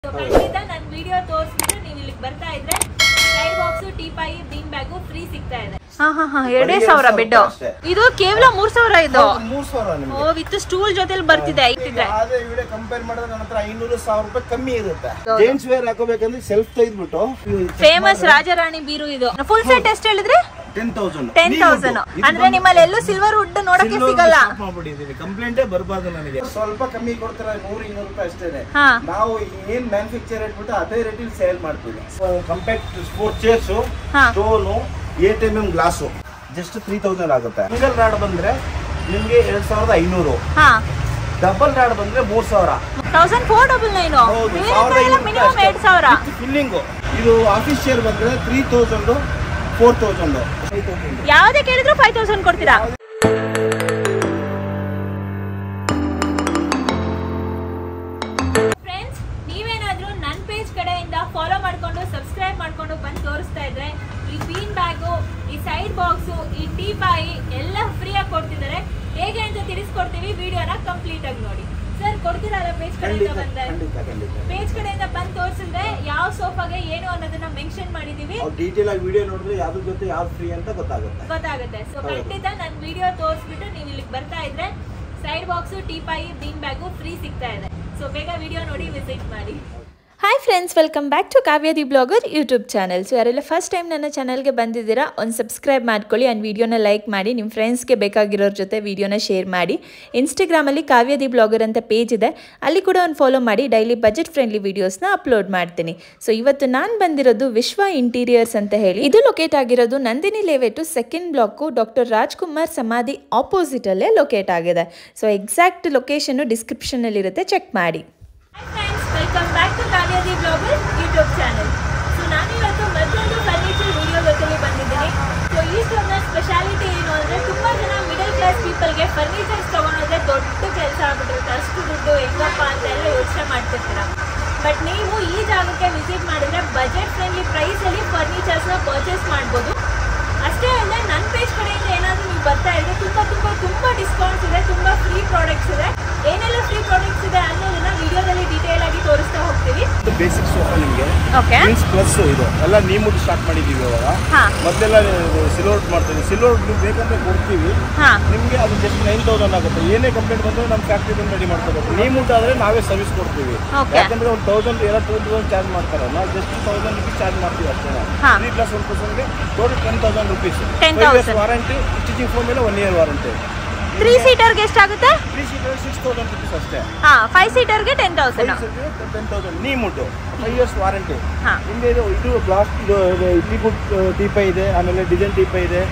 ಖಂಡಿತ ನನ್ನ ವಿಡಿಯೋ ತೋರಿಸ್ಬಿಟ್ಟು ನೀವು ಇಲ್ಲಿಗೆ ಬರ್ತಾ ಇದ್ರೆ side box teapoy bean bag free ಸಿಗ್ತಾ ಇದೆ ಹಾ ಹಾ ಹಾ ಎರಡೇ ಬರೀ ಸಾವಿರ ಎರಡ್ ಬೆಡ್ ಸಾವಿರ ಅಷ್ಟೇ. ಇದು ಕೇವಲ ಮೂರ್ ಸಾವಿರ ಇದು ಹೌದು, ಮೂರ್ ಸಾವಿರ ನಿಮ್ಗೆ ಓ ವಿತ್ ಸ್ಟೂಲ್ ಜೊತೆಲಿ ಬರ್ತಿದೆ ಐತಿದ್ರೆ ಅದೇ ವಿಡಿಯೋ ಕಂಪೇರ್ ಮಾಡಿದ್ರೆ ನನ್ನ ಹತ್ರ ಐನೂರು ಸಾವಿರ ರೂಪಾಯಿ ಕಮ್ಮಿ ಇರುತ್ತೆ ಜೇಂಟ್ಸ್ ವೇರ್ ಹಾಕೋಬೇಕಂದ್ರೆ ಸೆಲ್ಫ್ ತೆಗೆದ್ಬಿಟ್ಟು ಫೇಮಸ್ ರಾಜಾರಾಣಿ ಬೀರು ಇದು ಫುಲ್ ಸೆಟ್ ಎಷ್ಟು ಹೇಳಿದ್ರಿ ಟೆನ್ ತೌಸಂಡ್ ಟೆನ್ ತೌಸಂಡ್ ಅಂದ್ರೆ ನಿಮ್ಮಲ್ಲಿ ಎಲ್ಲೂ ಸಿಲ್ವರ್ ವುಡ್ ನೋಡಕ್ಕೆ ಸಿಗಲ್ಲ ಮಾಡ್ಬಿಟ್ಟಿದೀನಿ ಕಂಪ್ಲೇಂಟೇ ಬರಬಾರ್ದು ನನಗೆ ಸ್ವಲ್ಪ ಕಮ್ಮಿ ಕೊಡ್ತಾರೆ ನೂರು ಇನ್ನೂರು ರೂಪಾಯಿ ಅಷ್ಟೇ ಹಾ ನಾವು ಏನ್ ಮ್ಯಾನುಫ್ಯಾಕ್ಚರ್ ಇಟ್ಬಿಟ್ಟು ಅದೇ ರೇಟಿಗೆ ಸೇಲ್ ಮಾಡ್ತೀವಿ ಕಂಪ್ಯಾಕ್ಟ್ ಸ್ಪೋರ್ಟ್ ಚೇರ್ಸು ಹಾ. Stone eight M M glass just three thousand ಆಗುತ್ತೆ ಸಿಂಗಲ್ ರಾಡ್ ಬಂದ್ರೆ ನಿಮ್ಗೆ ಎರಡ್ ಸಾವಿರದ ಐನೂರು ಹಾ ಡಬಲ್ ರಾಡ್ ಬಂದ್ರೆ ಮೂರ್ ಸಾವಿರ ತೌಸಂಡ್ ಫೋರ್ ಡಬಲ್ ನೈನ್ ಹೌದು ಬೇರೆ ಸಾವಿರದ ಕಡೆ ಎಲ್ಲ ಐನೂರು ಮಿನಿಮಮ್ ಅಷ್ಟೇ. ಎರಡ್ ಸಾವಿರ ಫಿಲ್ಲಿಂಗು ಇದು ಆಫೀಸ್ ಚೇರ್ ಬಂದ್ರೆ three thousand four thousand five thousand ಯಾವ್ದೇ ಕೇಳಿದ್ರು ಫೈವ್ ತೌಸಂಡ್ ಕೊಡ್ತೀರಾ ಫ್ರೆಂಡ್ಸ್ ನೀವೇನಾದ್ರೂ ನನ್ನ ಪೇಜ್ ಕಡೆಯಿಂದ ಫಾಲೋ ಮಾಡ್ಕೊಂಡು ಸಬ್ಸ್ಕ್ರೈಬ್ ಮಾಡ್ಕೊಂಡು ಬಂದು ತೋರಿಸ್ತಾ ಇದ್ರೆ ಈ ಬೀನ್ ಬ್ಯಾಗು ಈ ಸೈಡ್ ಬಾಕ್ಸು ಈ ಟೀ ಬಾಯಿ ಎಲ್ಲ ಫ್ರೀಯಾಗಿ ಕೊಡ್ತಿದ್ದಾರೆ ಹೇಗೆ ಅಂತ ತಿಳಿಸ್ಕೊಡ್ತೀವಿ ವಿಡಿಯೋನ ಕಂಪ್ಲೀಟ್ ಆಗಿ ನೋಡಿ ಸರ್ ಕೊಡ್ತೀರಲ್ಲ ಪೇಜ್ ಕಡೆಯಿಂದ ಖಂಡಿತ ಬಂದ್ರೆ ಖಂಡಿತ ಖಂಡಿತ ಪೇಜ್ ಕಡೆಯಿಂದ ಬಂದು ತೋರಿಸಿದ್ರೆ ಯಾವ ಸೋಫಾಗೆ ಏನು ಅನ್ನೋದನ್ನ ಮೆನ್ಷನ್ ಮಾಡಿದೀವಿ ಅವ್ರು ಡೀಟೇಲ್ ಆಗಿ ವಿಡಿಯೋ ನೋಡಿದ್ರೆ ಯಾವ್ದ್ರ ಜೊತೆ ಯಾವ್ದು ಫ್ರೀ ಅಂತ ಗೊತ್ತಾಗುತ್ತೆ ಗೊತ್ತಾಗುತ್ತೆ ಸೊ ಹೌದು. ಖಂಡಿತ ನನ್ನ ವಿಡಿಯೋ ತೋರಿಸ್ಬಿಟ್ಟು ನೀವು ಇಲ್ಲಿಗೆ ಬರ್ತಾ ಇದ್ರೆ side box teapoy bean bag free ಸಿಗ್ತಾ ಇದೆ ಸೊ ಬೇಗ ವಿಡಿಯೋ ನೋಡಿ ವಿಸಿಟ್ ಮಾಡಿ hi friends welcome back to Kavya the blogger YouTube channel so ಯಾರೆಲ್ಲ ಫಸ್ಟ್ ಟೈಮ್ ನನ್ನ ಚಾನಲ್ಗೆ ಬಂದಿದ್ದೀರಾ ಒಂದು ಸಬ್ಸ್ಕ್ರೈಬ್ ಮಾಡ್ಕೊಳ್ಳಿ ಆ್ಯಂಡ್ ವೀಡಿಯೋನ ಲೈಕ್ ಮಾಡಿ ನಿಮ್ಮ ಫ್ರೆಂಡ್ಸ್ಗೆ ಬೇಕಾಗಿರೋರ ಜೊತೆ ವೀಡಿಯೋನ ಶೇರ್ ಮಾಡಿ ಇನ್ಸ್ಟಾಗ್ರಾಮಲ್ಲಿ ಕಾವ್ಯ ದಿ ಬ್ಲಾಗರ್ ಅಂತ ಪೇಜ್ ಇದೆ ಅಲ್ಲಿ ಕೂಡ ಒಂದು ಫಾಲೋ ಮಾಡಿ ಡೈಲಿ ಬಜೆಟ್ ಫ್ರೆಂಡ್ಲಿ ವೀಡಿಯೋಸ್ನ ಅಪ್ಲೋಡ್ ಮಾಡ್ತೀನಿ ಸೊ ಇವತ್ತು ನಾನು ಬಂದಿರೋದು ವಿಶ್ವ ಇಂಟೀರಿಯರ್ಸ್ ಅಂತ ಹೇಳಿ ಇದು ಲೊಕೇಟ್ ಆಗಿರೋದು Nandini layout second block doctor Rajkumar ಸಮಾಧಿ ಆಪೋಸಿಟಲ್ಲೇ ಲೊಕೇಟ್ ಆಗಿದೆ ಸೊ ಎಕ್ಸಾಕ್ಟ್ ಲೊಕೇಶನ್ನು ಡಿಸ್ಕ್ರಿಪ್ಷನಲ್ಲಿರುತ್ತೆ ಚೆಕ್ ಮಾಡಿ friends welcome back to Kavya the blogger YouTube channel so ನಾನಿವತ್ತು ಮತ್ತೊಂದು ಫರ್ನಿಚರ್ ವಿಡಿಯೋ ಜೊತೆಲಿ ಬಂದಿದ್ದೀನಿ ಸೊ ಈ ಸ್ಟೋರ್ನ ಸ್ಪೆಷಾಲಿಟಿ ಏನು ಅಂದರೆ ತುಂಬ ಜನ ಮಿಡಲ್ ಕ್ಲಾಸ್ ಪೀಪಲ್ಗೆ ಫರ್ನಿಚರ್ಸ್ ತೊಗೊಳೋದ್ರೆ ದೊಡ್ಡ ಕೆಲಸ ಆಗ್ಬಿಟ್ಟಿರುತ್ತೆ ಅಷ್ಟು ದುಡ್ಡು ಹೆಂಗಪ್ಪ ಅಂತ ಎಲ್ಲ ಯೋಚನೆ ಮಾಡ್ತಿರ್ತೀರ ಬಟ್ ನೀವು ಈ ಜಾಗಕ್ಕೆ ವಿಸಿಟ್ ಮಾಡಿದ್ರೆ ಬಜೆಟ್ ಫ್ರೆಂಡ್ಲಿ ಪ್ರೈಸಲ್ಲಿ ಫರ್ನಿಚರ್ಸ್ನ ಪರ್ಚೇಸ್ ಮಾಡ್ಬೋದು ಅಷ್ಟೇ ಅಲ್ಲದೆ ನನ್ನ ಪೇಜ್ ಕಡೆಯಿಂದ ಏನಾದರೂ ನೀವು ಬರ್ತಾ ಇದ್ರೆ ತುಂಬ ತುಂಬ ತುಂಬ ಡಿಸ್ಕೌಂಟ್ಸ್ ಇದೆ ತುಂಬ ಫ್ರೀ ಪ್ರಾಡಕ್ಟ್ಸ್ ಇದೆ ಏನೆಲ್ಲ ಫ್ರೀ ಪ್ರಾಡಕ್ಟ್ಸ್ ಇದೆ ಅನ್ನೋದನ್ನ ವಿಡಿಯೋದಲ್ಲಿ ಡೀಟೇಲ್ ಆಗಿ ತೋರಿಸ್ತಾ ಹೋಗ್ತೀವಿ ಬೇಸಿಕ್ ಸೋಫಾ ನಿಮಗೆ ಓಕೆ ಮೀನ್ಸ್ ಪ್ಲಸ್ ಇದು ಎಲ್ಲ ನೀಮುಡ್ ಸ್ಟಾರ್ಟ್ ಮಾಡಿದ್ದೀವಿ ಇವಾಗ ಹಾ. ಮೊದಲೆಲ್ಲ ಸಿಲ್ವರ್ ಮಾಡ್ತೀವಿ ಸಿಲ್ವರ್ ಬೇಕಂದ್ರೆ ಕೊಡ್ತೀವಿ ಹಾಂ ನಿಮಗೆ ಅದು ಜಸ್ಟ್ ನೈನ್ ತೌಸಂಡ್ ಆಗುತ್ತೆ ಏನೇ ಕಂಪ್ಲೇಂಟ್ ಬಂದ್ರೆ ನಮ್ಮ ಫ್ಯಾಕ್ಟ್ರಿ ರೆಡಿ ಮಾಡ್ಕೋಬೇಕು ನೀವು ಮುಟ್ಟ ಆದ್ರೆ ನಾವೇ ಸರ್ವಿಸ್ ಕೊಡ್ತೀವಿ Okay. ಯಾಕಂದ್ರೆ ಒಂದು ತೌಸಂಡ್ ಎರಡು ಟೂ ತೌಸಂಡ್ ಚಾರ್ಜ್ ಮಾಡ್ತಾರೆ ನಾವು ಜಸ್ಟ್ ತೌಸಂಡ್ ರುಪೀಸ್ ಚಾರ್ಜ್ ಮಾಡ್ತೀವಿ ಅಷ್ಟೇ ಹಾ. ತ್ರೀ ಪ್ಲಸ್ ಒನ್ ಪರ್ಸೆಂಟ್ಗೆ total ten thousand rupees 10,000. Warranty stitching foam ಮೇಲೆ ಒನ್ ಇಯರ್ ವಾರಂಟಿ ತ್ರೀ ಸೀಟರ್ಗೆ ಎಷ್ಟಾಗುತ್ತೆ three seater six thousand rupees ಅಷ್ಟೇ ಹಾಂ ಫೈವ್ ಸೀಟರ್ಗೆ ten thousand ten thousand neem wood five years warranty ಹಾ. ನಿಮಗೆ ಇದು ಇದು ಗ್ಲಾಸ್ ಇದು ಟೀಪುಟ್ ಟೀಪ ಇದೆ ಆಮೇಲೆ ಡಿಸೈನ್ ಟೀಪ ಇದೆ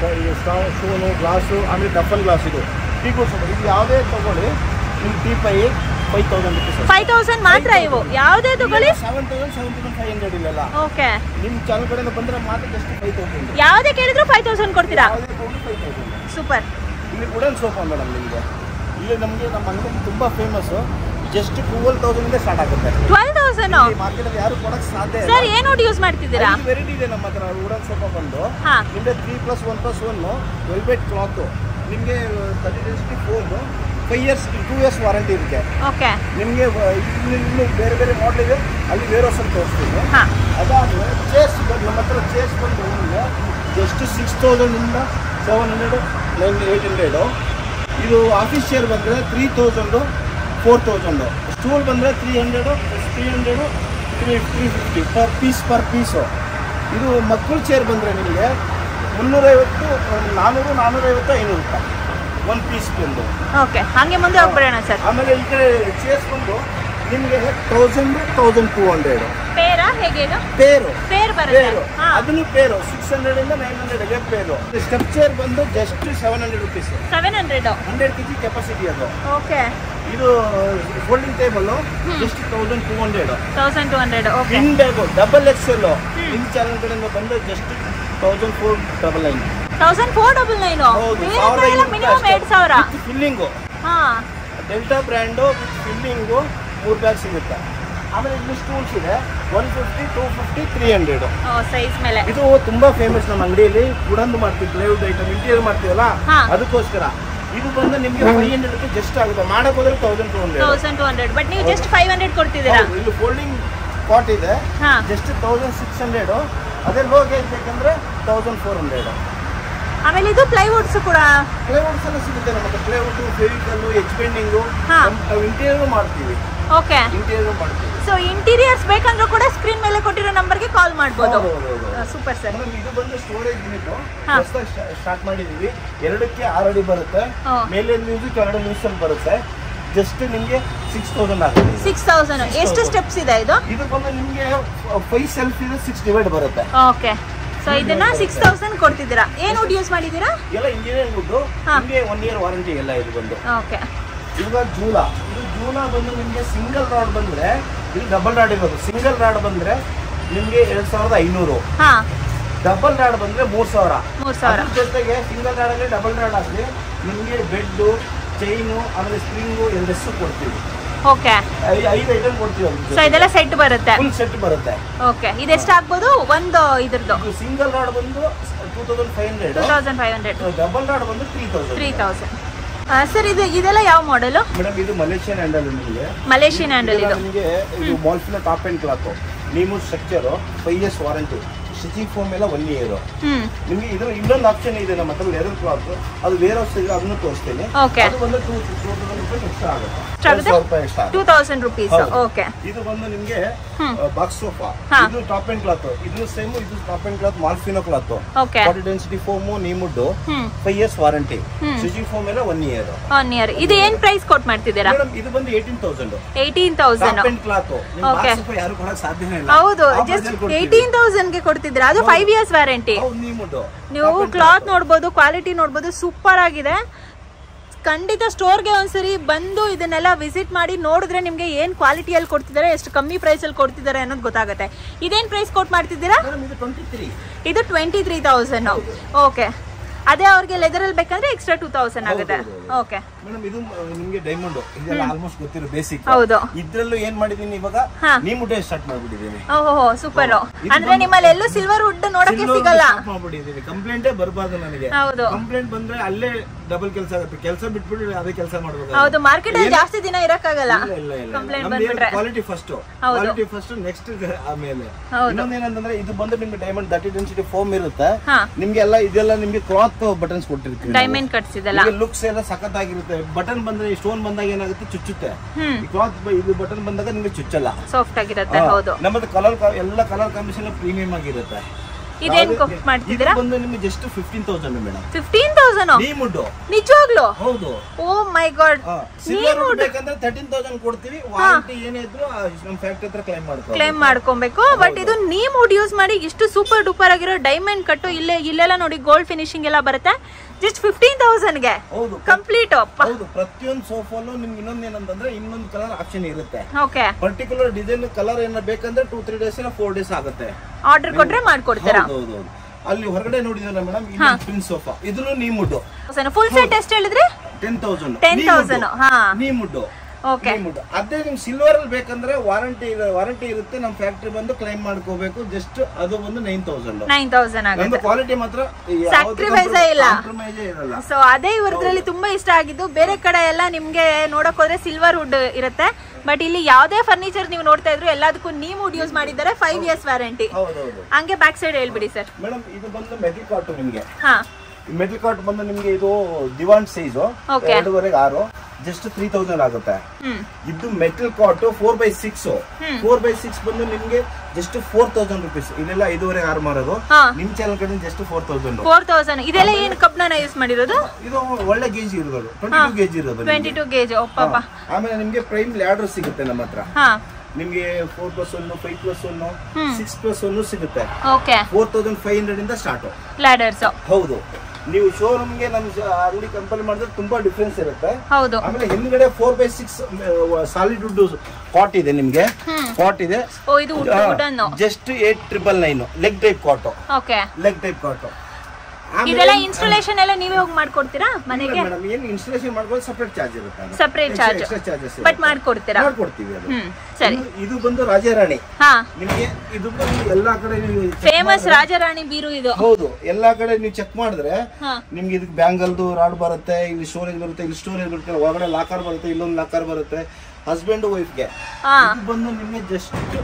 ಸ್ಟೋನು ಗ್ಲಾಸು ಆಮೇಲೆ ಡಫನ್ ಗ್ಲಾಸ್ ಇದು ಟೀಕುಟ್ ಇದು ಯಾವುದೇ ತಗೊಳ್ಳಿ ನಿಮ್ಮ teapoy five thousand rupees five thousand ಮಾತ್ರ ಇವು ಯಾವುದೇ ತಗೊಳ್ಳಿ seven thousand seven thousand five hundred ಇಲ್ಲೆಲ್ಲ ಓಕೆ ನಿಮ್ಮ ಚಾನಲ್ ಕಡೆಯಿಂದ ಬಂದರೆ ಮಾತ್ರ ಜಸ್ಟ್ ಫೈವ್ ತೌಸಂಡ್ ಯಾವುದೇ ಕೇಳಿದ್ರು ಫೈವ್ ತೌಸಂಡ್ ಕೊಡ್ತೀರಾ ಯಾವುದೇ ತಗೊಂಡು ಫೈವ್ ತೌಸಂಡ್ ಸೂಪರ್ ಇಲ್ಲಿ ವುಡನ್ ಸೋಫಾ ಮೇಡಮ್ ನಿಮಗೆ ಇಲ್ಲಿ ನಮಗೆ ನಮ್ಮ ಅಂಗಡಿ ತುಂಬ ಫೇಮಸ್ಸು ಜಸ್ಟ್ ಟೂವೆಲ್ ತೌಸಂಡಿಂದ ಸ್ಟಾರ್ಟ್ ಆಗುತ್ತೆ ಟ್ವೆಲ್ ತೌಸಂಡ್ ಈ ಮಾರ್ಕೆಟಲ್ಲಿ ಯಾರು ಕೊಡಕ್ಕೆ ಸಾಧ್ಯ ಇಲ್ಲ ಸರ್ ಏನು ಯೂಸ್ ಮಾಡ್ತಿದ್ದೀರಾ ವೆರೈಟಿ ಇದೆ ನಮ್ಮ ಹತ್ರ ವುಡನ್ ಸೋಫಾ ಬಂದು ಹಾ. ನಿಮಗೆ three plus one plus one velvet cloth ನಿಮಗೆ ತರ್ಟಿ ಡೇಸ್ಗೆ foam five years two years warranty ಇರುತ್ತೆ ಓಕೆ ನಿಮಗೆ ಇನ್ನು ಇನ್ನು ಬೇರೆ ಬೇರೆ ಮಾಡಲ್ ಇದೆ ಅಲ್ಲಿ ಬೇರೆ ವರ್ಷ ತೋರಿಸ್ತೀನಿ ಹಾಂ ಅದಾದಮೇಲೆ ಚೇರ್ಸ್ ನಮ್ಮ ಹತ್ರ ಚೇರ್ಸ್ ಬಂದು ನಿಮಗೆ ಜಸ್ಟ್ ಸಿಕ್ಸ್ ತೌಸಂಡಿಂದ seven hundred nine eight hundred ಇದು ಆಫೀಸ್ ಚೇರ್ ಬಂದರೆ three thousand four thousand stool ಬಂದರೆ three hundred three hundred three three fifty per piece per piece ಇದು ಮಕ್ಕಳ ಚೇರ್ ಬಂದರೆ ನಿಮಗೆ ಮುನ್ನೂರೈವತ್ತು ನಾನ್ನೂರು ನಾನ್ನೂರೈವತ್ತು ಐನೂರು ರೂಪಾಯಿ ಒಂದು ಪೀಸ್ ಬಂದು ಓಕೆ ಹಾಗೆ ಮುಂದೆ ಹೋಗ್ಬಿಡೋಣ ಸರ್ ಆಮೇಲೆ ಈ ಕಡೆ ಚೇರ್ಸ್ ಬಂದು ನಿಮಗೆ ತೌಸಂಡ್ ತೌಸಂಡ್ ಟೂ ಹಂಡ್ರೆಡು ಪೇರಾ ಹೇಗೇನು ಪೇರು ಪೇರ್ ಬರುತ್ತೆ ಪೇರು ಹಾಂ ಅದನ್ನು ಪೇರು ಸಿಕ್ಸ್ ಹಂಡ್ರೆಡ್ ಇಂದ ನೈನ್ ಹಂಡ್ರೆಡ್ ಗೆ ಪೇರು ಸ್ಟೆಪ್ ಚೇರ್ ಬಂದು just seven hundred rupees seven hundred hundred K G capacity ಅದು ಓಕೆ ಇದು folding table just thousand two hundred thousand two hundred okay in bag double X L in channel ಕಡೆಯಿಂದ ಬಂದು just thousand four double nine thousand four double nine ಹೌದು ಬೇರೆ ಸಾವಿರದ ಕಡೆ ಎಲ್ಲ ಐನೂರು ಮಿನಿಮಮ್ ಎರಡು ಸಾವಿರ ಫಿಲ್ಲಿಂಗು ಹಾಂ ಡೆಲ್ಟಾ ಬ್ರ್ಯಾಂಡು ವಿತ್ ಫಿಲ್ಲಿಂಗು ಮೂರು ಬ್ಯಾಗ್ ಸಿಗುತ್ತೆ ಆಮೇಲೆ ಇಲ್ಲಿ ಸ್ಟೂಲ್ಸ್ ಇದೆ one fifty two fifty three hundred size ಮೇಲೆ ಇದು ತುಂಬಾ ಫೇಮಸ್ ನಮ್ಮ ಅಂಗಡಿಯಲ್ಲಿ ಕುಡಂದು ಮಾಡ್ತೀವಿ ಪ್ಲೈವುಡ್ ಐಟಮ್ ಇಂಟೀರಿಯರ್ ಮಾಡ್ತೀವಲ್ಲ ಹಾ. ಅದಕ್ಕೋಸ್ಕರ ಇದು ಬಂದು ನಿಮ್ಗೆ ಫೈವ್ ಹಂಡ್ರೆಡ್ ಜಸ್ಟ್ ಆಗುತ್ತೆ ಮಾಡಕ್ ಹೋದ್ರೆ thousand two hundred thousand two hundred but ನೀವು ಜಸ್ಟ್ ಫೈವ್ ಹಂಡ್ರೆಡ್ ಕೊಡ್ತಿದ್ದೀರಾ ಇಲ್ಲಿ ಫೋಲ್ಡಿಂಗ್ ಕಾಟ್ ಇದೆ ಹಾ ಜಸ್ಟ್ ತೌಸಂಡ್ ಸಿಕ್ಸ್ ಹಂಡ್ರೆಡು ಅದೇ ಲೋ ಗೇಜ್ ಬೇಕಂದ್ರೆ ತೌಸಂಡ್ ಫೋರ್ ಹಂಡ್ರೆಡ್ ಆಮೇಲೆ ಇದು ಪ್ಲೈವುಡ್ಸ್ ಕೂಡ ಪ್ಲೇವುಡ್ಸ್ ಎಲ್ಲ ಸಿಗುತ್ತೆ ನಮ್ಮ ಹತ್ರ ಪ್ಲೇವುಡ್ ಫೆವಿಕಲ್ಲು ಎಚ್ ಬೆಂಡಿಂಗು ಹಾ. ನಾವು ಇಂಟೀರಿಯರ್ ಮಾಡ್ತೀವಿ ಓಕೆ ಇಂಟೀರಿಯರ್ ಮಾಡ್ತೀವಿ ಸೊ ಇಂಟೀರಿಯರ್ಸ್ ಬೇಕಂದ್ರೂ ಕೂಡ ಸ್ಕ್ರೀನ್ ಮೇಲೆ ಕೊಟ್ಟಿರೋ ನಂಬರ್ಗೆ ಕಾಲ್ ಮಾಡ್ಬೋದು ಹೌದು, ಹೌದು, ಹೌದು. ಸೂಪರ್ ಸರ್ ಮೇಡಮ್ ಇದು ಬಂದು ಸ್ಟೋರೇಜ್ ಯೂನಿಟ್ ಹಾ. ಹೊಸದಾಗಿ ಸ್ಟಾರ್ಟ್ ಮಾಡಿದೀವಿ ಎರಡಕ್ಕೆ ಆರು ಅಡಿ ಬರುತ್ತೆ ಹಾ. ಮೇಲೆ ನ್ಯೂಸ್ ಕೆಳಗಡೆ ನ್ಯೂಸ್ ಅಲ್ಲಿ ಬರುತ್ತೆ ಜಸ್ಟ್ ನಿಮಗೆ ಸಿಕ್ಸ್ ತೌಸಂಡ್ ಆಗುತ್ತೆ ಸಿಕ್ಸ್ ತೌಸಂಡ್ ಎಷ್ಟು ಸ್ಟೆಪ್ಸ್ ಇದೆ ಇದು ಇದು ಬಂದು ನಿಮಗೆ ಫೈವ್ ಸೆಲ್ಫ್ ಇದೆ ಸಿಕ್ಸ್ ಡಿವೈಡ್ ಬರುತ್ತೆ ಓಕೆ ಸೊ ಇದನ್ನ ಸಿಕ್ಸ್ ತೌಸಂಡ್ ಕೊಡ್ತಿದ್ದೀರಾ ಏನು ವುಡ್ ಯೂಸ್ ಮಾಡಿದ್ದೀರಾ ಎಲ್ಲ ಇಂಜಿನಿಯರಿಂಗ್ ವುಡ್ ಹಾ. ನಿಮಗೆ ಒನ್ ಇಯರ್ ವಾರಂಟಿ ಎಲ್ಲ ಇದು ಬಂದು ಓಕೆ ಇವಾಗ ಜೂಲ ಇದು ಜೂಲ ಬಂದು ನಿಮಗೆ ಸಿಂಗಲ್ ರಾಡ್ ಬಂದ್ರೆ ಇದು ಡಬಲ್ ರಾಡ್ ಇರೋದು ಸಿಂಗಲ್ ರಾಡ್ ಬಂದ್ರೆ ನಿಮಗೆ ಎರಡ್ ಸಾವಿರದ ಐನೂರು ಹಾ ಡಬಲ್ ರಾಡ್ ಬಂದ್ರೆ ಮೂರ್ ಸಾವಿರ ಮೂರ್ ಸಾವಿರ ಅದ್ರ ಜೊತೆಗೆ ಸಿಂಗಲ್ ರಾಡ್ ಅಲ್ಲಿ ಡಬಲ್ ರಾಡ್ ಆಗಲಿ ನಿಮಗೆ ಬೆಡ್ಡು ಚೈನು ಆಮೇಲೆ ಸ್ಪ್ರಿಂಗು ಎರಡೆಷ್ಟು ಕೊಡ್ತೀವಿ ಓಕೆ ಐ- ಐದು ಐಟಮ್ ಕೊಡ್ತೀವಿ ಸೊ ಇದೆಲ್ಲ ಸೆಟ್ ಬರುತ್ತೆ ಫುಲ್ ಸೆಟ್ ಬರುತ್ತೆ ಓಕೆ ಇದೆಷ್ಟಾಗ್ಬೋದು ಒಂದು ಇದ್ರದ್ದು ಇದು ಸಿಂಗಲ್ ರಾಡ್ ಬಂದು two thousand five hundred two thousand five hundred double rod ಬಂದು three three thousand thousand sir ಇದು ಇದೆಲ್ಲ ಯಾವ ಮಾಡೆಲು ಮೇಡಮ್ ಇದು ಮಲೇಷಿಯನ್ ಹ್ಯಾಂಡಲ್ ನಿಮಗೆ ಮಲೇಷಿಯನ್ ಹ್ಯಾಂಡಲ್ ಇದು ನಿಮಗೆ ಇದು ಮಾಲ್ಫಿನ ಟಾಪ್ ಅಂಡ್ ಕ್ಲಾತ್ ನೀವು structure five years warranty stitching foam ಎಲ್ಲ ಒನ್ ಇಯರ್ ಹ್ಮ್ ನಿಮಗೆ ಇದರ ಇನ್ನೊಂದು ಆಪ್ಷನ್ ಇದೆ ನಮ್ಮ ಹತ್ರ ಲೆದರ್ ಕ್ಲಾತ್ ಅದು ಬೇರೆ ಹೌಸ್ ಇದೆ ಅದನ್ನು ತೋರಿಸ್ತೇನೆ ಓಕೆ ಅದು ಬಂದು two two thousand rupees extra ಆಗುತ್ತೆ ಎಷ್ಟ್ ಆಗುತ್ತೆ? ಎರಡು ಸಾವಿರ ರೂಪಾಯಿ ಎಕ್ಸ್ಟ್ರಾ ಟೂ ತೌಸಂಡ್ ರುಪೀಸ್ ಹೌದು. ಓಕೆ ಇದು ಬಂದು ನಿಮಗೆ ಹ್ಮ್. ಬಾಕ್ಸ್ ಸೋಫಾ ಹಾ. ಇದು ಟಾಪ್ ಅಂಡ್ ಕ್ಲಾತ್ ಇದು ಸೇಮ್ ಇದು ಟಾಪ್ ಅಂಡ್ ಕ್ಲಾತ್ ಮಾಲ್ಫಿನೋ cloth okay body density foam neem wood hmm five years warranty hmm. Stitching foam ಎಲ್ಲ ಒನ್ ಇಯರ್ ಒನ್ ಇಯರ್ ಇದು ಏನ್ ಪ್ರೈಸ್ ಕೊಟ್ ಮಾಡ್ತಿದ್ದೀರಾ ಮೇಡಮ್ ಇದು ಬಂದು eighteen thousand eighteen thousand top and cloth Okay. ಯಾರು ಕೊಡಕ್ ಸಾಧ್ಯನೇ ಇಲ್ಲ ಹೌದು ಆ ಜಸ್ಟ್ price ಅಲ್ಲಿ ಕೊಡ್ತೀವಿ. ಏಯ್ಟೀನ್ ತೌಸಂಡ್ ಗೆ ಕೊಡ್ತಿದ್ದೀರಾ ಅದು ಫೈವ್ ಇಯರ್ಸ್ ವ್ಯಾರಂಟಿ ಹೌದು ನೀಮುಡ್ಡು ನೀವು ಕ್ಲಾತ್ ನೋಡ್ಬೋದು ಕ್ವಾಲಿಟಿ ನೋಡ್ಬೋದು ಸೂಪರ್ ಆಗಿದೆ ಖಂಡಿತ ಸ್ಟೋರ್ಗೆ ಒಂದ್ಸರಿ ಬಂದು ಇದನ್ನೆಲ್ಲ ವಿಸಿಟ್ ಮಾಡಿ ನೋಡಿದ್ರೆ ನಿಮಗೆ ಏನು ಕ್ವಾಲಿಟಿಯಲ್ಲಿ ಕೊಡ್ತಿದ್ದಾರೆ ಎಷ್ಟು ಕಮ್ಮಿ ಪ್ರೈಸಲ್ಲಿ ಕೊಡ್ತಿದ್ದಾರೆ ಅನ್ನೋದು ಗೊತ್ತಾಗುತ್ತೆ ಇದೇನು ಪ್ರೈಸ್ ಕೊಟ್ ಮಾಡ್ತಿದ್ದೀರಾ ಮೇಡಮ್ ಇದು ಟ್ವೆಂಟಿ ತ್ರೀ ಇದು ಟ್ವೆಂಟಿ ತ್ರೀ ತೌಸಂಡ್ ಓಕೆ ಅದೇ ಅವ್ರಿಗೆ ಲೆದರಲ್ಲಿ ಬೇಕಂದ್ರೆ ಎಕ್ಸ್ಟ್ರಾ ಟೂ ತೌಸಂಡ್ ಆಗುತ್ತೆ ಹೌದು, ಹೌದು. ಓಕೆ ಮೇಡಮ್ ಇದು ಮ- ನಿಮ್ಗೆ ಡೈಮಂಡ್ ಇದೆಲ್ಲ ಆಲ್ಮೋಸ್ಟ್ ಗೊತ್ತಿರೋ ಬೇಸಿಕ್ ಹೌದು ಇದ್ರಲ್ಲೂ ಏನ್ ಮಾಡಿದೀನಿ ಇವಾಗ ಹಾ. ನೀಮುಡ್ಡೆ ಸ್ಟಾರ್ಟ್ ಮಾಡ್ಬಿಟ್ಟಿದ್ದೀನಿ ಓಹೋ ಸೂಪರ್ ಇದು ಅಂದ್ರೆ ಬಂದು- ನಿಮ್ಮಲ್ಲಿ ಎಲ್ಲೂ ಸಿಲ್ವರ್ ವುಡ್ ನೋಡಕ್ಕೆ ಸಿಗಲ್ಲ ಮಾಡ್ಬಿಟ್ಟಿದ್ದೀನಿ ಕಂಪ್ಲೇಂಟೇ ಬರಬಾರ್ದು ನನಗೆ ಹೌದು ಕಂಪ್ಲೇಂಟ್ ಬಂದ್ರೆ ಅಲ್ಲೇ ಡಬಲ್ ಕೆಲಸ ಆಗುತ್ತೆ ಕೆಲಸ ಬಿಟ್ಬಿಟ್ಟು ಅದೇ ಕೆಲಸ ಮಾಡ್ಬೇಕು ಹೌದು ಮಾರ್ಕೆಟ್ ಅಲ್ಲಿ ಜಾಸ್ತಿ ದಿನ ಇರಕ್ಕಾಗಲ್ಲ ಇಲ್ಲ ಇಲ್ಲ ಇಲ್ಲ ಕಂಪ್ಲೇಂಟ್ ಬಂದ್ಬಿಟ್ರೆ ಕ್ವಾಲಿಟಿ ಫಸ್ಟ್ ಹೌದು. ಕ್ವಾಲಿಟಿ ಫಸ್ಟ್ ನೆಕ್ಸ್ಟ್ ಆಮೇಲೆ ಹೌದು. ಇನ್ನೊಂದೇನಂತಂದ್ರೆ ಇದು ಬಂದು ನಿಮ್ಗೆ ಡೈಮಂಡ್ ತರ್ಟಿ ಡೆನ್ಸಿಟಿ ಫೋಮ್ ಇರುತ್ತೆ ಹಾ ನಿಮ್ಗೆ ಎಲ್ಲ ಇದೆಲ್ಲ ನಿಮ್ಗೆ ಕ್ಲಾತ್ ಬಟನ್ಸ್ ಕೊಟ್ಟಿರ್ತೀವಿ ನಾವು. ಡೈಮಂಡ್ ಕಟ್ಸ್ ಇದೆಲ್ಲ ಲುಕ್ಸ್ ಎಲ್ಲ ಸಖತ್ತಾಗಿರುತ್ತೆ ಬಟನ್ ಬಂದ್ರೆ ಸ್ಟೋನ್ ಬಂದಾಗ ಏನಾಗುತ್ತೆ ಚುಚ್ಚುತ್ತೆ ಹ್ಮ್ ಈ ಕ್ಲಾತ್ ಇದು ಬಟನ್ ಬಂದಾಗ ನಿಮ್ಗೆ ಚುಚ್ಚಲ್ಲ ಸಾಫ್ಟ್ ಆಗಿರುತ್ತೆ ಹೌದು ನಮ್ಮದು ಕಲರ್ ಎಲ್ಲ ಕಲರ್ ಕಾಂಬಿನೇಷನ್ ಪ್ರೀಮಿಯಂ ಆಗಿರುತ್ತೆ ಇದೇನ್ ಯಾವ್ದು- ಕೊಟ್ ಮಾಡ್ತಿದ್ದೀರಾ ಇದು ಬಂದು ನಿಮ್ಗೆ just fifteen thousand madam fifteen thousand neem wood ನಿಜವಾಗ್ಲು ಹೌದು ಓ ಮೈ ಗಾಡ್ ಸಿಲ್ವರ್ ಬೇಕಂದ್ರೆ ತರ್ಟೀನ್ ತೌಸಂಡ್ ಕೊಡ್ತೀವಿ ವಾರಂಟಿ ಏನೇ ಇದ್ರು ಆ ನಮ್ಮ ಫ್ಯಾಕ್ಟ್ರಿ ಹತ್ರ ಕ್ಲೈಮ್ ಮಾಡ್ಕೋ ಕ್ಲೇಮ್ ಮಾಡ್ಕೊಬೇಕು ಬಟ್ ಇದು ನೀಮ್ ವುಡ್ ಯೂಸ್ ಮಾಡಿ ಇಷ್ಟು ಸೂಪರ್ ಡೂಪರ್ ಆಗಿರೋ ಡೈಮಂಡ್ ಕಟ್ಟು ಇಲ್ಲೇ ಇಲ್ಲೆಲ್ಲ ನೋಡಿ ಗೋಲ್ಡ್ ಫಿನಿಶಿಂಗ್ ಎಲ್ಲ ಬರುತ್ತೆ ಜಸ್ಟ್ ಫಿಫ್ಟೀನ್ ತೌಸಂಡ್ಗೆ ಹೌದು ಕಂಪ್ಲೀಟ್ ಹೌದು ಪ್ರತಿಯೊಂದು ಸೋಫಾಲು ನಿಮ್ಗೆ ಇನ್ನೊಂದು ಏನಂತಂದ್ರೆ ಇನ್ನೊಂದು ಕಲರ್ ಆಪ್ಷನ್ ಇರುತ್ತೆ ಓಕೆ ಪರ್ಟಿಕ್ಯುಲರ್ ಡಿಸೈನ್ ಕಲರ್ ಏನಾರ ಬೇಕಂದ್ರೆ ಟೂ ತ್ರೀ ಡೇಸ್ ಇಲ್ಲ ಫೋರ್ ಡೇಸ್ ಆಗುತ್ತೆ ಆರ್ಡರ್ ಕೊಟ್ರೆ ಮಾಡ್ಕೊಡ್ತೀರಾ ಹೌದು ಹೌದು ಹೌದು. ಅಲ್ಲಿ ಹೊರಗಡೆ ನೋಡಿದ್ರೆ ಮೇಡಮ್ ಇದು ಪ್ರಿನ್ಸ್ ಸೋಫಾ ಇದನ್ನು ನೀ ಮುಡ್ಡು ಫುಲ್ ಸೆಟ್ ಎಷ್ಟು ಹೇಳಿದ್ರಿ ಟೆನ್ ತೌಸಂಡ್ ಟೆನ್ ತೌಸಂಡ್ ಹಾ ನೀ ಮುಡ್ಡು ಓಕೆ ನೀ ಮುಡ್ಡು ಅದೇ ನಿಮ್ ಸಿಲ್ವರ್ ಅಲ್ಲಿ ಬೇಕಂದ್ರೆ ವಾರಂಟಿ ವಾರಂಟಿ ಇರುತ್ತೆ ನಮ್ಮ ಫ್ಯಾಕ್ಟ್ರಿ ಬಂದು ಕ್ಲೈಮ್ ಮಾಡ್ಕೋಬೇಕು ಜಸ್ಟ್ ಅದು ಬಂದು ನೈನ್ ತೌಸಂಡ್ ನೈನ್ ತೌಸಂಡ್ ನಮ್ದು ಆಗುತ್ತೆ ಕ್ವಾಲಿಟಿ ಮಾತ್ರ Sacrifice ಏ ಇಲ್ಲ. ಕಾಂಪ್ರಮೈಸ್ ಇರಲ್ಲ ಸೊ ಅದೇ ಇವ್ರದ್ರಲ್ಲಿ ತುಂಬಾ ಇಷ್ಟ ಆಗಿದ್ದು ಬೇರೆ ಕಡೆ ಎಲ್ಲ ನಿಮ್ಗೆ ನೋಡಕ್ ಹೋದ್ರೆ ಸಿಲ್ವರ್ ವುಡ್ ಇರುತ್ತೆ ಬಟ್ ಇಲ್ಲಿ ಯಾವ್ದೇ ಫರ್ನಿಚರ್ ನೀವು ನೋಡ್ತಾ ಇದ್ರು ಎಲ್ಲದಕ್ಕೂ ನೀಮ್ ವುಡ್ ಯೂಸ್ ಮಾಡಿದ್ದಾರೆ ಫೈವ್ ಇಯರ್ಸ್ ವ್ಯಾರಂಟಿ ಹೌದೌದು ಹಂಗೆ ಬ್ಯಾಕ್ ಸೈಡ್ ಹೇಳ್ಬಿಡಿ ಸರ್ ಮೇಡಮ್ ಇದು ಬಂದು ಮೆಟಲ್ ಕಾಟ್ ನಿಮ್ಗೆ ಹಾ ಮೆಟಲ್ ಕಾಟ್ ಬಂದು ನಿಮ್ಗೆ ಇದು ದಿವಾನ್ ಸೈಜು Okay. ಎರಡೂವರೆಗೆ ಆರು ಜಸ್ಟ್ ತ್ರೀ ತೌಸಂಡ್ ಆಗುತ್ತೆ ಹ್ಮ್ ಇದು metal cot four by six hmm. Four by six ಬಂದು ನಿಮ್ಗೆ ಜಸ್ಟ್ ಫೋರ್ ತೌಸಂಡ್ ರುಪೀಸ್ ಇದೆಲ್ಲ ಐದೂವರೆ ಆರು ಮಾರೋದು ಹಾ ನಿಮ್ ಚಾನಲ್ ಕಡೆ just four thousand four thousand ಇದೆಲ್ಲ ಏನು ಕಬ್ನ ಯೂಸ್ ಮಾಡಿರೋದು ಇದು ಒಳ್ಳೆ ಗೇಜ್ ಇರೋದು ಟ್ವೆಂಟಿ ಟೂ ಗೇಜ್ ಇರೋದು ಟ್ವೆಂಟಿ ಟು ಗೇಜ್ ಒಪ್ಪಪ್ಪ ಹಾ. ಆಮೇಲೆ ನಿಮ್ಗೆ ಪ್ರೈಮ್ ಲ್ಯಾಡರ್ ಸಿಗುತ್ತೆ ನಮ್ಮ ಹತ್ರ ಹಾ ನಿಮ್ಗೆ four plus one five plus one hmm. Six plus one ಸಿಗುತ್ತೆ okay four thousand five hundred ಇಂದ ಸ್ಟಾರ್ಟ್ ಲ್ಯಾಡರ್ಸ್ ಹೌದು ನೀವು ಶೋರೂಮ್ಗೆ ನಮ್ಮ ಅಂಗಡಿ ಕಂಪೇರ್ ಮಾಡಿದ್ರೆ ತುಂಬಾ ಡಿಫ್ರೆನ್ಸ್ ಇರುತ್ತೆ ಹೌದು ಆಮೇಲೆ ಹಿಂದ್ಗಡೆ four by six solid wood cot ಇದೆ ನಿಮ್ಗೆ ಹ್ಮ್. ಕಾಟ್ ಇದೆ ಓ ಇದು wooden just eight triple nine leg type cot okay leg type cot ಇದೆಲ್ಲ ಇನ್ಸ್ಟಾಲೇಷನ್ ಎಲ್ಲ ನೀವೇ ಹೋಗಿ ಮಾಡ್ಕೊಡ್ತೀರಾ ಮನೆಗೆ ಮೇಡಮ್ ಏನು ಇನ್ಸ್ಟಾಲೇಷನ್ ಮಾಡ್ಕೊಂಡು ಸಪ್ರೇಟ್ ಚಾರ್ಜ್ ಇರುತ್ತೆ ಅದು. Separate Extra- charge. extra charges but ಇರುತ್ತೆ. ಮಾಡ್ಕೊಡ್ತೀರಾ ಮಾಡ್ಕೊಡ್ತೀವಿ ಅದು ಹ್ಮ್ ಸರಿ ಇದು- ಇದು ಬಂದು ರಾಜಾರಾಣಿ ಹಾ ನಿಮಗೆ ಇದು ಬಂದು ಎಲ್ಲಾ ಕಡೆ ನೀವು check ಫೇಮಸ್ ಮಾಡಿದ್ರೆ- ರಾಜಾರಾಣಿ ಬೀರು ಇದು ಹೌದು ಎಲ್ಲಾ ಕಡೆ ನೀವು ಚೆಕ್ ಮಾಡಿದ್ರೆ ಹಾ ನಿಮ್ಗೆ ಇದಕ್ಕೆ ಬ್ಯಾಂಗಲ್ದು ರಾಡ್ ಬರುತ್ತೆ ಇಲ್ಲಿ ಸ್ಟೋರೇಜ್ ಬರುತ್ತೆ ಇಲ್ಲಿ ಸ್ಟೋರೇಜ್ ಬರುತ್ತೆ ಒಳಗಡೆ ಲಾಕರ್ ಬರುತ್ತೆ ಇಲ್ಲೊಂದು ಲಾಕರ್ ಬರುತ್ತೆ ಹಸ್ಬೆಂಡ್ ವೈಫ್ಗೆ ಹಾ ಇದು ಬಂದು ನಿಮಗೆ just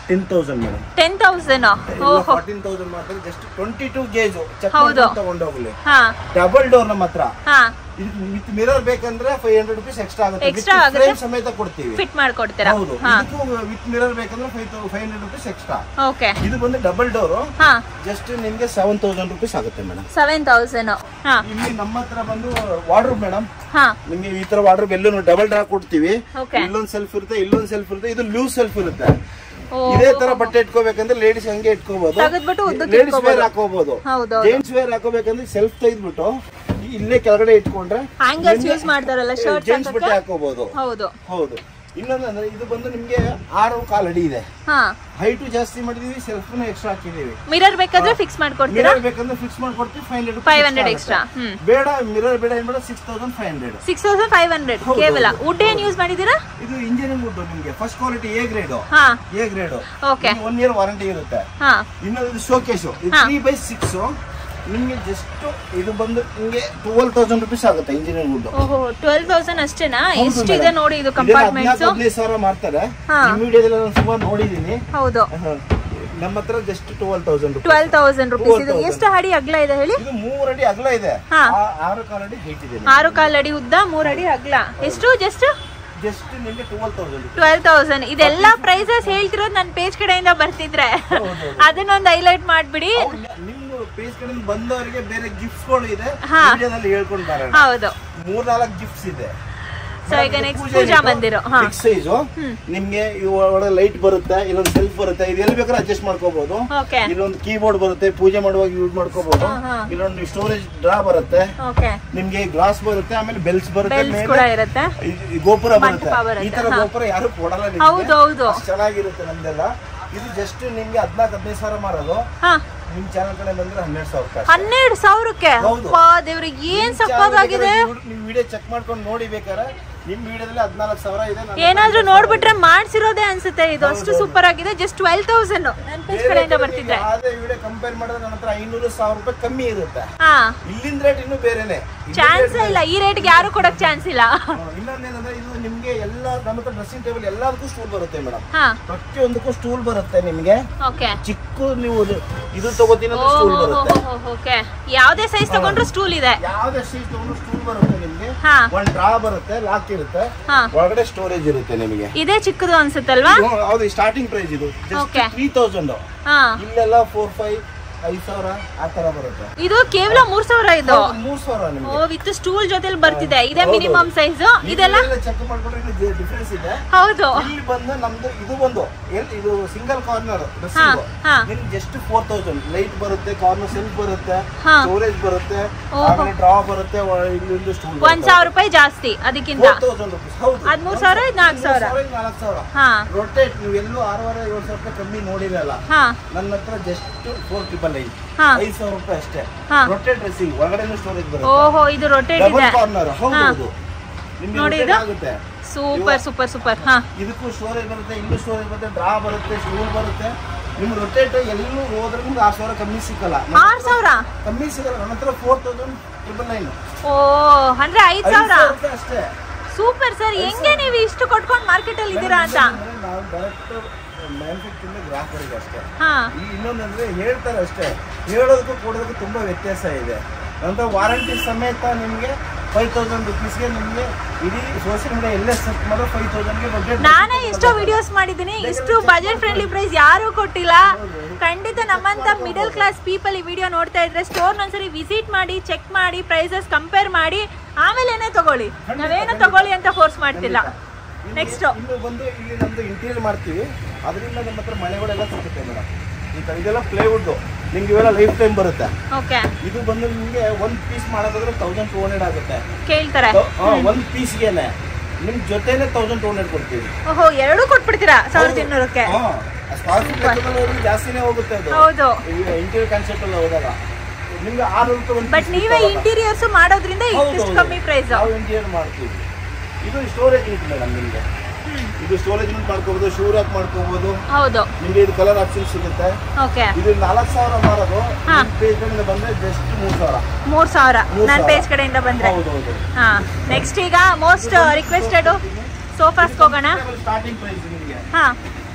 ten thousand madam ten thousand ಓಹೋ ಫಾರ್ಟೀನ್ ತೌಸಂಡ್ ಮಾತ್ರ just twenty two gauge check ಹೌದು. ತಗೊಂಡೋಗ್ಲಿ ಹಾ ಡಬಲ್ ಡೋರ್ ನಮ್ಮ ಹತ್ರ ಹಾ ಇದು ವಿತ್ ಮಿರರ್ ಬೇಕಂದ್ರೆ ಫೈವ್ ಹಂಡ್ರೆಡ್ ರುಪೀಸ್ ಎಕ್ಸ್ಟ್ರಾ ಆಗುತ್ತೆ Extra With ಆಗುತ್ತೆ? frame ಸಮೇತ ಕೊಡ್ತೀವಿ ಫಿಟ್ ಮಾಡ್ಕೊಡ್ತೀರಾ ಹೌದು ಹಾ ಇದಕ್ಕೂ ವಿತ್ ಮಿರರ್ ಬೇಕಂದ್ರೆ five five hundred rupees extra okay ಇದು ಬಂದು ಡಬಲ್ ಡೋರು ಹಾ ಜಸ್ಟ್ ನಿಮ್ಗೆ ಸೆವೆನ್ ತೌಸಂಡ್ ರುಪೀಸ್ ಆಗುತ್ತೆ ಮೇಡಮ್ ಸೆವೆನ್ ತೌಸಂಡ್ ಹಾ ಇಲ್ಲಿ ನಮ್ಮ ಹತ್ರ ಬಂದು ವಾರ್ಡ್ರೂಬ್ ಮೇಡಮ್ ಹಾ ನಿಮ್ಗೆ ಈ ತರ ವಾರ್ಡ್ರೂಬ್ ಎಲ್ಲೂ ಡಬಲ್ ಡ್ರಾ ಕೊಡ್ತೀವಿ Okay. ಇಲ್ಲೊಂದ್ ಸೆಲ್ಫ್ ಇರುತ್ತೆ ಇಲ್ಲೊಂದ್ ಸೆಲ್ಫ್ ಇರುತ್ತೆ ಇದು ಲೂಸ್ ಸೆಲ್ಫ್ ಇರುತ್ತೆ ಓ ಇದೇ ತರ ಬಟ್ಟೆ ಇಟ್ಕೋಬೇಕಂದ್ರೆ ಲೇಡೀಸ್ ಹಂಗೆ ಇಟ್ಕೋಬಹುದು ತೆಗೆದ್ಬಿಟ್ಟು ಉದ್ದಕ್ಕೆ ಲೇಡೀಸ್ ಇಟ್ಕೋಬೋದು. ವೇರ್ ಹಾಕೋಬಹುದು ಹೌದು ಜೆಂಟ್ಸ್ ವೇರ್ ಹಾಕೋಬೇಕಂದ್ರೆ ಸೆಲ್ಫ್ ತೆಗೆದ್ಬಿಟ್ಟು ಇಲ್ಲೇ ಕೆಳಗಡೆ ಇಟ್ಕೊಂಡ್ರೆ ಹ್ಯಾಂಗರ್ಸ್ ಯೂಸ್ ಮಾಡ್ತಾರಲ್ಲ ಶರ್ಟ್ ಜೆಂಟ್ಸ್ ಬಟ್ಟೆ ಹಾಕೋಬಹುದು ಹೌದು ಹೌದು ಇನ್ನೊಂದಂದ್ರೆ ಇದು ಬಂದು ನಿಮ್ಗೆ ಆರು ಕಾಲ್ ಅಡಿ ಇದೆ ಹಾ ಹೈಟು ಜಾಸ್ತಿ ಮಾಡಿದೀವಿ ಸೆಲ್ಫ್ ಎಕ್ಸ್ಟ್ರಾ ಹಾಕಿದೀವಿ ಮಿರರ್ ಬೇಕಾದ್ರೆ ಫಿಕ್ಸ್ ಮಾಡ್ಕೊಡ್ತೀರಾ ಮಿರರ್ ಬೇಕಂದ್ರೆ ಫಿಕ್ಸ್ ಮಾಡ್ಕೊಡ್ತೀವಿ five hundred five hundred extra hmm ಬೇಡ ಮಿರರ್ ಬೇಡ ಏನ್ ಬೇಡ six thousand five hundred six thousand five hundred ಹೌದು, ಕೇವಲ ಹೌದು. ವುಡ್ ಏನ್ ಯೂಸ್ ಮಾಡಿದೀರಾ ಇದು ಇಂಜಿನಿಯರಿಂಗ್ ವುಡ್ ನಿಮ್ಗೆ ಫಸ್ಟ್ ಕ್ವಾಲಿಟಿ ಎ ಗ್ರೇಡ್ ಹಾ A grade okay one year warranty ಇರುತ್ತೆ ಹಾ ಇನ್ನೊಂದು ಇದು ಶೋಕೇಶು ಇದು ಹಾ. ತ್ರೀ ಬೈ ಸಿಕ್ಸ್ ನಿಮ್ಗೆ ಜಸ್ಟ್ ಇದು ಬಂದು ನಿಮ್ಗೆ ಟ್ವೆಲ್ ತೌಸಂಡ್ ರುಪೀಸ್ ಆಗುತ್ತೆ ಇಂಜಿನಿಯರಿಂಗ್ ವುಡ್ ಓಹೋ ಟ್ವೆಲ್ ತೌಸಂಡ್ ಅಷ್ಟೇನಾ ಹೌದು ಎಷ್ಟಿದೆ madam. ನೋಡಿ ಇದು ಇದೆಲ್ಲ ಕಂಪಾರ್ಟ್ಮೆಂಟ್ಸ್ ಹದಿನಾಲ್ಕು ಹದಿನೈದು ಸಾವಿರ ಮಾಡ್ತಾರೆ ಹಾ. ಈ ವಿಡಿಯೋದಲ್ಲಿ ನಾನು ಸುಮಾರು ನೋಡಿದೀನಿ ಹೌದು ಹ. ನಮ್ಮ ಹತ್ರ just twelve thousand rupees twelve thousand rupees ಇದು 12,000. ಎಷ್ಟು ಅಡಿ ಅಗ್ಲ ಇದೆ ಹೇಳಿ ಇದು ಮೂರ್ ಅಡಿ ಅಗಲ ಇದೆ ಹಾ. ಆ- ಆರು ಕಾಲ್ ಅಡಿ ಹೈಟ್ ಇದೆ ಆರು ಕಾಲ್ ಅಡಿ ಉದ್ದ ಮೂರ್ ಅಡಿ ಅಗ್ಲ ಎಷ್ಟು ಜಸ್ಟ್ ಜಸ್ಟ್ ನಿಮ್ಗೆ ಟ್ವೆಲ್ ತೌಸಂಡ್ ಟ್ವೆಲ್ ತೌಸಂಡ್ ಇದೆಲ್ಲ ಪ್ರೈಸಸ್ ಹೇಳ್ತಿರೋದು ನನ್ನ ಪೇಜ್ ಕಡೆಯಿಂದ ಬರ್ತಿದ್ರೆ ಅದನ್ನೊಂದು ಹೈಲೈಟ್ ಮಾಡ್ಬಿಡಿ ನಿಮ್ಮ ಪೇಜ್ ಕಡೆಯಿಂದ ಬಂದವರಿಗೆ ಬೇರೆ ಗಿಫ್ಟ್ಸ್ ಗಳು ಇದೆ ಹಾ. ವಿಡಿಯೋದಲ್ಲಿ ಹೇಳ್ಕೊಂಡು ಬರೋಣ ಹೌದು ಮೂರ್ ನಾಲ್ಕು ಗಿಫ್ಟ್ಸ್ ಇದೆ ಸೊ ಈಗ ನೆಕ್ಸ್ಟ್ ಪೂಜಾ ಮಂದಿರ ಹಾ ಬಿಗ್ ಸೈಜು ನಿಮ್ಗೆ ಇವ್ ಒಳಗಡೆ ಲೈಟ್ ಬರುತ್ತೆ ಇಲ್ಲೊಂದು ಸೆಲ್ಫ್ ಬರುತ್ತೆ ಇದು ಎಲ್ಲಿ ಬೇಕಾದ್ರೆ ಅಡ್ಜಸ್ಟ್ ಮಾಡ್ಕೋಬಹುದು ಓಕೆ ಇಲ್ಲೊಂದು ಕೀಬೋರ್ಡ್ ಬರುತ್ತೆ ಪೂಜೆ ಮಾಡುವಾಗ ಯೂಸ್ ಮಾಡ್ಕೋಬಹುದು ಹಾ, ಹಾ. ಇಲ್ಲೊಂದು ಸ್ಟೋರೇಜ್ ಡ್ರಾ ಬರುತ್ತೆ ಓಕೆ ನಿಮ್ಗೆ ಗ್ಲಾಸ್ ಬರುತ್ತೆ ಆಮೇಲೆ ಬೆಲ್ಸ್ ಬರುತ್ತೆ ಬೆಲ್ಸ್ ಮೇಲೆ ಕೂಡ ಇರುತ್ತೆ ಈ- ಈ ಗೋಪುರ ಬರುತ್ತೆ ಮಂಟಪ ಬರುತ್ತೆ, ಈ ತರ ಹಾ. ಗೋಪುರ ಯಾರು ಕೊಡಲ್ಲ ನಿಮ್ಗೆ. ಹೌದು, ಹೌದು. ಅಷ್ಟ್ ಚೆನ್ನಾಗಿರುತ್ತೆ ನಮ್ದೆಲ್ಲ ಇದು ಜಸ್ಟ್ ನಿಮ್ಗೆ ಹದ್ನಾಲ್ಕು ಹದಿನೈದು ಸಾವಿರ ಮಾರೋದು ಹಾ ನಿಮ್ ಚಾನಲ್ ಕಡೆ ಬಂದ್ರೆ ಹನ್ನೆರಡು ಸಾವಿರ ರೂಪಾಯಿ ಹನ್ನೆರಡು ಸಾವಿರಕ್ಕೆ ಹೌದು. ಅಪ್ಪಾ ದೇವ್ರೆ ಏನ್ ಸಪ್ಪದಾಗಿದೆ ನೀವು ವಿಡಿಯೋ ಚೆಕ್ ಮಾಡ್ಕೊಂಡು ನೋಡಿ ಬೇಕಾರೆ ನಿಮ್ ವಿಡಿಯೋದಲ್ಲಿ ಹದಿನಾಲ್ಕು ಸಾವಿರ ಇದೆ ನನ್ನ ಏನಾದ್ರೂ ನೋಡ್ಬಿಟ್ರೆ ಮಾಡ್ಸಿರೋದೇ ಅನ್ಸುತ್ತೆ ಇದು ಅಷ್ಟು ಸೂಪರ್ ಆಗಿದೆ ಜಸ್ಟ್ ಟ್ವೆಲ್ ತೌಸಂಡ್ ನನ್ನ ಪೇಜ್ ಕಡೆಯಿಂದ ಬರ್ತಿದ್ರೆ ಅದೇ ವಿಡಿಯೋ ಕಂಪೇರ್ ಮಾಡಿದ್ರೆ ನನ್ನ ಹತ್ರ ಐನೂರು ಸಾವಿರ ರೂಪಾಯಿ ಕಮ್ಮಿ ಇರುತ್ತೆ ಹಾ ಇಲ್ಲಿಂದ ರೇಟ್ ಇನ್ನೂ ಬೇರೆನೆ ಇಲ್ಲಿ ಚಾನ್ಸ್ rate ಇಲ್ಲ ಈ ರೇಟ್ಗೆ ಯಾರು ಕೊಡಕ್ ಚಾನ್ಸ್ ಇಲ್ಲ ಹಾ, ಇನ್ನೊಂದೇನಂದ್ರೆ ಇದು ನಿಮ್ಗೆ ಎಲ್ಲ ನಮ್ಮ ಹತ್ರ ಡ್ರೆಸ್ಸಿಂಗ್ ಟೇಬಲ್ ಎಲ್ಲದಕ್ಕೂ ಸ್ಟೂಲ್ ಬರುತ್ತೆ ಮೇಡಮ್ ಹಾ ಪ್ರತಿಯೊಂದಕ್ಕೂ ಸ್ಟೂಲ್ ಬರುತ್ತೆ ನಿಮ್ಗೆ ಓಕೆ ಚಿಕ್ಕ ನೀವು ಇದು ತಗೋತೀನಿ ಅಂದ್ರೆ ಸ್ಟೂಲ್ ಬರುತ್ತೆ ಓಕೆ ಯಾವ್ದೇ ಸೈಜ್ ತಗೊಂಡ್ರು ಸ್ಟೂಲ್ ಇದೆ ಯಾವ್ದೇ ಸೈಜ್ ತಗೊಂಡು ಸ್ಟೂಲ್ ಬರುತ್ತೆ ನಿಮ್ಗೆ ಹಾ ಒಂದ್ ಡ್ರಾ ಬರುತ್ತೆ ಲಾಕ್ ಇರುತ್ತೆ ಹಾ ಒಳಗಡೆ ಸ್ಟೋರೇಜ್ ಇರುತ್ತೆ ನಿಮಗೆ ಇದೇ ಚಿಕ್ಕದು ಅನ್ಸುತ್ತಲ್ವಾ ಹೌದು ಸ್ಟಾರ್ಟಿಂಗ್ ಪ್ರೈಸ್ ಇದು ಜಸ್ಟ್ Okay. ತ್ರೀ ತೌಸಂಡ್ ಹಾ ಇಲ್ಲೆಲ್ಲ ಫೋರ್ ಫೈವ್ ಐದ್ ಸಾವಿರ ಆ ತರ ಬರುತ್ತೆ ಇದು ಕೇವಲ ಮೂರ್ ಸಾವಿರ ಇದು ಹೌದು, ಮೂರ್ ಸಾವಿರ ನಿಮ್ಗೆ ಓ ವಿತ್ ಸ್ಟೂಲ್ ಜೊತೆಲಿ ಬರ್ತಿದೆ ಇದೇ ಹೌದು. ಮಿನಿಮಮ್ ಸೈಜ್ ಇದೆಲ್ಲ ಚೆಕ್ ಮಾಡ್ಕೊಂಡ್ರೆ ಇದು ಡಿಫ್ರೆನ್ಸ್ ಇದೆ ಹೌದು ಇಲ್ಲಿ ಬಂದು ನಮ್ದು ಇದು ಬಂದು ಎಲ್ ಇದು ಸಿಂಗಲ್ ಕಾರ್ನರ್ ಹಾ, ಹಾ. ನಿಮ್ಗೆ ಜಸ್ಟ್ ಫೋರ್ ತೌಸಂಡ್ ಲೈಟ್ ಬರುತ್ತೆ ಕಾರ್ನರ್ ಸೆಲ್ಫ್ ಬರುತ್ತೆ ಹಾ. ಸ್ಟೋರೇಜ್ ಬರುತ್ತೆ ಓಹೋ. ಆಮೇಲೆ ಡ್ರಾ ಬರುತ್ತೆ ಒಳ- ಇಲ್ಲಿಂದ ಸ್ಟೂಲ್ ಒಂದ್ ಸಾವಿರ ರೂಪಾಯಿ ಜಾಸ್ತಿ ಅದಕ್ಕಿಂತ ಫೋರ್ ತೌಸಂಡ್ ರುಪೀಸ್ ಹೌದು ಅದ್ ಮೂರ್ ಸಾವಿರ, ಇದ್ ನಾಲ್ಕ್ ಸಾವಿರ. ನಾಲ್ಕು ಸಾವಿರ ಹಾ ರೊಟೇಟ್ ನೀವು ಎಲ್ಲೂ ಆರೂವರೆ ಏಳು ಸಾವಿರ ರೂಪಾಯಿ ಕಮ್ಮಿ ನೋಡಿರಲ್ಲ ಹಾ ನನ್ನ ಹತ್ರ ಜಸ್ಟ್ ಫೋರ್ ಟ್ರಿಪಲ್ ಐಟ್ ಹಾ. ಐದು ಸಾವಿರ ರೂಪಾಯಿ ಅಷ್ಟೇ ಹಾ. ರೊಟೇಟ್ ಡ್ರೆಸ್ಸಿಂಗ್ ಒಳಗಡೆನೂ ಸ್ಟೋರೇಜ್ ಬರುತ್ತೆ ಓಹೋ ಇದು ರೊಟೇಟ್ ಡಬಲ್ ಇದೆ ಕಾರ್ನರ್ ಹಾ. ಹೌದು ನಿಮ್ಗೆ ನೋಡಿ rotate ಇದು? ಆಗುತ್ತೆ ಸೂಪರ್ ಸೂಪರ್ ಸೂಪರ್ ಹಾ ಇದಕ್ಕೂ ಸ್ಟೋರೇಜ್ ಬರುತ್ತೆ ಇಲ್ಲೂ ಸ್ಟೋರೇಜ್ ಬರುತ್ತೆ ಡ್ರಾ ಬರುತ್ತೆ ಸ್ಟೂಲ್ ಬರುತ್ತೆ ನಿಮ್ ರೊಟೇಟ್ ಎಲ್ಲೂ ಹೋದ್ರೆ ನಿಮ್ಗೆ ಆರು ಸಾವಿರ ಕಮ್ಮಿ ಸಿಕ್ಕಲ್ಲ ನನ್ನ ಆರ್ ಸಾವಿರ ಕಮ್ಮಿ ಸಿಗಲ್ಲ ನನ್ನ ಹತ್ರ ಫೋರ್ ತೌಸಂಡ್ ಟ್ರಿಪಲ್ ನೈನ್ ಓ ಅಂದ್ರೆ ಐದ್ ಐದು ಸಾವಿರ ಸಾವಿರ ರೂಪಾಯಿ ಅಷ್ಟೇ ಸೂಪರ್ ಸರ್ ಹೆಂಗೆ ನೀವು ಇಷ್ಟು ಕೊಟ್ಕೊಂಡು ಮಾರ್ಕೆಟ್ ಅಲ್ಲಿ ಇದ್ದೀರಾ ಅಂತ ಅಂದ್ರೆ ನಾವು ಡೈರೆಕ್ಟ್ ಮ್ಯಾನುಫ್ಯಾಕ್ಚರಿಂಗ್ ಗ್ರಾಹಕರಿಗೆ ಅಷ್ಟೇ ಹಾ ಈ ಇನ್ನೊಂದಂದ್ರೆ ಹೇಳ್ತಾರೆ ಅಷ್ಟೇ ಹೇಳೋದಕ್ಕೂ ಕೊಡೋದಕ್ಕೂ ತುಂಬಾ ವ್ಯತ್ಯಾಸ ಇದೆ ನಂತರ ವಾರಂಟಿ ಸಮೇತ ನಿಮಗೆ ಫೈವ್ ತೌಸಂಡ್ ರುಪೀಸ್ಗೆ ನಿಮಗೆ ಇಡೀ ಸೋಷಿಯಲ್ ಮೀಡಿಯಾ ಎಲ್ಲೇ ಸರ್ಚ್ ಮಾಡಿದ್ರೆ ಫೈವ್ ತೌಸಂಡ್ಗೆ ಬಜೆಟ್ ನಾನೇ ಎಷ್ಟೋ ವಿಡಿಯೋಸ್ ಮಾಡಿದ್ದೀನಿ ಇಷ್ಟು ಬಜೆಟ್ ಫ್ರೆಂಡ್ಲಿ ಪ್ರೈಸ್ ಯಾರು ಕೊಟ್ಟಿಲ್ಲ ಖಂಡಿತ ನಮ್ಮಂತ ಮಿಡಲ್ ಕ್ಲಾಸ್ ಪೀಪಲ್ ಈ ವಿಡಿಯೋ ನೋಡ್ತಾ ಇದ್ರೆ ಸ್ಟೋರ್ ಒಂದ್ಸರಿ ವಿಸಿಟ್ ಮಾಡಿ ಚೆಕ್ ಮಾಡಿ ಪ್ರೈಸಸ್ ಕಂಪೇರ್ ಮಾಡಿ ಆಮೇಲೆನೆ ತಗೊಳ್ಳಿ ನಾವೇನು ತಗೊಳ್ಳಿ ಅಂತ ಫೋರ್ಸ್ ಮಾಡ್ತಿಲ್ಲ ನೆಕ್ಸ್ಟ್ ಇನ್ನು ಬಂದು ಇಲ್ಲಿ ನಮ್ದು ಇಂಟೀರಿಯರ್ ಮಾಡ್ತೀವಿ ಅದರಿಂದ ನಮ್ಮ ಹತ್ರ ಮನೆಗಳೆಲ್ಲ ಸಿಗುತ್ತೆ ಮೇಡಮ್ ಈ ತರ ಇದೆಲ್ಲ ಪ್ಲೇವುಡ್ ನಿಮ್ಗೆ ಇವೆಲ್ಲ ಲೈಫ್ ಟೈಮ್ ಬರುತ್ತೆ ಓಕೆ ಇದು ಬಂದು ನಿಮಗೆ ಒಂದ್ ಪೀಸ್ ಮಾಡೋದಾದ್ರೆ ತೌಸಂಡ್ ಟೂ ಹಂಡ್ರೆಡ್ ಆಗುತ್ತೆ ಕೇಳ್ತಾರೆ ಒಂದ್ ಪೀಸ್ಗೆನೆ ನಿಮ್ ಜೊತೆನೆ ತೌಸಂಡ್ ಟೂ ಹಂಡ್ರೆಡ್ ಕೊಡ್ತೀವಿ ಓಹೋ ಎರಡು ಕೊಟ್ಬಿಡ್ತೀರಾ ಸಾವಿರದ ಇನ್ನೂರಕ್ಕೆ ಸ್ಕ್ವೇರ್ ಫೀಟ್ ಲೆಕ್ಕದಲ್ಲಿ ಜಾಸ್ತಿನೇ ಹೋಗುತ್ತೆ ಅದು ಹೌದು ಇಂಟೀರಿಯರ್ ಕಾನ್ಸೆಪ್ಟ್ ಎಲ್ಲ ಹೋದಾಗ ನಿಮ್ಗೆ ಆರು ರೂಪಾಯಿ ಒಂದು ಬಟ್ ನೀವೇ ಇಂಟೀರಿಯರ್ಸ್ ಮಾಡೋದ್ರಿಂದ ಇಷ್ಟು ಕಮ್ಮಿ ಪ್ರೈಸ್ ನಾವು ಇಂಟೀರಿಯರ್ ಮಾಡ್ತೀವಿ ಇದು ಸ್ಟೋರೇಜ್ ಯೂನಿಟ್ ಮೇಡಮ್ ನಿಮ್ಗೆ ಇದು ಸ್ಟೋರೇಜ್ ಯೂನಿಟ್ ಮಾಡ್ಕೋಬಹುದು ಶೂ ರ್ಯಾಕ್ ಮಾಡ್ಕೋಬಹುದು ಹೌದು ನಿಮ್ಗೆ ಇದು ಕಲರ್ ಆಪ್ಷನ್ ಸಿಗುತ್ತೆ ಓಕೆ ಇದು ನಾಲ್ಕು ಸಾವಿರ ಮಾರೋದು ಹಾ. ಪೇಜ್ ಕಡೆಯಿಂದ ಬಂದ್ರೆ ಜಸ್ಟ್ ಮೂರು ಸಾವಿರ ಮೂರ್ ಸಾವಿರ ಮೂರ್ ನನ್ನ ಸಾವಿರ. ಪೇಜ್ ಕಡೆಯಿಂದ ಬಂದ್ರೆ ಹೌದು ಹೌದು ಹಾ ನೆಕ್ಸ್ಟ್ ಈಗ ಮೋಸ್ಟ್ ರಿಕ್ವೆಸ್ಟೆಡ್ ಸೋಫಾಸ್ ಹೋಗೋಣ ಸ್ಟಾರ್ಟಿಂಗ್ ಪ್ರೈಸ್ ನಿಮಗೆ ಹಾ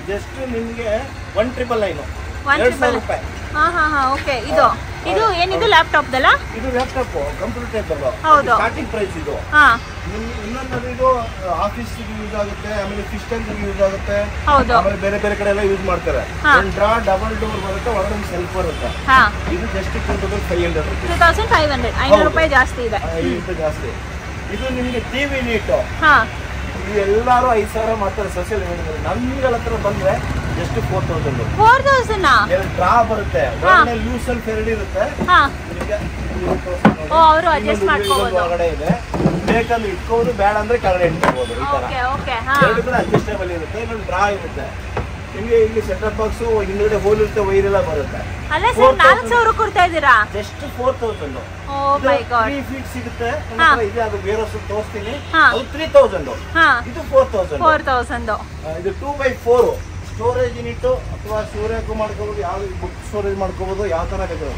ಜಸ್ಟ್ ನಿಮ್ಗೆ ಒನ್ ಟ್ರಿಪಲ್ ನೈನ್ One ಎರಡು ಸಾವಿರ triple- ರೂಪಾಯಿ ಹಾ ಹಾ ಹಾ ಓಕೆ ಇದು ಇದು ಏನಿದು ಲ್ಯಾಪ್ಟಾಪ್ದಲ್ಲ ಇದು ಲ್ಯಾಪ್ಟಾಪ್ ಕಂಪ್ಯೂಟರ್ ಟೇಬಲ್ ಹೌದು. ಸ್ಟಾರ್ಟಿಂಗ್ ಪ್ರೈಸ್ ಇದು ಹಾ ನಿಮ್ಗೆ ಇನ್ನೊಂದು ಇದು ಆಫೀಸ್ ಯೂಸ್ ಆಗುತ್ತೆ ಆಮೇಲೆ ಫಿಶ್ ಟ್ಯಾಂಕ್ ಯೂಸ್ ಆಗುತ್ತೆ ಹೌದು ಆಮೇಲೆ ಬೇರೆ ಬೇರೆ ಕಡೆ ಎಲ್ಲ ಯೂಸ್ ಮಾಡ್ತಾರೆ ಹಾ. ಡ್ರಾ ಡಬಲ್ ಡೋರ್ ಬರುತ್ತೆ ಒಳಗಡೆ ಸೆಲ್ಫ್ ಬರುತ್ತೆ ಹಾ ಇದು just two thousand five hundred two rupees thousand five hundred ಐನೂರು ಹೌದು. ರೂಪಾಯಿ ಜಾಸ್ತಿ ಇದೆ ಇದು ಜಾಸ್ತಿ ಇದು ನಿಮಗೆ ಟಿವಿ ನೀಟು ಹಾ ಇದು ಎಲ್ಲರೂ ಐದು ಸಾವಿರ ಮಾಡ್ತಾರೆ ಸೋಷಿಯಲ್ ಮೀಡಿಯಾದಲ್ಲಿ ನಮ್ಗಳ ಹತ್ರ ಬಂದ್ರೆ just four thousand four thousand ಎರಡು ಡ್ರಾ ಬರುತ್ತೆ ಒಳಗಡೆ ಲೂಸ್ ಅಲ್ಲಿ ಎರಡು ಇರುತ್ತೆ ಹಾ ನಿಮ್ಗೆ ಇದು ತೋರ್ಸ್ತೀನಿ ನೋಡಿ. ಓ, ಅವ್ರು adjust ಇನ್ನೊಂದು ಮಾಡ್ಕೋಬೋದು. ಇನ್ನೊಂದು ಒಳಗಡೆ ಇದೆ ಬೇಕಂದ್ರೆ ಇಟ್ಕೋಬಹುದು ಬೇಡ ಅಂದ್ರೆ ಕೆಳಗಡೆ ಇಟ್ಕೋಬಹುದು ಈ ತರ ಓಕೆ ಓಕೆ ಹಾ ಎರಡು ಕೂಡ ಅಡ್ಜಸ್ಟೇಬಲ್ ಇರುತ್ತೆ ಇನ್ನೊಂದು ಡ್ರಾ ಇರುತ್ತೆ ನಿಮಗೆ ಇಲ್ಲಿ ಸೆಟಪ್ ಬಾಕ್ಸ್ ಹಿಂದ್ಗಡೆ ಹೋಲ್ ಇರುತ್ತೆ ವೈರ್ ಎಲ್ಲ ಬರುತ್ತೆ ಅಲ್ಲ ಸರ್ ನಾಲ್ಕು ಸಾವಿರ ಕೊಡ್ತಾ ಇದ್ದೀರಾ just four thousand oh my god three feet ಸಿಗುತ್ತೆ ನನ್ನ ಹಾ. ಹತ್ರ ಇದೆ ಅದು ಬೇರೆ ತೋರಿಸ್ತೀನಿ ಹಾ. ಅದು ತ್ರೀ ತೌಸಂಡ್ ಹಾ ಇದು ಫೋರ್ ತೌಸಂಡ್ ಫೋರ್ ತೌಸಂಡ್ ಇದು two by four storage unit ಅಥವಾ ಸ್ಟೋರೇಜ್ ಮಾಡ್ಕೋಬಹುದು ಯಾವ ಬುಕ್ ಸ್ಟೋರೇಜ್ ಮಾಡ್ಕೋಬಹುದು ಯಾವ ತರ ಬೇಕಾದ್ರೆ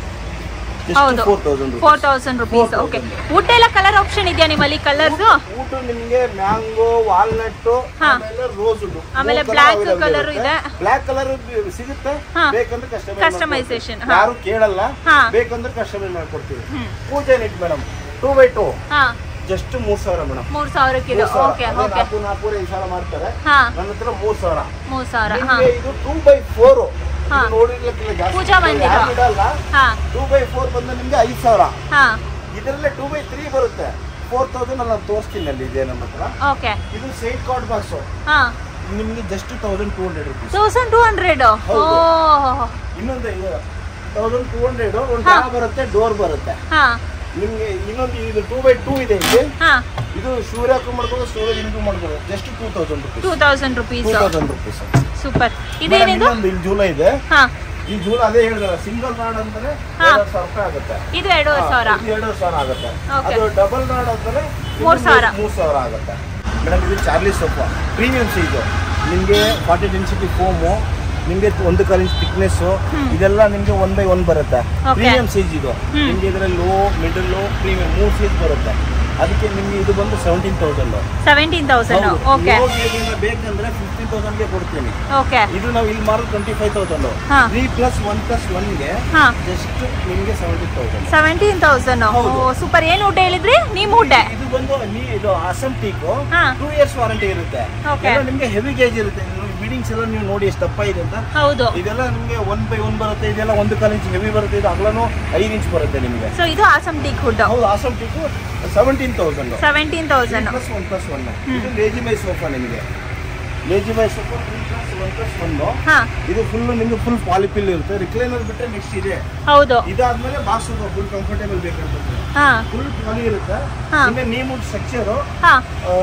ಹೌದು four thousand four thousand rupees okay ಊಟ ಎಲ್ಲ ಕಲರ್ ಆಪ್ಷನ್ ಇದೆಯಾ ನಿಮ್ಮಲ್ಲಿ ಕಲರ್ಸ್ ಊಟ ನಿಮ್ಗೆ ಮ್ಯಾಂಗೋ ವಾಲ್ನಟ್ ಹಾ. ಆಮೇಲೆ ರೋಸ್ ಆಮೇಲೆ black colour ಇದೆ. ಬ್ಲಾಕ್ ಕಲರ್ ಸಿಗುತ್ತೆ ಹಾ. ಬೇಕಂದ್ರೆ ಕಸ್ಟಮೈಸ್ Customization, ಹಾ. ಯಾರು ಕೇಳಲ್ಲ ಹಾ. ಬೇಕಂದ್ರೆ ಕಸ್ಟಮೈಸ್ ಮಾಡ್ಕೊಡ್ತೀವಿ ಹ್ಮ್. ಪೂಜೆ ನಿಟ್ ಮೇಡಮ್ ಟೂ ಬೈ ಟೂ ಹಾ ಜಸ್ಟ್ ಮೂರ್ ಸಾವಿರ ಮೇಡಮ್ ಮೂರ್ ಸಾವಿರಕ್ಕಿದು ಓಕೆ ಓಕೆ ನಾಲ್ಕು ನಾಲ್ಕು ಐದು ಸಾವಿರ ಮಾಡ್ತಾರೆ ಹಾ ನನ್ನ ಹತ್ರ ಮೂರ್ ಸಾವಿರ ಮೂರ್ ಸಾವಿರ ಹಾ ನಿಮ್ಗೆ ಇದು ಟೂ ಬೈ ಫೋರ್ ಹಾ. ನೋಡಿರ್ಲಿಕ್ಕಿಲ್ಲ ಜಾಸ್ತಿ ಪೂಜಾ ಮಂದಿರ. ಯಾರು ಇಡಲ್ಲ ಹಾ ಟೂ ಬೈ ಫೋರ್ ಬಂದ್ರೆ ನಿಮ್ಗೆ ಐದು ಸಾವಿರ ಹಾ ಇದರಲ್ಲೇ ಟೂ ಬೈ ತ್ರೀ ಬರುತ್ತೆ ಫೋರ್ ತೌಸಂಡ್ ನಾನು ತೋರಿಸ್ತೀನಿ ಅಲ್ಲಿ ಇದೆ ನಮ್ಮ ಹತ್ರ ಓಕೆ ಇದು ಸೈಡ್ ಕಾರ್ಡ್ ಬಾಕ್ಸ್ ಹಾ ನಿಮ್ಗೆ just thousand two hundred rupees thousand two hundred ಓ ಹೌದು. ಇನ್ನೊಂದು ತೌಸಂಡ್ ಟೂ ಹಂಡ್ರೆಡ್ ಒಂದು ಹಾ. ಡಾ ಬರುತ್ತೆ ಡೋರ್ ಬರುತ್ತೆ ಹಾ ನಿಮ್ಗೆ ಇನ್ನೊಂದು ಇದು ಟೂ ಬೈ ಟೂ ಇದೆ ಇಲ್ಲಿ ಹಾ ಇದು ಸೂರ್ಯಕ್ಕೂ ಮಾಡ್ಬೋದು ಸ್ಟೋರೇಜ್ ಇಂಟು ಮಾಡ್ಬೋದು just two thousand rupees two thousand rupees two thousand rupees super ಇದೇನಿದು ಇನ್ನೊಂದು ಇಲ್ಲಿ ಜೂಲ ಇದೆ ಹಾ ಈ ಜೂಲ ಅದೇ ಹೇಳಿದ್ರೆ ಸಿಂಗಲ್ ರಾಡ್ ಅಂದ್ರೆ ಹಾ. ಎರಡು ಸಾವಿರ ರೂಪಾಯಿ ಆಗುತ್ತೆ ಇದು ಎರಡೂವರೆ ಸಾವಿರ ಇದು ಎರಡು ಸಾವಿರ ಆಗುತ್ತೆ Okay. ಅದು ಡಬಲ್ ರಾಡ್ ಅಂದ್ರೆ ಮೂರ್ ಸಾವಿರ. ಮೂರು ಸಾವಿರ ಆಗುತ್ತೆ ಮೇಡಮ್ ಇದು ಚಾರ್ಲಿ ಸೋಫಾ ಪ್ರೀಮಿಯಂ ಸೈಜು ನಿಮಗೆ ಫಾರ್ಟಿ ಡೆನ್ಸಿಟಿ ಫೋಮು ನಿಮಗೆ ಒಂದು ಕಾಲ್ ಇಂಚ್ ಥಿಕ್ನೆಸ್ಸು ಇದೆಲ್ಲ ನಿಮಗೆ ಒನ್ ಬೈ ಒನ್ ಬರುತ್ತೆ Okay. ಪ್ರೀಮಿಯಂ ಸೈಜ್ ಇದು ಹ್ಮ್. ನಿಮಗೆ ಇದರಲ್ಲಿ ಲೋ ಮಿಡಲ್ ಪ್ರೀಮಿಯಂ ಮೂರು ಸೈಜ್ ಬರುತ್ತೆ ಅದಕ್ಕೆ ನಿಮಗೆ ಇದು ಬಂದು seventeen thousand seventeen thousand okay ಬೇಕಂದ್ರೆ ಫಿಫ್ಟೀನ್ ತೌಸಂಡ್ಗೆ ಕೊಡ್ತೀನಿ ಓಕೆ ಇದು ನಾವು ಇಲ್ಲಿ ಮಾರೋದು ಟ್ವೆಂಟಿ ಫೈವ್ ತೌಸಂಡ್ ಹಾ. ತ್ರೀ ಪ್ಲಸ್ ಒನ್ ಪ್ಲಸ್ ಒನ್ಗೆ ಹಾ ಜಸ್ಟ್ ನಿಮಗೆ ಸೆವೆಂಟಿ ತೌಸಂಡ್ ಸೆವೆಂಟೀನ್ ತೌಸಂಡ್ ಹೌದು. ಸೂಪರ್ ಏನು ಊಟ ಹೇಳಿದ್ರಿ ನಿಮ್ ಊಟ ಇದು ಬಂದು ನೀ ಇದು ಅಸಮ್ ಟೀಕು ಹಾ. ಟೂ ಇಯರ್ಸ್ ವಾರಂಟಿ ಇರುತ್ತೆ Okay. ಎಲ್ಲ ನಿಮಗೆ ಹೆವಿ ಗೇಜ್ ಇರುತ್ತೆ ಬಿಡಿಂಗ್ಸ್ ಎಲ್ಲ ನೀವು ನೋಡಿ ಎಷ್ಟು ದಪ್ಪ ಇದೆ ಅಂತ ಹೌದು ಇದೆಲ್ಲ ನಿಮಗೆ ಒನ್ ಬೈ ಒನ್ ಬರುತ್ತೆ ಇದೆಲ್ಲ ಒಂದು ಕಾಲು ಇಂಚ್ ಹೆವಿ ಬರುತ್ತೆ ಇದು ಅಗಲನು ಐದು ಇಂಚ್ ಬರುತ್ತೆ ನಿಮಗೆ ಸೊ ಇದು ಆಸಮ್ ಟೀಕ್ ಫುಡ್ ಹೌದು Assam teak seventeen thousand seventeen thousand plus one plus one ಇದು ಲೇಜಿ ಮೈ ಸೋಫಾ ನಿಮಗೆ lazy my sofa three plus one plus one ಹಾ ಇದು ಫುಲ್ ನಿಮಗೆ ಫುಲ್ ಪಾಲಿಪಿಲ್ ಇರುತ್ತೆ ರಿಕ್ಲೈನರ್ ಬಿಟ್ಟರೆ ನೆಕ್ಸ್ಟ್ ಇದೆ ಹೌದು ಇದಾದ್ಮೇಲೆ ಬಾಕ್ಸ್ ಫುಲ್ ಕಂಫರ್ಟೇಬಲ್ ಬೇಕಂತಂದ್ರೆ ಹಾ ಫುಲ್ ಪಾಲಿ ಇರುತ್ತೆ ಹಾ. ನಿಮಗೆ ನೇಮ್ ಸ್ಟ್ರಕ್ಚರು ಹಾ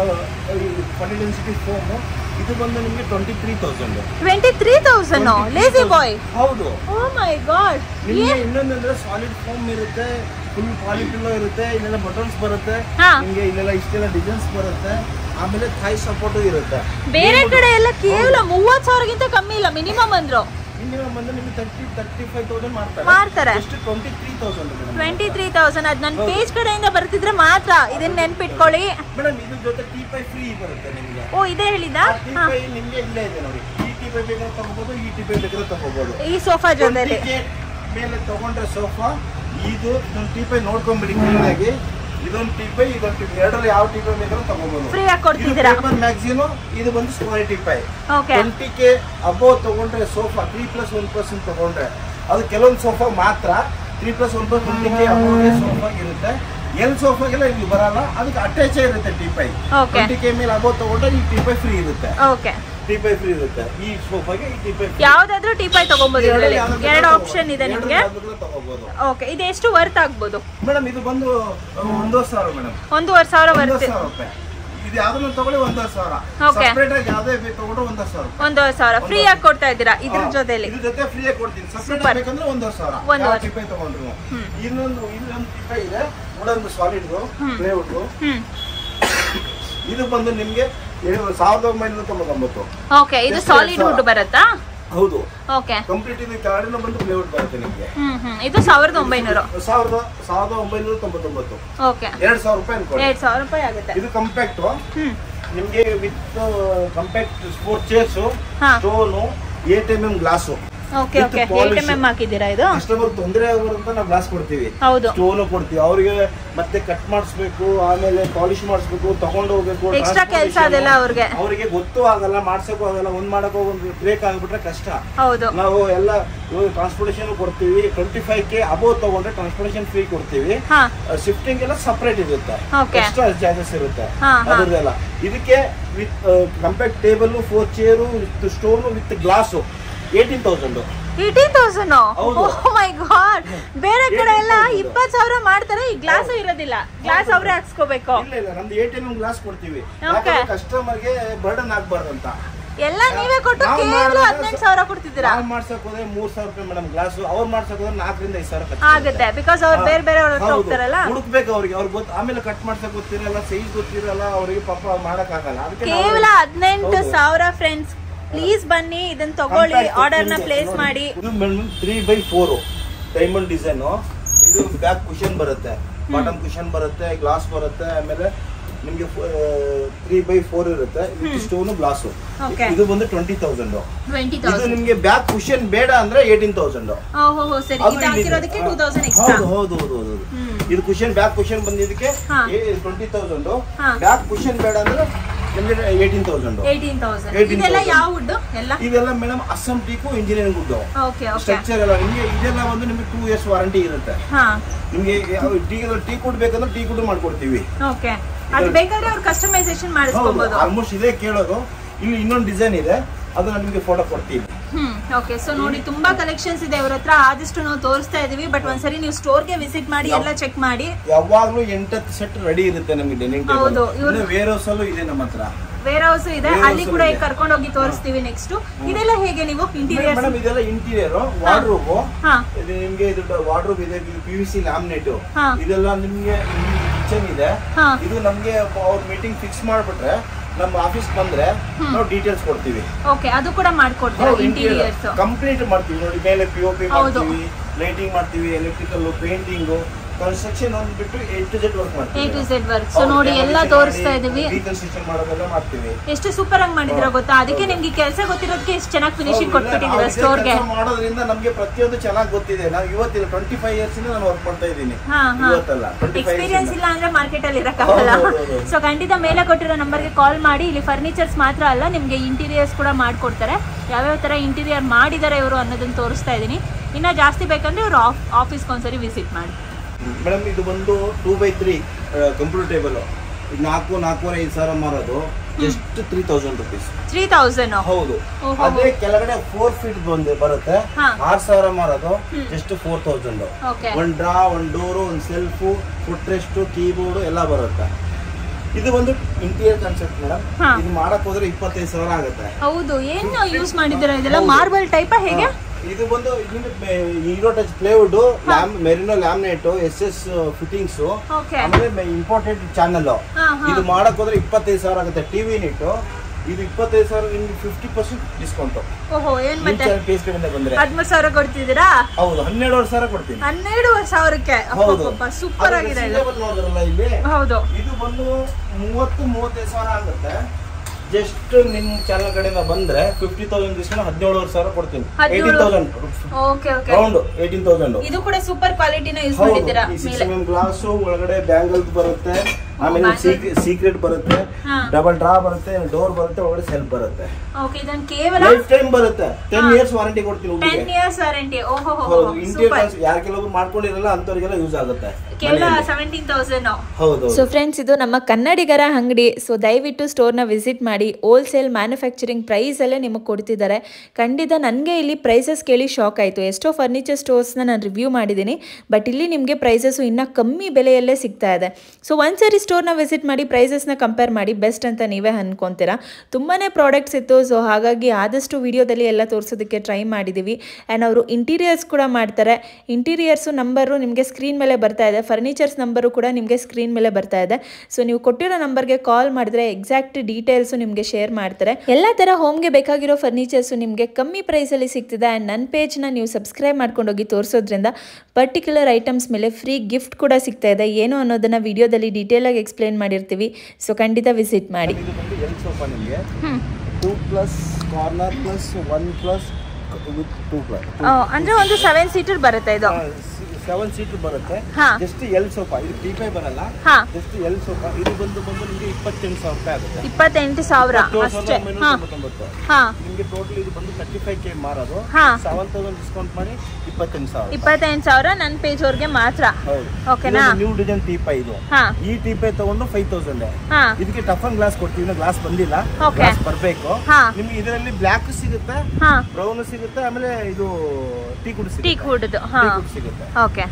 ಫಾರ್ಟಿ ಡೆನ್ಸಿಟಿ ಫೋಮು ಇದು ಬಂದು ನಿಮಗೆ twenty three thousand twenty three thousand lazy boy ಹೌದು ಓ ಮೈ ಗಾಡ್ ನಿಮಗೆ ಇನ್ನೊಂದಂದ್ರೆ ಸಾಲಿಡ್ ಫೋಮ್ ಇರುತ್ತೆ ಫುಲ್ ಪಾಲಿಪಿಲ್ಲೋ ಇರುತ್ತೆ ಇಲ್ಲೆಲ್ಲ ಬಟನ್ಸ್ ಬರುತ್ತೆ ಹಾ. ನಿಮಗೆ ಇಲ್ಲೆಲ್ಲ ಇಷ್ಟೆಲ್ಲ ಡಿಸೈನ್ಸ್ ಬರುತ್ತೆ ಆಮೇಲೆ ಥೈ ಸಪೋರ್ಟು ಇರುತ್ತೆ ಬೇರೆ ಕಡೆ ಎಲ್ಲ ಕೇವಲ ಮೂವತ್ ಸಾವಿರಗಿಂತ ಕಮ್ಮಿ ಇಲ್ಲ ಮಿನಿಮಮ್ ಅಂದ್ರು ಮಿನಿಮಮ್ ಬಂದು ನಿಮಗೆ ತರ್ಟಿ ತರ್ಟಿ ಫೈವ್ ತೌಸಂಡ್ ಮಾಡ್ತಾರೆ ಮಾಡ್ತಾರೆ. ಎಷ್ಟು twenty three thousand twenty three thousand ಅದ್ ನನ್ನ ಪೇಜ್ ಕಡೆಯಿಂದ ಬರ್ತಿದ್ರೆ ಮಾತ್ರ ಇದನ್ನ ನೆನ್ಪಿಟ್ಕೊಳ್ಳಿ ಮೇಡಮ್ ಇದ್ರ ಜೊತೆ ಟೀ ಪೈ ಫ್ರೀ ಬರುತ್ತೆ ನಿಮಗೆ ಓ ಇದೇ ಹೇಳಿದ ಟೀ ಪೈ ನಿಮಗೆ ಇಲ್ಲೇ ಇದೆ ನೋಡಿ ಈ ಟೀ ಪೈ ಬೇಕಾದ್ರೆ ತಗೋಬಹುದು ಈ ಟೀ ಪೈ ಬೇಕಾದ್ರೆ ತಗೋಬಹುದು ಈ ಸೋಫಾ ಜೊತೆಲಿ ಮೇಲೆ ತಗೊಂಡ್ರೆ ಸೋಫಾ ಇದು ಇದೊಂದು ಟೀ ಪೈ ನೋಡ್ಕೊಂಬಿಡಿ ಕ್ಲೀನ್ ಆಗಿ ಇದೊಂದು ಟೀ ಪೈ ಇದೊಂದು ಟೀ ಎರಡರಲ್ಲಿ ಯಾವ ಟೀ ಪೈ ಬೇಕಾದ್ರೂ ತಗೋಬಹುದು ಫ್ರೀ ಆಗಿ ಕೊಡ್ತಿದ್ದೀರಾ ಮ್ಯಾಗ್ಝಿನು ಇದು ಬಂದು square teapoy okay twenty K above ತಗೊಂಡ್ರೆ sofa three plus one percent ತಗೊಂಡ್ರೆ ಅದು ಕೆಲವೊಂದು ಸೋಫಾ ಮಾತ್ರ three plus one plus twenty K above sofa ಇರುತ್ತೆ ಎಲ್ ಸೋಫಾಗೆಲ್ಲ ಇಲ್ಲಿ ಬರಲ್ಲ ಅದಕ್ಕೆ ಅಟ್ಯಾಚೇ ಇರುತ್ತೆ ಟಿ ಪೈ Okay. ಟ್ವೆಂಟಿ ಕೆ ಮೇಲೆ ಅಬೋವ್ ತಗೊಂಡ್ರೆ ಈ ಟಿ ಪೈ ಫ್ರೀ ಇರುತ್ತೆ ಓಕೆ ಟಿ ಪೈ ಫ್ರೀ ಇರುತ್ತೆ ಈ ಸೋಫಾಗೆ ಈ ಟಿ ಪೈ ಯಾವ್ದಾದ್ರೂ ಟೀಪಾಯ್ ತಗೋಬಹುದು ಇದರಲ್ಲಿ ಎರಡು ಆಪ್ಷನ್ ಇದೆ ನಿಮ್ಗೆ ತಗೋಬಹುದು ಓಕೆ ಇದು ಎಷ್ಟು ವರ್ತ್ ಆಗ್ಬೋದು ಮೇಡಮ್ ಇದು ಬಂದು ಒಂದೂವರೆ ಸಾವಿರ ಮೇಡಮ್ ಒಂದೂವರೆ ಸಾವಿರ ಒಂದೂವರೆ ವರ್ತ್ ಸಾವಿರ ರೂಪಾಯಿ ಇದು ಯಾವ್ದನ್ನ ತಗೊಳ್ಳಿ ಒಂದೂವರೆ ಸಾವಿರ Okay. ಸಪ್ರೇಟ್ ಆಗಿ ಯಾವ್ದೇ ಬೇಕು ತಗೊಂಡ್ರೆ ಒಂದೂವರೆ ಸಾವಿರ ರೂಪಾಯಿ ಒಂದೂವರೆ ಸಾವಿರ ಫ್ರೀ ಆಗಿ ಕೊಡ್ತಾ ಇದ್ದೀರಾ ಇದ್ರ ಜೊತೆಲಿ ಇದ್ರ ಜೊತೆ ಫ್ರೀ ಆಗಿ ಕೊಡ್ತೀನಿ ಸಪ್ರೇಟ್ Super. ಬೇಕಂದ್ರೆ ಒಂದೂವರೆ ಸಾವಿರ ಒಂದೂವರೆ. ಯಾವ ಟಿಪೈ ತಗೊಂಡ್ರು ಇನ್ನೊಂದು ಇನ್ನೊಂದು ಟಿಪೈ ಇದೆ ನೋಡೋದು ಸಾಲಿಡ್ ಪ್ಲೇವುಡ್ ಹ್ಮ್ ಇದು ಬಂದು ನಿಮ್ಗೆ ಏಳು- ಸಾವಿರದ ಒಂಬೈನೂರ ತೊಂಬತ್ತೊಂಬತ್ತು ಓಕೆ ಇದು ಎಷ್ಟು ಸಾಲಿಡ್ ಸಾವಿರ? ವುಡ್ ಬರುತ್ತಾ ಹೌದು ಓಕೆ ಕಂಪ್ಲೀಟ್ ಇದು ಕಾರ್ಡಿನ ಬಂದು ಪ್ಲೇವುಡ್ ಬರುತ್ತೆ ನಿಮ್ಗೆ ಹ್ಮ್ ಹ್ಮ್ ಇದು ಸಾವಿರದ ಒಂಬೈನೂರು ಸಾವಿರದ ಸಾವಿರದ ಒಂಬೈನೂರ ತೊಂಬತ್ತೊಂಬತ್ತು ಓಕೆ ಎರಡ್ ಸಾವಿರ ರೂಪಾಯಿ ಅನ್ಕೊಳ್ಳಿ ಎರಡ್ ಸಾವಿರ ರೂಪಾಯಿ ಆಗುತ್ತೆ ಇದು ಕಂಪ್ಯಾಕ್ಟ್ ಹ್ಮ್ ನಿಮ್ಗೆ ವಿತ್ ಕಂಪ್ಯಾಕ್ಟ್ ಸ್ಪೋರ್ಟ್ ಚೇರ್ಸು ಹಾ. Stone eight M M glass okay With okay polish. Eight M M ಹಾಕಿದ್ದೀರಾ ಇದು ಕಸ್ಟಮರ್ ತೊಂದರೆ ಆಗೋದಂತ ನಾವು ಗ್ಲಾಸ್ ಕೊಡ್ತೀವಿ ಹೌದು ಸ್ಟೋನು ಕೊಡ್ತೀವಿ ಅವ್ರಿಗೆ ಮತ್ತೆ ಕಟ್ ಮಾಡಿಸ್ಬೇಕು ಆಮೇಲೆ ಪಾಲಿಶ್ ಮಾಡಿಸ್ಬೇಕು ತಗೊಂಡು ಹೋಗ್ಬೇಕು ಎಕ್ಸ್ಟ್ರಾ ಕೆಲಸ ಅದೆಲ್ಲ ಅವ್ರಿಗೆ ಅವರಿಗೆ ಗೊತ್ತು ಆಗಲ್ಲ ಮಾಡ್ಸಕ್ಕೂ ಆಗಲ್ಲ ಒಂದ್ ಮಾಡಕ್ಕೋ ಒಂದು ಬ್ರೇಕ್ ಆಗ್ಬಿಟ್ರೆ ಕಷ್ಟ ಹೌದು ನಾವು ಎಲ್ಲ ಟ್ರಾನ್ಸ್ಪೋರ್ಟೇಷನ್ ಕೊಡ್ತೀವಿ ಟ್ವೆಂಟಿ ಫೈವ್ ಕೆ ಅಬೋವ್ ತಗೊಂಡ್ರೆ ಟ್ರಾನ್ಸ್ಪೋರ್ಟೇಷನ್ ಫ್ರೀ ಕೊಡ್ತೀವಿ ಹಾ ಶಿಫ್ಟಿಂಗ್ ಎಲ್ಲ ಸಪ್ರೇಟ್ ಇರುತ್ತೆ Okay. ಎಕ್ಸ್ಟ್ರಾ ಚಾರ್ಜಸ್ ಇರುತ್ತೆ ಹಾ, ಹಾ. ಅದರದೆಲ್ಲ ಇದಕ್ಕೆ with compact table four chair with stone with glass eighteen thousand eighteen thousand ಹೌದು. ಮೈ ಗಾಡ್ ಬೇರೆ ಕಡೆ ಎಲ್ಲ 18,000. ಇಪ್ಪತ್ ಸಾವಿರ ಮಾಡ್ತಾರೆ ಈ ಗ್ಲಾಸ್ ಇರೋದಿಲ್ಲ ಗ್ಲಾಸ್ ಅವ್ರೆ ಹಾಕ್ಸ್ಕೋಬೇಕು ಇಲ್ಲ ಇಲ್ಲ ನಮ್ದು ಏಟ್ ಎಮ್ ಗ್ಲಾಸ್ ಕೊಡ್ತೀವಿ Okay. ಕಸ್ಟಮರ್ಗೆ ಬರ್ಡನ್ ಆಗ್ಬಾರ್ದು ಅಂತ ಎಲ್ಲ ನೀವೇ ಕೊಟ್ಟು ನಾವು ಕೇವಲ ಮಾಡಿದ್ರೆ ಹದಿನೆಂಟು ಸಾವಿರ ಕೊಡ್ತಿದ್ದೀರಾ ನಾವು ಮಾಡ್ಸಕ್ ಹೋದ್ರೆ ಮೂರ್ ಸಾವಿರ ರೂಪಾಯಿ ಮೇಡಮ್ ಗ್ಲಾಸ್ ಅವ್ರು ಮಾಡ್ಸಕ್ ಹೋದ್ರೆ ನಾಲ್ಕರಿಂದ ಐದು ಸಾವಿರ ಖರ್ಚು ಆಗುತ್ತೆ ಬಿಕಾಸ್ ಅವ್ರು ಬೇರೆ ಬೇರೆ ಅವ್ರ ಹತ್ರ ಹೌದು. ಹೋಗ್ತಾರಲ್ಲ ಹುಡುಕ್ಬೇಕು ಅವ್ರಿಗೆ ಅವ್ರಿಗೆ ಗೊತ್ತು ಆಮೇಲೆ ಕಟ್ ಮಾಡ್ಸಕ್ ಗೊತ್ತಿರಲ್ಲ ಸೈಜ್ ಗೊತ್ತಿರಲ್ಲ ಅವ್ರಿಗೆ ಪಾಪ ಮಾಡಕ್ ಆಗಲ್ಲ ಅದಕ್ಕೆ ನಾವು- ಕೇವಲ ಹದಿನೆಂಟು ಹೌದು. ಸಾವಿರ ಫ್ರೆಂಡ್ಸ್ ಪ್ಲೀಸ್ ಬನ್ನಿ ಇದನ್ನ ತಗೊಳ್ಳಿ Compact ಆರ್ಡರ್ ನ ಇದೆ. ಪ್ಲೇಸ್ ನೋಡಿ. ಮಾಡಿ ಇದು madam three by four diamond design ಇದು ಬ್ಯಾಕ್ ಕುಶನ್ ಬರುತ್ತೆ ಬಾಟಮ್ ಕುಶನ್ ಬರುತ್ತೆ ಗ್ಲಾಸ್ ಬರುತ್ತೆ ಆಮೇಲೆ ನಿಮ್ಗೆ ತ್ರೀ ಬೈ ಫೋರ್ ಇರುತ್ತೆ ಸ್ಟೋನು ಗ್ಲಾಸು Okay. ಇದು ಬಂದು ಟ್ವೆಂಟಿ ತೌಸಂಡ್ ಟ್ವೆಂಟಿ ಇದು ನಿಮ್ಗೆ ಬ್ಯಾಕ್ ಕುಶನ್ ಬೇಡ ಅಂದ್ರೆ ಏಯ್ಟೀನ್ ತೌಸಂಡ್ ಓಹೋ ಸರಿ ಇದು ಹಾಕಿರೋದಕ್ಕೆ ಟೂ ತೌಸಂಡ್ ಎಕ್ಸ್ಟ್ರಾ ಹೌದು ಹೌದು ಹೌದು ಹೌದು ಹೌದು. ಹ್ಮ್. ಇದು ಕುಶನ್ ಬ್ಯಾಕ್ ಕುಶನ್ ಬಂದಿದ್ದಕ್ಕೆ ಹಾ. ಟ್ವೆಂಟಿ ತೌಸಂಡ್ ಹಾ. ಬ್ಯಾಕ್ ಕುಶನ್ ಬೇಡ ಅಂದ್ರೆ ನಿಮ್ಗೆ ಏಯ್ಟೀನ್ ತೌಸಂಡ್ ಏಯ್ಟೀನ್ ತೌಸಂಡ್ 18,000. ಇದೆಲ್ಲ ಯಾವ ವುಡ್ ಎಲ್ಲ ಇದೆಲ್ಲ madam Assam teak engineering wood okay okay structure ಎಲ್ಲ ನಿಮಗೆ ಇದೆಲ್ಲ ಒಂದು ನಿಮಗೆ ಟೂ ಇಯರ್ಸ್ ವಾರಂಟಿ ಇರುತ್ತೆ ಹಾ ನಿಮಗೆ ಟೀ ಟೀ ಕುಡ್ ಬೇಕಂದ್ರೆ ಟೀ ಕುಡ್ ಮಾಡ್ಕೊಡ್ತೀವಿ ಓಕೆ ಅದು ಬೇಕಾದ್ರೆ ಅವ್ರು ಕಸ್ಟಮೈಸೇಷನ್ ಮಾಡಿಸ್ಕೊಬಹುದು ಆಲ್ಮೋಸ್ಟ್ ಇದೇ ಕೇಳೋದು ಇಲ್ಲಿ ಇನ್ನೊಂದು ಡಿಸೈನ್ ಇದೆ ಅದನ್ನ ನಿಮಗೆ ಫೋಟೋ ಕೊಡ್ತೀವಿ ಹ್ಮ್ ಓಕೆ ಸೊ ನೋಡಿ ತುಂಬಾ ಕಲೆಕ್ಷನ್ಸ್ ಇದೆ ಅವ್ರ ಹತ್ರ ಆದಷ್ಟು ನಾವು ತೋರಿಸ್ತಾ ಇದೀವಿ ಬಟ್ ಒಂದ್ಸರಿ ನೀವು ಸ್ಟೋರ್ಗೆ ವಿಸಿಟ್ ಮಾಡಿ ಎಲ್ಲ ಚೆಕ್ ಮಾಡಿ ಯಾವಾಗ್ಲೂ ಎಂಟತ್ತು ಸೆಟ್ ರೆಡಿ ಇರುತ್ತೆ ನಮಗೆ ಡೈನಿಂಗ್ ಟೇಬಲ್ ಹೌದು, ಇವ್ರು- ವೇರ್ ಹೌಸ್ ಅಲ್ಲೂ ಇದೆ ನಮ್ಮ ಹತ್ರ ವೇರ್ ಹೌಸ್ ಇದೆ Warehouse ಅಲ್ಲಿ ಕೂಡ ಇದೆ. ಕರ್ಕೊಂಡು ಹೋಗಿ ತೋರಿಸ್ತೀವಿ ನೆಕ್ಸ್ಟ್ ಇದೆಲ್ಲ ಹೇಗೆ ನೀವು ಇಂಟೀರಿಯರ್ಸ್ ಮೇಡಮ್ ಇದೆಲ್ಲ ಇಂಟೀರಿಯರ್ ವಾರ್ಡ್ರೂಬ್ ಹಾ ಇದು ನಿಮ್ಗೆ ಇದು ವಾರ್ಡ್ರೂಬ್ ಇದೆ ಪಿ ವಿ ಸಿ ಲ್ಯಾಮಿನೇಟ್ ಹಾ. ಇದೆಲ್ಲ ನಿಮ್ಗೆ ಕಿಚನ್ ಇದೆ ಹಾ. ಇದು ನಮ್ಗೆ ಅವ್ರ ಮೀಟಿಂಗ್ ಫಿಕ್ಸ್ ಮಾಡ್ಬಿಟ್ರೆ ನಮ್ಮ ಆಫೀಸ್ ಬಂದ್ರೆ ನಾವು ಡೀಟೇಲ್ಸ್ ಕೊಡ್ತೀವಿ ಓಕೆ ಅದು ಕೂಡ ಮಾಡ್ಕೊಡ್ತೀರಾ ಇಂಟೀರಿಯರ್ಸ್ ಕಂಪ್ಲೀಟ್ ಮಾಡ್ತೀವಿ ನೋಡಿ ಮೇಲೆ ಪಿ ಒ ಪಿ ಹೌದು. ಮಾಡ್ತೀವಿ ಲೈಟಿಂಗ್ ಮಾಡ್ತೀವಿ ಎಲೆಕ್ಟ್ರಿಕಲ್ ಪೇಂಟಿಂಗು ಕನ್ಸ್ಟ್ರಕ್ಷನ್ ಅಂದ್ಬಿಟ್ಟು A to Z work A ಮಾಡ್ತೀವಿ ಟು ಝೆಡ್ ವರ್ಕ್ ಸೊ ನೋಡಿ ಎಲ್ಲ ತೋರಿಸ್ತಾ ಇದೀವಿ ರೀಕನ್ಸ್ಟ್ರಕ್ಷನ್ ಮಾಡೋದೆಲ್ಲ ಮಾಡ್ತೀವಿ ಎಷ್ಟು ಸೂಪರ್ ಆಗಿ ಮಾಡಿದಿರಾ ಗೊತ್ತಾ ಅದಕ್ಕೆ ನಿಮ್ಗೆ ಕೆಲಸ ಗೊತ್ತಿರೋದಕ್ಕೆ ಎಷ್ಟು ಚೆನ್ನಾಗಿ ಫಿನಿಶಿಂಗ್ ಹೌದು, ಇಲ್ಲ, ಕೊಟ್ಬಿಟ್ಟಿದ್ದೀರಾ ನಾವು ಇದೇ ಸ್ಟೋರ್ಗೆ ಕೆಲ್ಸ ಮಾಡೋದ್ರಿಂದ ನಮ್ಗೆ ಪ್ರತಿಯೊಂದು ಚೆನ್ನಾಗಿ ಗೊತ್ತಿದೆ ನಾವು ಇವತ್ತಿಲ್ಲ ಟ್ವೆಂಟಿ ಫೈವ್ ಇಯರ್ಸ್ ಇಂದ ನಾನು ವರ್ಕ್ ಮಾಡ್ತಾ ಇದ್ದೀನಿ ಹಾ ಹಾ ಇವತ್ತಲ್ಲ ಟ್ವೆಂಟಿ ಫೈವ್ ಎಕ್ಸ್ಪೀರಿಯನ್ಸ್ ಇಲ್ಲ ಅಂದ್ರೆ ಮಾರ್ಕೆಟ್ ಅಲ್ಲಿ ಇರಕ್ಕಾಗಲ್ಲ ಹೌದು, ಹೌದು, ಹೌದು. ಸೊ ಖಂಡಿತ ಮೇಲೆ ಕೊಟ್ಟಿರೋ ನಂಬರ್ಗೆ ಕಾಲ್ ಮಾಡಿ ಇಲ್ಲಿ ಫರ್ನಿಚರ್ಸ್ ಮಾತ್ರ ಅಲ್ಲ ನಿಮ್ಗೆ ಇಂಟೀರಿಯರ್ಸ್ ಕೂಡ ಮಾಡ್ಕೊಡ್ತಾರೆ ಯಾವ್ಯಾವ ತರ ಇಂಟೀರಿಯರ್ ಮಾಡಿದ್ದಾರೆ ಇವರು ಅನ್ನೋದನ್ನ ತೋರಿಸ್ತಾ ಇದ್ದೀನಿ ಇನ್ನ ಜಾಸ್ತಿ ಬೇಕಂದ್ರೆ ಇವರು ಆಫೀಸ್ಗೆ ಒಂದ್ಸರಿ ವಿಸಿಟ್ ಮಾಡಿ ಮೇಡಮ್ ಇದು ಬಂದು two by three computer table ನಾಲ್ಕು ನಾಲ್ಕೂವರೆ ಐದು ಸಾವಿರ ಮಾರೋದು just three thousand rupees three thousand ಹೌದು ಓಹೋ. ಅದೇ ಕೆಳಗಡೆ ಫೋರ್ ಫೀಟ್ ಬಂದು ಬರುತ್ತೆ ಹಾ. ಆರ್ ಸಾವಿರ ಮಾರೋದು ಜಸ್ಟ್ ಫೋರ್ ತೌಸಂಡ್ ಓಕೆ ಒಂದ್ ಡ್ರಾ ಒಂದ್ ಡೋರು ಒಂದ್ ಸೆಲ್ಫು ಫುಟ್ ರೆಸ್ಟ್ ಕೀಬೋರ್ಡ್ ಎಲ್ಲ ಬರುತ್ತೆ ಇದು ಒಂದು ಇಂಟೀರಿಯರ್ ಕಾನ್ಸೆಪ್ಟ್ ಮೇಡಮ್ ಹಾ. ಇದು ಮಾಡಕ್ ಹೋದ್ರೆ ಇಪ್ಪತ್ತೈದು ಸಾವಿರ ಆಗುತ್ತೆ ಹೌದು ಏನ್ ಯೂಸ್ ಮಾಡಿದ್ದೀರಾ ಇದೆಲ್ಲ ಮಾರ್ಬಲ್ ಟೈಪ್ ಹೇಗೆ ಇದು ಬಂದು ಹೀರೋ ಟಚ್ ಪ್ಲೇವುಡ್ ಲ್ಯಾಮ್ Merino laminate S S fittings okay ಆಮೇಲೆ ಇಂಪಾರ್ಟೆಂಟ್ ಚಾನಲ್ ಹಾ ಹಾ ಇದು ಮಾಡಕ್ ಹೋದ್ರೆ ಇಪ್ಪತ್ತೈದು ಸಾವಿರ ಆಗುತ್ತೆ ಟಿವಿ ಯೂನಿಟ್ ಇದು ಇಪ್ಪತ್ತೈದು ಸಾವಿರ ನಿಮ್ಗೆ ಫಿಫ್ಟಿ ಪರ್ಸೆಂಟ್ ಡಿಸ್ಕೌಂಟ್ ಓಹೋ ಏನ್ ನಿಮ್ ಮತ್ತೆ ಚಾನಲ್ ಪೇಸ್ ಕಡೆಯಿಂದ ಬಂದ್ರೆ ಹದ್ಮೂರು ಸಾವಿರ ಕೊಡ್ತಿದ್ದೀರಾ ಹೌದು ಹನ್ನೆರಡುವರೆ ಸಾವಿರ ಕೊಡ್ತೀನಿ ಹನ್ನೆರಡು ಸಾವಿರಕ್ಕೆ ಹೌದು ಸೂಪರ್ ಆಗಿದೆ ಇದು Single ನೋಡಿದ್ರಲ್ಲ ಇಲ್ಲಿ ಹೌದು ಇದು ಬಂದು ಮೂವತ್ತು ಮೂವತ್ತೈದು ಸಾವಿರ ಆಗುತ್ತೆ ಜಸ್ಟ್ ನಿಮ್ ಚಾನಲ್ ಕಡೆಯಿಂದ ಬಂದ್ರೆ ಫಿಫ್ಟಿ ತೌಸಂಡ್ ಡಿಸ್ಕೌಂಟ್ ಹದಿನೇಳುವರೆ ಸಾವಿರ ಕೊಡ್ತೀನಿ ಹದಿನೇಳು. Eighteen thousand okay okay round eighteen thousand ಇದು ಕೂಡ ಸೂಪರ್ ಕ್ವಾಲಿಟಿನ ಯೂಸ್ ಹೌದು ಮಾಡಿದ್ದೀರಾ ಈ ಸಿಕ್ಸ್ ಮೇಲೆ ಎಂ ಎಂ ಗ್ಲಾಸ್ ಒಳಗಡೆ ಬ್ಯಾಂಗಲ್ ಬರುತ್ತೆ ಆಮೇಲೆ bangle. ಸೀಕ್ರೆಟ್ ಬರುತ್ತೆ ಹಾ. ಡಬಲ್ ಡ್ರಾ ಬರುತ್ತೆ ಡೋರ್ ಬರುತ್ತೆ ಒಳಗಡೆ ಸೆಲ್ಫ್ ಬರುತ್ತೆ ಓಕೆ ಇದನ್ನ ಕೇವಲ ಲೈಫ್ ಟೈಮ್ ಬರುತ್ತೆ ಟೆನ್ ಇಯರ್ಸ್ ವಾರಂಟಿ ಕೊಡ್ತೀನಿ ಟೆನ್ ಹುಡುಗಿಗೆ ಇಯರ್ಸ್ ವಾರಂಟಿ ಓಹೋ ಹೌದು ಇಂಟೀರಿಯರ್ ಸೂಪರ್ ಯಾರು ಕೆಲವೊಬ್ರು ಮಾಡ್ಕೊಂಡಿರಲ್ಲ ಅಂತವ್ರಿಗೆಲ್ಲ ಯೂಸ್ ಆಗುತ್ತೆ ಕೇವಲ ಮನೆಯಲ್ಲಿ. ಸೆವೆಂಟೀನ್ ತೌಸಂಡ್ ಹೌದು ಸೊ ಫ್ರೆಂಡ್ಸ್ ಇದು ನಮ್ಮ ಕನ್ನಡಿಗರ ಅಂಗಡಿ ಸೊ ದಯವಿಟ್ಟು ಸ್ಟೋರ್ನ ವಿಸಿಟ್ ಮಾಡಿ ಹೋಲ್ಸೇಲ್ ಮ್ಯಾನುಫ್ಯಾಕ್ಚರಿಂಗ್ ಪ್ರೈಸಲ್ಲೇ ನಿಮಗೆ ಕೊಡ್ತಿದ್ದಾರೆ ಖಂಡಿತ ನನಗೆ ಇಲ್ಲಿ ಪ್ರೈಸಸ್ ಕೇಳಿ ಶಾಕ್ ಆಯಿತು ಎಷ್ಟೋ ಫರ್ನಿಚರ್ ಸ್ಟೋರ್ಸ್ನ ನಾನು ರಿವ್ಯೂ ಮಾಡಿದ್ದೀನಿ ಬಟ್ ಇಲ್ಲಿ ನಿಮಗೆ ಪ್ರೈಸಸ್ಸು ಇನ್ನೂ ಕಮ್ಮಿ ಬೆಲೆಯಲ್ಲೇ ಸಿಗ್ತಾ ಇದೆ ಸೊ ಒಂದ್ಸರಿ ಸ್ಟೋರ್ನ ವಿಸಿಟ್ ಮಾಡಿ ಪ್ರೈಸಸ್ನ ಕಂಪೇರ್ ಮಾಡಿ ಬೆಸ್ಟ್ ಅಂತ ನೀವೇ ಅನ್ಕೊತೀರಾ ತುಂಬಾ ಪ್ರಾಡಕ್ಟ್ಸ್ ಇತ್ತು ಸೊ ಹಾಗಾಗಿ ಆದಷ್ಟು ವಿಡಿಯೋದಲ್ಲಿ ಎಲ್ಲ ತೋರಿಸೋದಕ್ಕೆ ಟ್ರೈ ಮಾಡಿದ್ದೀವಿ ಆ್ಯಂಡ್ ಅವರು ಇಂಟೀರಿಯರ್ಸ್ ಕೂಡ ಮಾಡ್ತಾರೆ ಇಂಟೀರಿಯರ್ಸು ನಂಬರು ನಿಮಗೆ ಸ್ಕ್ರೀನ್ ಮೇಲೆ ಬರ್ತಾ ಇದೆ ಫರ್ನಿಚರ್ಸ್ ನಂಬರು ಕೂಡ ನಿಮಗೆ ಸ್ಕ್ರೀನ್ ಮೇಲೆ ಬರ್ತಾ ಇದೆ ಸೊ ನೀವು ಕೊಟ್ಟಿರೋ ನಂಬರ್ಗೆ ಕಾಲ್ ಮಾಡಿದ್ರೆ ಎಕ್ಸಾಕ್ಟ್ ಡೀಟೇಲ್ಸು ನಿಮಗೆ ಶೇರ್ ಮಾಡ್ತಾರೆ ಎಲ್ಲ ಥರ ಹೋಮ್ಗೆ ಬೇಕಾಗಿರೋ ಫರ್ನಿಚರ್ಸು ನಿಮಗೆ ಕಮ್ಮಿ ಪ್ರೈಸಲ್ಲಿ ಸಿಗ್ತಿದೆ ಆ್ಯಂಡ್ ನನ್ನ ಪೇಜ್ನ ನೀವು ಸಬ್ಸ್ಕ್ರೈಬ್ ಮಾಡ್ಕೊಂಡೋಗಿ ತೋರಿಸೋದ್ರಿಂದ ಪರ್ಟಿಕ್ಯುಲರ್ ಐಟಮ್ಸ್ ಮೇಲೆ ಫ್ರೀ ಗಿಫ್ಟ್ ಕೂಡ ಸಿಗ್ತಾ ಇದೆ ಏನು ಅನ್ನೋದನ್ನು ವಿಡಿಯೋದಲ್ಲಿ ಡೀಟೇಲಾಗಿ ಡೀಟೇಲಾಗಿ ಎಕ್ಸ್ಪ್ಲೇನ್ ಮಾಡಿರ್ತೀವಿ ಸೊ ಖಂಡಿತ ವಿಸಿಟ್ ಮಾಡಿ ಇದು ಬಂದು ಎಲ್ ಸೋಫಾ ನಿಮಗೆ ಹ್ಞೂ two plus corner plus one plus with two plus ಅಂದರೆ ಒಂದು ಸೆವೆನ್ ಸೀಟರ್ ಬರುತ್ತೆ ಇದು ಸೆವೆನ್ ಸೀಟ್ ಬರುತ್ತೆ ಹಾ. ಜಸ್ಟ್ ಎಲ್ ಸೋಫಾ ಇದು ಟಿ ಫೈ ಬರಲ್ಲ ಹಾಂ ಜಸ್ಟ್ ಎಲ್ ಸೋಫಾ ಇದು ಬಂದು ಬಂದು ನಿಮಗೆ ಇಪ್ಪತ್ತೆಂಟು ಸಾವಿರ ರೂಪಾಯಿ ಆಗುತ್ತೆ ಇಪ್ಪತ್ತೆಂಟು ಸಾವಿರ ಇಪ್ಪತ್ತೇಳು ಅಷ್ಟೇ ಸಾವಿರದ ಒಂಬೈನೂರ ಹಾಂ ತೊಂಬತ್ತೊಂಬತ್ತು ಹಾಂ ನಿಮಗೆ ಟೋಟಲ್ ಇದು ಬಂದು ತರ್ಟಿ ಫೈವ್ ಕೆ ಮಾರೋದು ಹಾ. ಸೆವೆನ್ ತೌಸಂಡ್ ಡಿಸ್ಕೌಂಟ್ ಮಾಡಿ ಇಪ್ಪತ್ತೆಂಟು ಸಾವಿರ ಇಪ್ಪತ್ತೆಂಟು ಸಾವಿರ ನನ್ನ ಪೇಜ್ ಅವ್ರಿಗೆ ಮಾತ್ರ ಹೌದು ಓಕೆನಾ ನ್ಯೂ ಡಿಸೈನ್ ಟೀಪೈ ಇದು ಹಾಂ ಈ ಟೀಪೈ ತಗೊಂಡು ಫೈವ್ ತೌಸಂಡ್ ಹಾಂ ಇದಕ್ಕೆ ಟಫನ್ ಗ್ಲಾಸ್ ಕೊಡ್ತೀವಿ ಇನ್ನು ಗ್ಲಾಸ್ ಬಂದಿಲ್ಲ Okay. ಗ್ಲಾಸ್ ಬರಬೇಕು ಹಾ. ನಿಮ್ಗೆ ಇದರಲ್ಲಿ ಬ್ಲ್ಯಾಕ್ ಸಿಗುತ್ತೆ ಹಾಂ ಬ್ರೌನ್ ಸಿಗುತ್ತೆ ಆಮೇಲೆ ಇದು ಟೀ ಕುಡ್ ಟೀ ಸಿಗುತ್ತೆ ಕೂಡದು ಟೀ ಹಾಂ ಕುಡ್ ಸಿಗುತ್ತೆ ಓಕೆ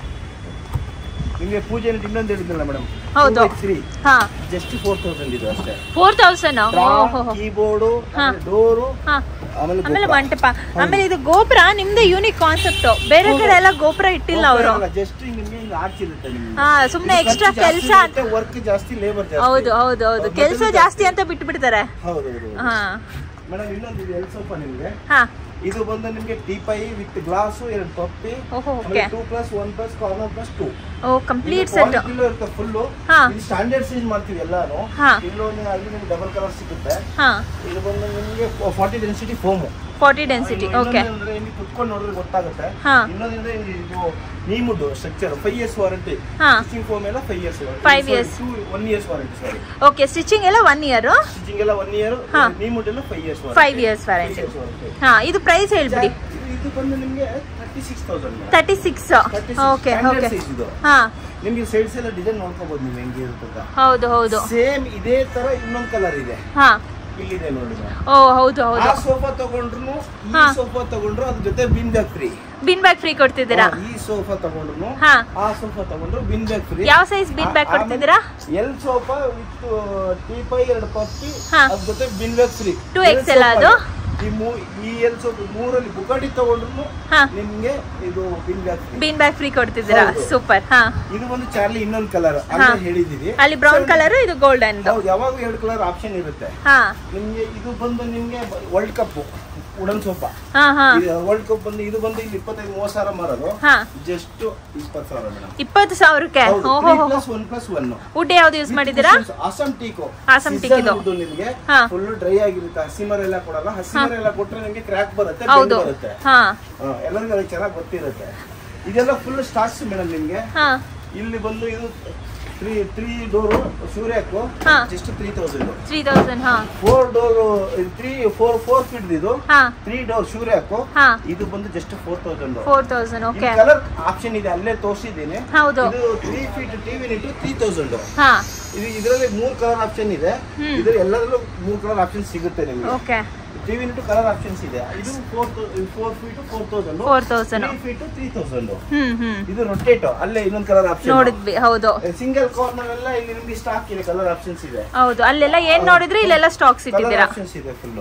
ನಿಮಗೆ ಪೂಜೆ ಇನ್ನೊಂದು ಹೇಳಿದ್ನಲ್ಲ ಮೇಡಮ್ ಹೌದು. ತ್ರೀ ಹಾಂ ಜಸ್ಟ್ ಫೋರ್ ತೌಸಂಡ್ ಇದು ಅಷ್ಟೇ ಫೋರ್ ತೌಸಂಡ್ ಓಹೋ ಕೀಬೋರ್ಡು ಹಾ. ಡೋರು ಹಾಂ ಆಮೇಲೆ ಆಮೇಲೆ ಗೋಪುರ. ಮಂಟಪ ಆಮೇಲೆ ಇದು ಗೋಪುರ ನಿಮ್ದು ಯೂನಿಕ್ ಕಾನ್ಸೆಪ್ಟ್ ಬೇರೆ ಕಡೆ ಎಲ್ಲ ಗೋಪುರ ಇಟ್ಟಿಲ್ಲ ಅವರು ಜಸ್ಟ್ ನಿಮ್ಗೆ ಹಿಂಗ್ ಆರ್ಚಿರುತ್ತೆ ನಿಮ್ಗೆ ಹಾ ಸುಮ್ನೆ ಎಕ್ಸ್ಟ್ರಾ ಕೆಲಸ ವರ್ಕ್ ಜಾಸ್ತಿ ಲೇಬರ್ ಜಾಸ್ತಿ ಹೌದು ಹೌದು ಹೌದು ಹೌದು, ಕೆಲಸ material ಜಾಸ್ತಿ ಅಂತ ಬಿಟ್ಬಿಡ್ತಾರೆ ಹೌದು ಹೌದು ಹಾ ಮೇಡಮ್ ಇನ್ನೊಂದು ಇದು ಎಲ್ ಸೋಫಾ ನಿಮ್ಗೆ ಹಾ ಇದು ಬಂದು ನಿಮ್ಗೆ ಟೀಪೈ ವಿತ್ ಗ್ಲಾಸ್ ಎರಡು ಪಪ್ಪಿ ಓಹೋ okay two plus one plus corner plus two ಓ ಕಂಪ್ಲೀಟ್ ಸೆಟ್ ಇರುತ್ತೆ ಫುಲ್ಲು ಹಾ. ಇದು ಸ್ಟ್ಯಾಂಡರ್ಡ್ ಸೈಜ್ ಮಾಡ್ತೀವಿ ಎಲ್ಲಾನು ಹಾ. ಇಲ್ಲೊಂದು ಅಲ್ಲಿ ನಿಮ್ಗೆ ಡಬಲ್ ಕಲರ್ ಸಿಗುತ್ತೆ ಹಾ ಇದು ಬಂದು ನಿಮಗೆ forty density foam forty density okay ಅಂದ್ರೆ ಇಲ್ಲಿ ಕುತ್ಕೊಂಡು ನೋಡಿದ್ರೆ ಗೊತ್ತಾಗುತ್ತೆ ಹಾ. ಇನ್ನೊಂದ್ರೆ ಇದು neem wood structure five years warranty ಹಾ. ಸ್ಟಿಚಿಂಗ್ ಫೋಮ್ ಎಲ್ಲ five years Five years. One years warranty sorry okay stitching ಎಲ್ಲ ಒನ್ ಇಯರ್ ಸ್ಟಿಚಿಂಗ್ ಎಲ್ಲ ಒನ್ ಇಯರ್ ಹಾ. ನೀಮುಡ್ ಎಲ್ಲ five years five years warranty ಹಾ ಇದು ಪ್ರೈಸ್ ಹೇಳ್ಬಿಡಿ ಇದು ಬಂದು ನಿಮಗೆ thirty six thousand thirty six okay okay ಇದು ಹಾ ನಿಮ್ಗೆ ಸೈಡ್ಸ್ ಎಲ್ಲ ಡಿಸೈನ್ ನೋಡ್ಕೋಬಹುದು ನೀವು ಹೆಂಗೆ ಇರುತ್ತೆ ಹೌದು ಹೌದು ಸೇಮ್ ಇದೇ ತರ ಇನ್ನೊಂದು ಕಲರ್ ಇದೆ ಹಾ ಇಲ್ಲಿದೆ ನೋಡಿ ಓ ಹೌದು ಆ ಹೌದು ಸೋಫಾ ತಗೊಂಡ್ರು ಈ ಹಾ. ಸೋಫಾ ತಗೊಂಡ್ರು ಅದ್ರ ಜೊತೆ bean bag free bean bag free ಕೊಡ್ತಿದ್ದೀರಾ ಈ ಸೋಫಾ ತಗೊಂಡ್ರು ಹಾ. ಆ ಸೋಫಾ ತಗೊಂಡ್ರು ಬಿನ್ ಬ್ಯಾಗ್ ಫ್ರೀ ಯಾವ size bin bag ಕೊಡ್ತಿದ್ದೀರಾ? ಎಲ್ ಸೋಫಾ ವಿತ್ ಟೀಪೈ ಎರಡು ಪಪ್ಪಿ ಹಾ. ಅದ್ರ ಜೊತೆ ಬಿನ್ ಬ್ಯಾಗ್ ಫ್ರೀ 2XL ಅದು? ಈ ಮೂ ಈ ಎಲ್ ಸೋಫಾ ಮೂರಲ್ಲಿ ಬುಗಾಟಿ ತಗೊಂಡ್ರು ಹಾ. ನಿಮ್ಗೆ ಇದು bean bag free bean bag free ಕೊಡ್ತಿದ್ದೀರಾ ಹೌದು. ಸೂಪರ್ ಹಾ ಇದು ಒಂದು ಚಾರ್ಲಿ ಇನ್ನೊಂದು ಕಲರ್ ಹಾ. ಅಂತ ಹೇಳಿದೀವಿ ಅಲ್ಲಿ ಬ್ರೌನ್ ಕಲರ್ ಇದು ಗೋಲ್ಡನ್ ಹೌದು ಯಾವಾಗ ಎರಡು ಕಲರ್ ಆಪ್ಷನ್ ಇರುತ್ತೆ ಹಾ ನಿಮ್ಗೆ ಇದು ಬಂದು ನಿಮ್ಗೆ ವರ್ಲ್ಡ್ ಕಪ್ ಉಡನ್ ಸೋಫಾ ಹಾ ಹಾ ವರ್ಲ್ಡ್ ಕಪ್ ಬಂದು ಇದು ಬಂದು ಇಲ್ಲಿ ಇಪ್ಪತ್ತೈದು ಮೂವತ್ತು ಸಾವಿರ ಮಾರೋದು ಹಾ ಜಸ್ಟ್ ಇಪ್ಪತ್ತು ಸಾವಿರ ಮೇಡಮ್ ಇಪ್ಪತ್ತು ಸಾವಿರಕ್ಕೆ ಓಹೋ plus one plus one wood ಯಾವ್ದು ಯೂಸ್ ಮಾಡಿದ್ದೀರಾ ಆಸಮ್ ಟೀಕೋ Assam teak ಇದು. ನಿಮ್ಗೆ ಹಾ. ಫುಲ್ ಡ್ರೈ ಆಗಿರುತ್ತೆ ಹಸಿಮರ ಎಲ್ಲ ಕೊಡಲ್ಲ ಹಸಿಮರ ಎಲ್ಲ ಕೊಟ್ರೆ ನಿಮ್ಗೆ ಕ್ರ್ಯಾಕ್ ಬರುತ್ತೆ ಹೌದು ಬೆಂಡ್ ಬರುತ್ತೆ ಹಾ ಹಾ, ಎಲ್ಲರಿಗೂ ಅದು ಚೆನ್ನಾಗಿ ಗೊತ್ತಿರುತ್ತೆ ಇದೆಲ್ಲ ಫುಲ್ ಸ್ಟಾಕ್ಸ್ ಮೇಡಮ್ ನಿಮ್ಗೆ ಹಾ ಇಲ್ಲಿ ಬಂದು ಇದು ತ್ರೀ ತ್ರೀ ಡೋರು ಸೂರ್ಯಕ್ಕೂ ಹಾ. Just three thousand three thousand ಹಾ four door three four four feet ಇದು ಹಾ ತ್ರೀ ಡೋರ್ ಸೂರ್ಯಕ್ಕೂ ಹಾ ಇದು ಬಂದು just four thousand four thousand okay colour option ಇದೆ ಅಲ್ಲೇ ತೋರಿಸಿದ್ದೀನಿ ಹೌದು ಇದು three feet TV unit three thousand ಹಾ ಇದು ಇದರಲ್ಲಿ ಮೂರ್ ಕಲರ್ ಆಪ್ಷನ್ ಇದೆ ಹ್ಮ್. ಇದ್ರಲ್ಲಿ ಎಲ್ಲದರಲ್ಲೂ ಮೂರ್ ಕಲರ್ ಆಪ್ಷನ್ ಸಿಗುತ್ತೆ ನಿಮಗೆ okay TV unit colour options ಇದೆ ಇದು four four feet four thousand four thousand three feet three thousand hmm hmm ಇದು ರೊಟೇಟ್ ಅಲ್ಲೇ ಇನ್ನೊಂದು ಕಲರ್ ಆಪ್ಷನ್ ನೋಡಿದ್ವಿ ಹೌದು ಸಿಂಗಲ್ ಕಾರ್ನರ್ ಎಲ್ಲ ಇಲ್ಲಿ ನಿಮ್ಗೆ ಸ್ಟಾಕ್ ಇದೆ ಕಲರ್ ಆಪ್ಷನ್ಸ್ ಇದೆ ಹೌದು ಅಲ್ಲೆಲ್ಲ ಏನ್ ನೋಡಿದ್ರೆ ಇಲ್ಲೆಲ್ಲ ಸ್ಟಾಕ್ಸ್ ಕಲರ್ ಇಟ್ಟಿದ್ದೀರಾ ಆಪ್ಷನ್ಸ್ ಇದೆ ಫುಲ್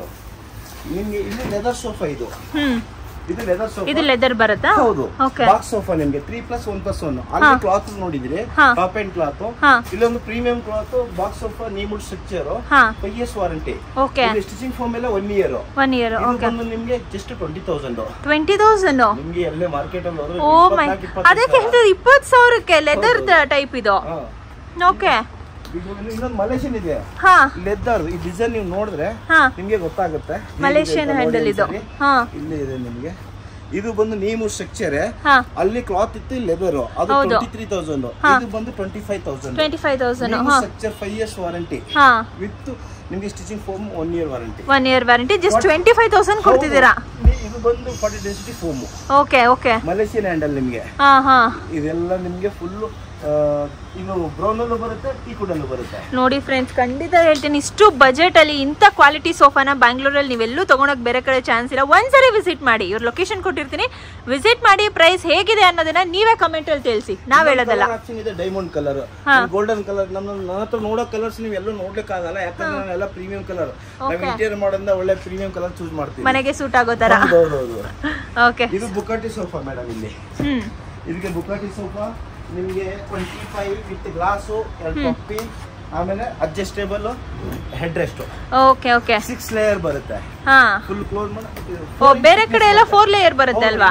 ನಿಮ್ಗೆ ಇಲ್ಲಿ ಲೆದರ್ ಸೋಫಾ ಇದು ಹ್ಮ್ ಇದು ಲೆದರ್ ಸೋಫಾ ಇದು ಲೆದರ್ ಬರುತ್ತಾ ಹೌದು ಓಕೆ ಬಾಕ್ಸ್ ಸೋಫಾ ನಿಮ್ಗೆ three plus one plus one ಅಲ್ಲಿ ಕ್ಲಾತ್ ನೋಡಿದ್ರಿ ಹಾ. ಟಾಪ್ ಅಂಡ್ ಕ್ಲಾತ್ ಹಾ. ಇಲ್ಲೊಂದು premium cloth box sofa neem wood structure ಹಾ five years warranty okay stitching foam ಎಲ್ಲ ಒನ್ ಇಯರ್ ಒನ್ ಇಯರ್ ಇದು ಓಕೆ ಬಂದು ನಿಮ್ಗೆ just twenty thousand twenty thousand ನಿಮ್ಗೆ ಎಲ್ಲೇ ಮಾರ್ಕೆಟ್ ಅಲ್ಲಿ ಹೋದ್ರೆ ಓ ಮೈ ಅದಕ್ಕೆ ಹೇಳಿದ್ರೆ ಇಪ್ಪತ್ತು ಸಾವಿರಕ್ಕೆ ಲೆದರ್ ಟೈಪ್ ಇದು ಹಾ. ಓಕೆ ಇದು ಒಂದು- ಇನ್ನೊಂದು ಮಲೇಷಿಯನ್ ಇದೆ ಹಾ ಲೆದರ್ ಈ ಡಿಸೈನ್ ನೀವು ನೋಡಿದ್ರೆ ಹಾ ನಿಮ್ಗೆ ಗೊತ್ತಾಗುತ್ತೆ ಮಲೇಷಿಯನ್ ಹೇಗಿದೆ ಅಂತ ಹ್ಯಾಂಡಲ್ ನೋಡಿ ಇದು ಒಂದ್ಸರಿ. ಹಾ ಇಲ್ಲೇ ಇದೆ ನಿಮ್ಗೆ ಇದು ಬಂದು ನೀಮು ಸ್ಟ್ರಕ್ಚರ್ ಹಾ ಅಲ್ಲಿ ಕ್ಲಾತ್ ಇತ್ತು ಲೆದರ್ ಅದು ಹೌದು. ಟ್ವೆಂಟಿ ತ್ರೀ ತೌಸಂಡ್ ಹಾ. ಇದು ಬಂದು twenty five thousand twenty five thousand ಹಾ ಸ್ಟ್ರಕ್ಚರ್ ಫೈವ್ ಇಯರ್ಸ್ ವಾರಂಟಿ ಹಾ ವಿತ್ ನಿಮ್ಗೆ stitching foam one year warranty one year warranty just twenty five thousand ಕೊಡ್ತಿದ್ದೀರಾ ಇದು ಬಂದು forty density foam okay okay Malaysian handle ನಿಮ್ಗೆ ಹಾ ಹಾ ಇದೆಲ್ಲ ನಿಮ್ಗೆ ಫುಲ್ ಇದು ಬ್ರೌನ್ ಅಲ್ಲೂ ಬರುತ್ತೆ ಟೀ ಅಲ್ಲೂ ಬರುತ್ತೆ ನೋಡಿ ಫ್ರೆಂಡ್ಸ್ ಖಂಡಿತ ಹೇಳ್ತೀನಿ ಇಷ್ಟು ಬಜೆಟ್ ಅಲ್ಲಿ ಇಂಥ ಕ್ವಾಲಿಟಿ ಸೋಫಾನ ಬ್ಯಾಂಗ್ಳೂರಲ್ಲಿ ನೀವೆಲ್ಲೂ ತಗೊಂಡೋಗಿ ಬೇರೆ ಕಡೆ ಚಾನ್ಸ್ ಇಲ್ಲ ಒಂದ್ಸರಿ ವಿಸಿಟ್ ಮಾಡಿ ಇವ್ರ ಲೊಕೇಶನ್ ಕೊಟ್ಟಿರ್ತೀನಿ ವಿಸಿಟ್ ಮಾಡಿ ಪ್ರೈಸ್ ಹೇಗಿದೆ ಅನ್ನೋದನ್ನ ನೀವೇ ಕಮೆಂಟ್ ಅಲ್ಲಿ ತಿಳಿಸಿ ನಾವ್ ಹೇಳೋದಲ್ಲ ಆಪ್ಷನ್ ಇದೆ ಡೈಮಂಡ್ ಕಲರ್ ಹಾ. ಗೋಲ್ಡನ್ ಕಲರ್ ನಮ್ಮ ನನ್ನ ಹತ್ರ ನೋಡೋ ಕಲರ್ಸ್ ನೀವು ಎಲ್ಲೂ ನೋಡ್ಲಿಕ್ಕೆ ಆಗಲ್ಲ ಯಾಕಂದ್ರೆ ನಾನೆಲ್ಲ ಪ್ರೀಮಿಯಂ ಕಲರ್ ನಾವು Okay. ಇಂಟೀರಿಯರ್ ಮಾಡೋದ್ರಿಂದ ಒಳ್ಳೆ ಪ್ರೀಮಿಯಂ ಕಲರ್ ಚೂಸ್ ಮಾಡ್ತೀವಿ ಮನೆಗೆ ಸೂಟ್ ಆಗೋ ತರ ಹೌದೌದು ಓಕೆ ಇದು ಬುಕಾಟಿ ಸೋಫಾ ಮೇಡಮ್ ಇಲ್ಲಿ ಹ್ಮ್ ಇದಕ್ಕೆ ಬುಕಾಟಿ ಸೋಫಾ ನಿಮಗೆ ಟ್ವೆಂಟಿ ಫೈವ್ ವಿತ್ ಗ್ಲಾಸು ಎರಡು ಪಪ್ಪಿ ಆಮೇಲೆ adjustable head rest okay okay six layer ಬರುತ್ತೆ ಹಾ ಫುಲ್ ಕ್ಲೋಸ್ ಮಾಡಿ ಓ ಬೇರೆ ಕಡೆ ಎಲ್ಲ ಫೋರ್ ಲೇಯರ್ ಬರುತ್ತೆ ಅಲ್ವಾ ನೀವು ಇದು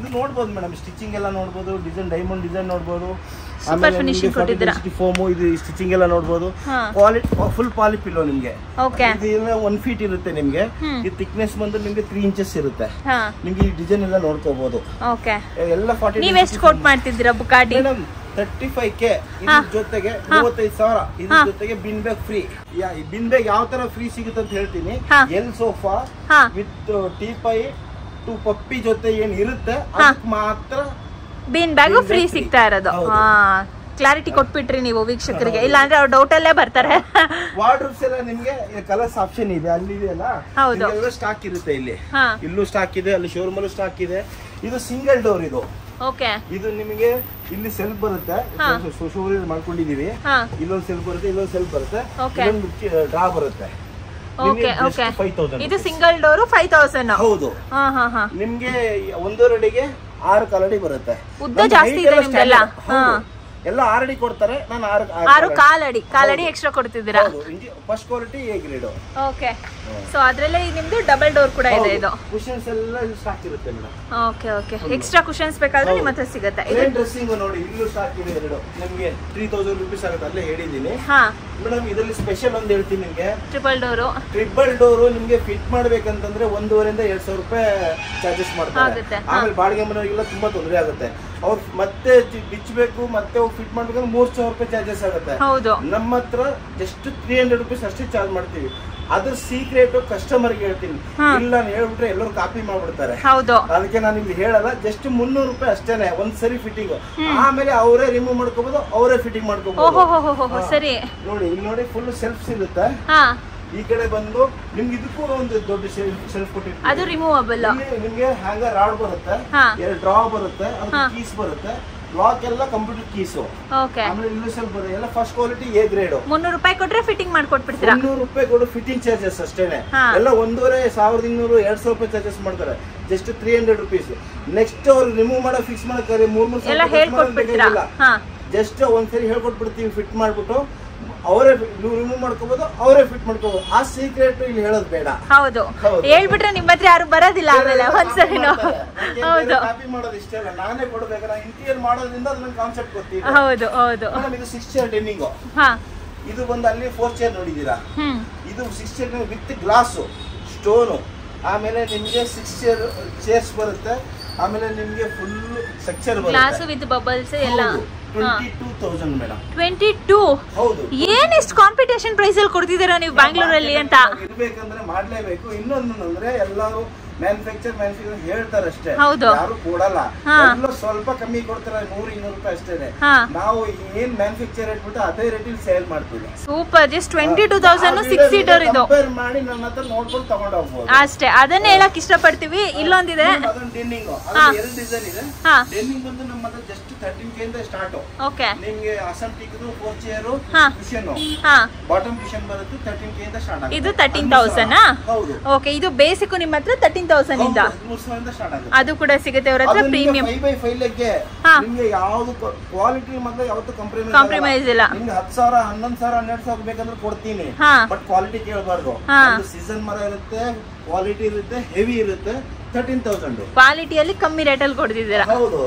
ನೋಡ್ಬೋದು ಮೇಡಮ್ ಸ್ಟಿಚಿಂಗ್ ಎಲ್ಲ ನೋಡ್ಬೋದು ಡಿಸೈನ್ ಡೈಮಂಡ್ ಡಿಸೈನ್ ನೋಡ್ಬೋದು finishing ಕೊಟ್ಟಿದ್ದೀರಾ. ಫೋಮು ಇದು ಸ್ಟಿಚಿಂಗ್ ಎಲ್ಲ ನೋಡ್ಬೋದು ಹಾ. ಕ್ವಾಲಿಟಿ ಫುಲ್ ಪಾಲಿ ಪಿಲ್ಲೋ ನಿಮ್ಗೆ ಓಕೆ ಇದು ಒನ್ ಫೀಟ್ ಇರುತ್ತೆ ನಿಮ್ಗೆ ಈ ಥಿಕ್ನೆಸ್ ಬಂದು ನಿಮ್ಗೆ ತ್ರೀ ಇಂಚಸ್ ಇರುತ್ತೆ ಹಾ ನಿಮ್ಗೆ ಈ ಡಿಸೈನ್ ಎಲ್ಲ ನೋಡ್ಕೋಬಹುದು ಓಕೆ ಎಲ್ಲ ಫಾರ್ಟಿ ನೀವ್ ಎಷ್ಟು ಕೋಟ್ ಮಾಡ್ತಿದ್ದೀರಾ Bugatti madam thirty five K ಇದ್ರ ಜೊತೆಗೆ ಮೂವತ್ತೈದು ಸಾವಿರ ಇದ್ರ ಜೊತೆಗೆ ಬಿನ್ ಬ್ಯಾಗ್ ಫ್ರೀ ಈ ಬಿನ್ ಬ್ಯಾಗ್ ಯಾವ ತರ ಫ್ರೀ ಸಿಗುತ್ತೆ ಅಂತ ಹೇಳ್ತೀನಿ ಹಾ. ಎಲ್ ಸೋಫಾ ಹಾ ವಿತ್ ಟೀಪೈ ಟು ಪಪ್ಪಿ ಜೊತೆ ಏನ್ ಇರುತ್ತೆ ಅದಕ್ಕೆ ಮಾತ್ರ bean bag Bean bag free free. ಸಿಗ್ತಾ ಇರೋದು ಹೌದು. ಹಾ ಕ್ಲಾರಿಟಿ ಕೊಟ್ಬಿಟ್ರಿ ನೀವು ವೀಕ್ಷಕರಿಗೆ ಇಲ್ಲ ಅಂದ್ರೆ ಅವ್ರು ಡೌಟ್ ಅಲ್ಲೇ ಬರ್ತಾರೆ ವಾರ್ಡ್ರೂಬ್ಸ್ ಎಲ್ಲ ನಿಮ್ಗೆ ಕಲರ್ಸ್ ಆಪ್ಷನ್ ಇದೆ ಅಲ್ಲಿ ಇದೆಯಲ್ಲ ಹೌದು. ಎಲ್ಲ ಸ್ಟಾಕ್ ಇರುತ್ತೆ ಇಲ್ಲಿ ಹಾ ಇಲ್ಲೂ ಸ್ಟಾಕ್ ಇದೆ ಅಲ್ಲಿ ಶೋರೂಮ್ ಅಲ್ಲೂ ಸ್ಟಾಕ್ ಇದೆ ಇದು ಸಿಂಗಲ್ ಡೋರ್ ಇದು ಓಕೆ ಇದು ನಿಮಗೆ ಇಲ್ಲಿ ಸೆಲ್ಫ್ ಬರುತ್ತೆ ಹಾ. ಶೋರೂಮ್ ಮಾಡ್ಕೊಂಡಿದೀವಿ ಹಾ ಇಲ್ಲೊಂದು ಸೆಲ್ಫ್ ಬರುತ್ತೆ ಇಲ್ಲೊಂದು ಸೆಲ್ಫ್ ಬರುತ್ತೆ Okay. ಇಲ್ಲೊಂದು ಡ್ರಾ ಬರುತ್ತೆ ಓಕೆ ಓಕೆ ಫೈವ್ ತೌಸಂಡ್ ಇದು ಸಿಂಗಲ್ ಡೋರು ಫೈವ್ ತೌಸಂಡ್ ಹೌದು ಹಾ ಹಾ ಹಾ ನಿಮ್ಗೆ ಒಂದೂವರೆ ಅಡಿಗೆ ಆರು ಕಾಲಡಿ ಬರುತ್ತೆ ಉದ್ದ ನಮ್ದು ಜಾಸ್ತಿ height ಇದೆ ಎಲ್ಲ ನಿಮ್ದೆಲ್ಲ. standard. ಹೌದು. ಹಾ. ಎಲ್ಲ ಆರು ಅಡಿ ಕೊಡ್ತಾರೆ ನಾನು ಆರು ಆರು ಕಾಲಡಿ ಕಾಲಡಿ ಎಕ್ಸ್ಟ್ರಾ ಕೊಡ್ತಿದ್ದೀರಾ first quality A grade okay so ಅದ್ರಲ್ಲೇ ನಿಮ್ದು ಡಬಲ್ ಡೋರ್ ಕೂಡ ಇದೆ ಇದು ಕುಷನ್ಸ್ ಎಲ್ಲ ಸ್ಟಾಕ್ ಇರುತ್ತೆ madam okay okay extra cushions ಬೇಕಾದ್ರೆ ನಿಮ್ಮ ಹತ್ರ ಸಿಗುತ್ತೆ ಇದು ಪ್ಲೇನ್ ಡ್ರೆಸ್ಸಿಂಗ್ ನೋಡಿ ಇಲ್ಲೂ ಸ್ಟಾಕ್ ಇದೆ ಎರಡು ನಿಮ್ಗೆ ತ್ರೀ ತೌಸಂಡ್ ರುಪೀಸ್ ಆಗುತ್ತೆ ಅಲ್ಲೇ ಹೇಳಿದ್ದೀನಿ ಹಾ ಮೇಡಮ್ ಇದರಲ್ಲಿ ಸ್ಪೆಷಲ್ ಒಂದು ಹೇಳ್ತೀನಿ ನಿಮ್ಗೆ ಟ್ರಿಪಲ್ ಡೋರು ಟ್ರಿಬಲ್ ಡೋರು ನಿಮ್ಗೆ ಫಿಟ್ ಮಾಡ್ಬೇಕಂತಂದ್ರೆ ಒಂದೂವರೆಯಿಂದ ಎರಡ್ ಸಾವಿರ ರೂಪಾಯಿ ಚಾರ್ಜಸ್ ಮಾಡ್ತಾರೆ ಆಗುತ್ತೆ, ಹಾ. ಆಮೇಲೆ ಬಾಡಿಗೆ ಮನೆಯವರಿಗೆಲ್ಲ ತುಂಬಾ ತೊಂದರೆ ಆಗುತ್ತೆ ಅವ್ರು ಮತ್ತೆ ಜಿ- ಬಿಚ್ಚಬೇಕು ಮತ್ತೆ ಫಿಟ್ ಮಾಡ್ಬೇಕಂದ್ರೆ ಮೂರ್ ಸಾವಿರ ರೂಪಾಯಿ ಚಾರ್ಜಸ್ ಆಗುತ್ತೆ ಹೌದು ನಮ್ಮ ಹತ್ರ ಜಸ್ಟ್ ತ್ರೀ ಹಂಡ್ರೆಡ್ ರುಪೀಸ್ ಅಷ್ಟೇ ಚಾರ್ಜ್ ಮಾಡ್ತೀವಿ ಅದ್ರ ಸೀಕ್ರೆಟ್ ಕಸ್ಟಮರ್ಗೆ ಹೇಳ್ತೀನಿ ಹಾ. ಇಲ್ಲ ನಾನು ಹೇಳ್ಬಿಟ್ರೆ ಎಲ್ಲರೂ ಕಾಪಿ ಮಾಡ್ಬಿಡ್ತಾರೆ ಹೌದು ಅದಕ್ಕೆ ನಾನು ಇಲ್ಲಿ ಹೇಳಲ್ಲ ಜಸ್ಟ್ ಮುನ್ನೂರು ರೂಪಾಯಿ ಅಷ್ಟೇನೆ ಒಂದ್ ಸರಿ ಫಿಟ್ಟಿಂಗ್ ಆಮೇಲೆ ಅವರೇ ರಿಮೂವ್ ಮಾಡ್ಕೋಬಹುದು ಅವರೇ ಫಿಟ್ಟಿಂಗ್ ಓಹೋ ಮಾಡ್ಕೋಬಹುದು ಹೋ ಹೋ ಹೋ ಹೋ ಸರಿ ನೋಡಿ ಇಲ್ಲಿ ನೋಡಿ ಫುಲ್ ಸೆಲ್ಫ್ ಸಿಗುತ್ತೆ ಹಾ ಈ ಕಡೆ ಬಂದು ನಿಮ್ಗೆ ಇದಕ್ಕೂ ಒಂದು ದೊಡ್ಡ ಸೆಲ್ಫ್ ಕೊಟ್ಟಿರ್ತೀವಿ ಅದು ರಿಮೂವಬಲ್ ಇಲ್ಲಿ ನಿಮ್ಗೆ ಹ್ಯಾಂಗರ್ ರಾಡ್ ಬರುತ್ತೆ ಹಾ. ಎರಡು ಡ್ರಾ ಬರುತ್ತೆ ಅದಕ್ಕೆ ಹಾ. ಕೀಸ್ ಬರುತ್ತೆ ಲಾಕ್ ಎಲ್ಲ ಕಂಪ್ಯೂಟರ್ ಕೀಸು ಓಕೆ ಆಮೇಲೆ ಇಲ್ಲೂ ಸ್ವಲ್ಪ ಬರುತ್ತೆ ಎಲ್ಲ ಫಸ್ಟ್ ಕ್ವಾಲಿಟಿ ಎ ಗ್ರೇಡ್ ಮುನ್ನೂರು ರೂಪಾಯಿ ಕೊಟ್ರೆ ಫಿಟ್ಟಿಂಗ್ ಮಾಡ್ಕೊಟ್ಬಿಡ್ತೀರಾ ಮುನ್ನೂರು ರೂಪಾಯಿ ಕೊಡು ಫಿಟ್ಟಿಂಗ್ ಚಾರ್ಜಸ್ ಅಷ್ಟೇನೆ ಹಾ. ಎಲ್ಲ ಒಂದೂವರೆ ಸಾವಿರದ ಇನ್ನೂರು ಎರಡ್ ಸಾವಿರ ರೂಪಾಯಿ ಚಾರ್ಜಸ್ ಮಾಡ್ತಾರೆ just three hundred rupees next ಅವ್ರು ರಿಮೂವ್ ಮಾಡೋ ಫಿಕ್ಸ್ ಮಾಡಕ್ಕೆ ಮೂರ್ ಮೂರ್ ಎಲ್ಲ ಹೇಳ್ಕೊಟ್ಬಿಡ್ತೀರಾ ಹಾ ಜಸ್ಟ್ ಒಂದ್ಸರಿ ಹೇಳ್ಕೊಟ್ಬಿಡ್ತೀವಿ ಫಿಟ್ ಮಾಡ್ಬಿಟ್ಟು ಅವರೇ ನೀವು ರಿಮೂವ್ ಮಾಡ್ಕೋಬಹುದು ಅವರೇ ಫಿಟ್ ಮಾಡ್ಕೋಬಹುದು ಆ ಸೀಕ್ರೆಟ್ ಇಲ್ಲಿ ಹೇಳೋದು ಬೇಡ ಹೌದು ಹೌದು. ಹೇಳ್ಬಿಟ್ರೆ ನಿಮ್ಮ ಹತ್ರ ಯಾರು ಬರೋದಿಲ್ಲ ಆಮೇಲೆ ಒಂದ್ಸರಿನೂ ಹೌದು ಕಾಪಿ ಮಾಡೋದು ಇಷ್ಟ ಅಲ್ಲ ನಾನೇ ಕೊಡ್ಬೇಕು ನಾನು ಇಂಟೀರಿಯರ್ ಮಾಡೋದ್ರಿಂದ ಅದು ನಂಗೆ ಕಾನ್ಸೆಪ್ಟ್ ಗೊತ್ತಿದೆ ಹೌದು ಹೌದು ಮೇಡಮ್ ಇದು ಸಿಕ್ಸ್ ಚೇರ್ ಡೆನ್ನಿಂಗು ಹಾ ಇದು ಬಂದು ಅಲ್ಲಿ ಫೋರ್ ಚೇರ್ ನೋಡಿದ್ದೀರಾ ಹ್ಮ್ ಇದು six chair with glass stone ಆಮೇಲೆ ನಿಮಗೆ ಸಿಕ್ಸ್ ಚೇರ್ ಚೇರ್ಸ್ ಬರುತ್ತೆ ಆಮೇಲೆ ನಿಮಗೆ ಫುಲ್ ಸ್ಟ್ರಕ್ಚರ್ ಗ್ಲಾಸ್ ಬರುತ್ತೆ ವಿತ್ ಬಬಲ್ಸ್ ಎಲ್ಲ twenty two thousand madam twenty two ಹೌದು ಏನ್ ಎಷ್ಟು ಕಾಂಪಿಟೇಷನ್ ಪ್ರೈಸ್ ಅಲ್ಲಿ ಕೊಡ್ತಿದ್ದೀರಾ ನೀವು ಬ್ಯಾಂಗ್ಳೂರಲ್ಲಿ ಅಂತ ಇರ್ಬೇಕಂದ್ರೆ ಮಾಡ್ಲೇಬೇಕು ಇನ್ನೊಂದು ಅಂದ್ರೆ ಎಲ್ಲರೂ ಮ್ಯಾನುಫ್ಯಾಕ್ಚರ್ ಮ್ಯಾನುಫ್ಯಾಕ್ಚರ್ ಹೇಳ್ತಾರೆ ಅಷ್ಟೇ ಹೌದು. ಯಾರು ಕೊಡಲ್ಲ ಹಾ. ಎಲ್ಲ ಸ್ವಲ್ಪ ಕಮ್ಮಿ ಕೊಡ್ತಾರೆ ನೂರು ಇನ್ನೂರು ರೂಪಾಯಿ ಅಷ್ಟೇನೆ ಹಾ ನಾವು ಏನ್ ಮ್ಯಾನುಫ್ಯಾಕ್ಚರ್ ರೇಟ್ಬಿಟ್ಟು ಅದೇ ರೇಟಿಗೆ ಸೇಲ್ ಮಾಡ್ತೀವಿ super just twenty two thousand six seater ಇದು ಕಂಪೇರ್ ಮಾಡಿ ನನ್ನ ಹತ್ರ ನೋಡ್ಕೊಂಡು ತಗೊಂಡು ಹೋಗ್ಬೋದು ಅಷ್ಟೇ ಅದನ್ನೇ ಹೇಳಕ್ ಇಷ್ಟಪಡ್ತೀವಿ ಇಲ್ಲೊಂದಿದೆ ಅದೊಂದು ಡೆನ್ನಿಂಗ್ ಹಾ. ಎರಡು ಡಿಸೈನ್ ಇದೆ ಹಾ ಡೆನ್ನಿಂಗ್ ಬಂದು ನಮ್ಮ ಹತ್ರ ಜಸ್ಟ್ ತರ್ಟೀನ್ ಕೆ ಇಂದ ಸ್ಟಾರ್ಟ್ ಓಕೆ ನಿಮ್ಗೆ ಅಸಮ್ ಟಿಕ್ದು ಫೋರ್ ಚೇರು ಹಾ. ಕುಷನ್ ಹಾ ಬಾಟಮ್ ಕುಷನ್ ಬರುತ್ತೆ ತರ್ಟೀನ್ ಕೆ ಇಂದ ಸ್ಟಾರ್ಟ್ ಆಗುತ್ತೆ ಇದು ತರ್ಟೀನ್ ತೌಸಂಡ್ ಹೌದು ಓಕೆ ಇದು ಬೇಸಿಕ್ ನಿಮ್ಮ ಹತ್ರ ತರ್ಟೀನ್ ತೌಸಂಡ್ ಇಂದ ಮೂರು ಸಾವಿರದಿಂದ ಸ್ಟಾರ್ಟ್ ಆಗುತ್ತೆ ಅದು ಕೂಡ ಸಿಗುತ್ತೆ ಅವ್ರ ಹತ್ರ ಪ್ರೀಮಿಯಂ ಫೈವ್ ಬೈ ಫೈವ್ ಲೆಗ್ಗೆ ಹಾ. ನಿಮ್ಗೆ ಯಾವ್ದು ಕ್ವಾಲಿಟಿ ಮಾತ್ರ ಯಾವತ್ತು ಕಂಪ್ರಮೈಸ್ ಕಾಂಪ್ರಮೈಸ್ ಇಲ್ಲ ನಿಮ್ಗೆ ಹತ್ತು ಸಾವಿರ ಹನ್ನೊಂದು ಸಾವಿರ ಹನ್ನೆರಡು ಸಾವಿರ ಬೇಕಂದ್ರೆ ಕೊಡ್ತೀನಿ ಹಾ. ಬಟ್ ಕ್ವಾಲಿಟಿ ಕೇಳಬಾರ್ದು ಹಾ. ಸೀಸನ್ ಮರ ಇರುತ್ತೆ ಕ್ವಾಲಿಟಿ ಇರುತ್ತೆ ಹೆವಿ ಇರುತ್ತೆ ತರ್ಟೀನ್ ತೌಸಂಡ್ ಕ್ವಾಲಿಟಿಯಲ್ಲಿ ಕಮ್ಮಿ ರೇಟಲ್ಲಿ ಕೊಡ್ತಿದ್ದೀರಾ ಹೌದು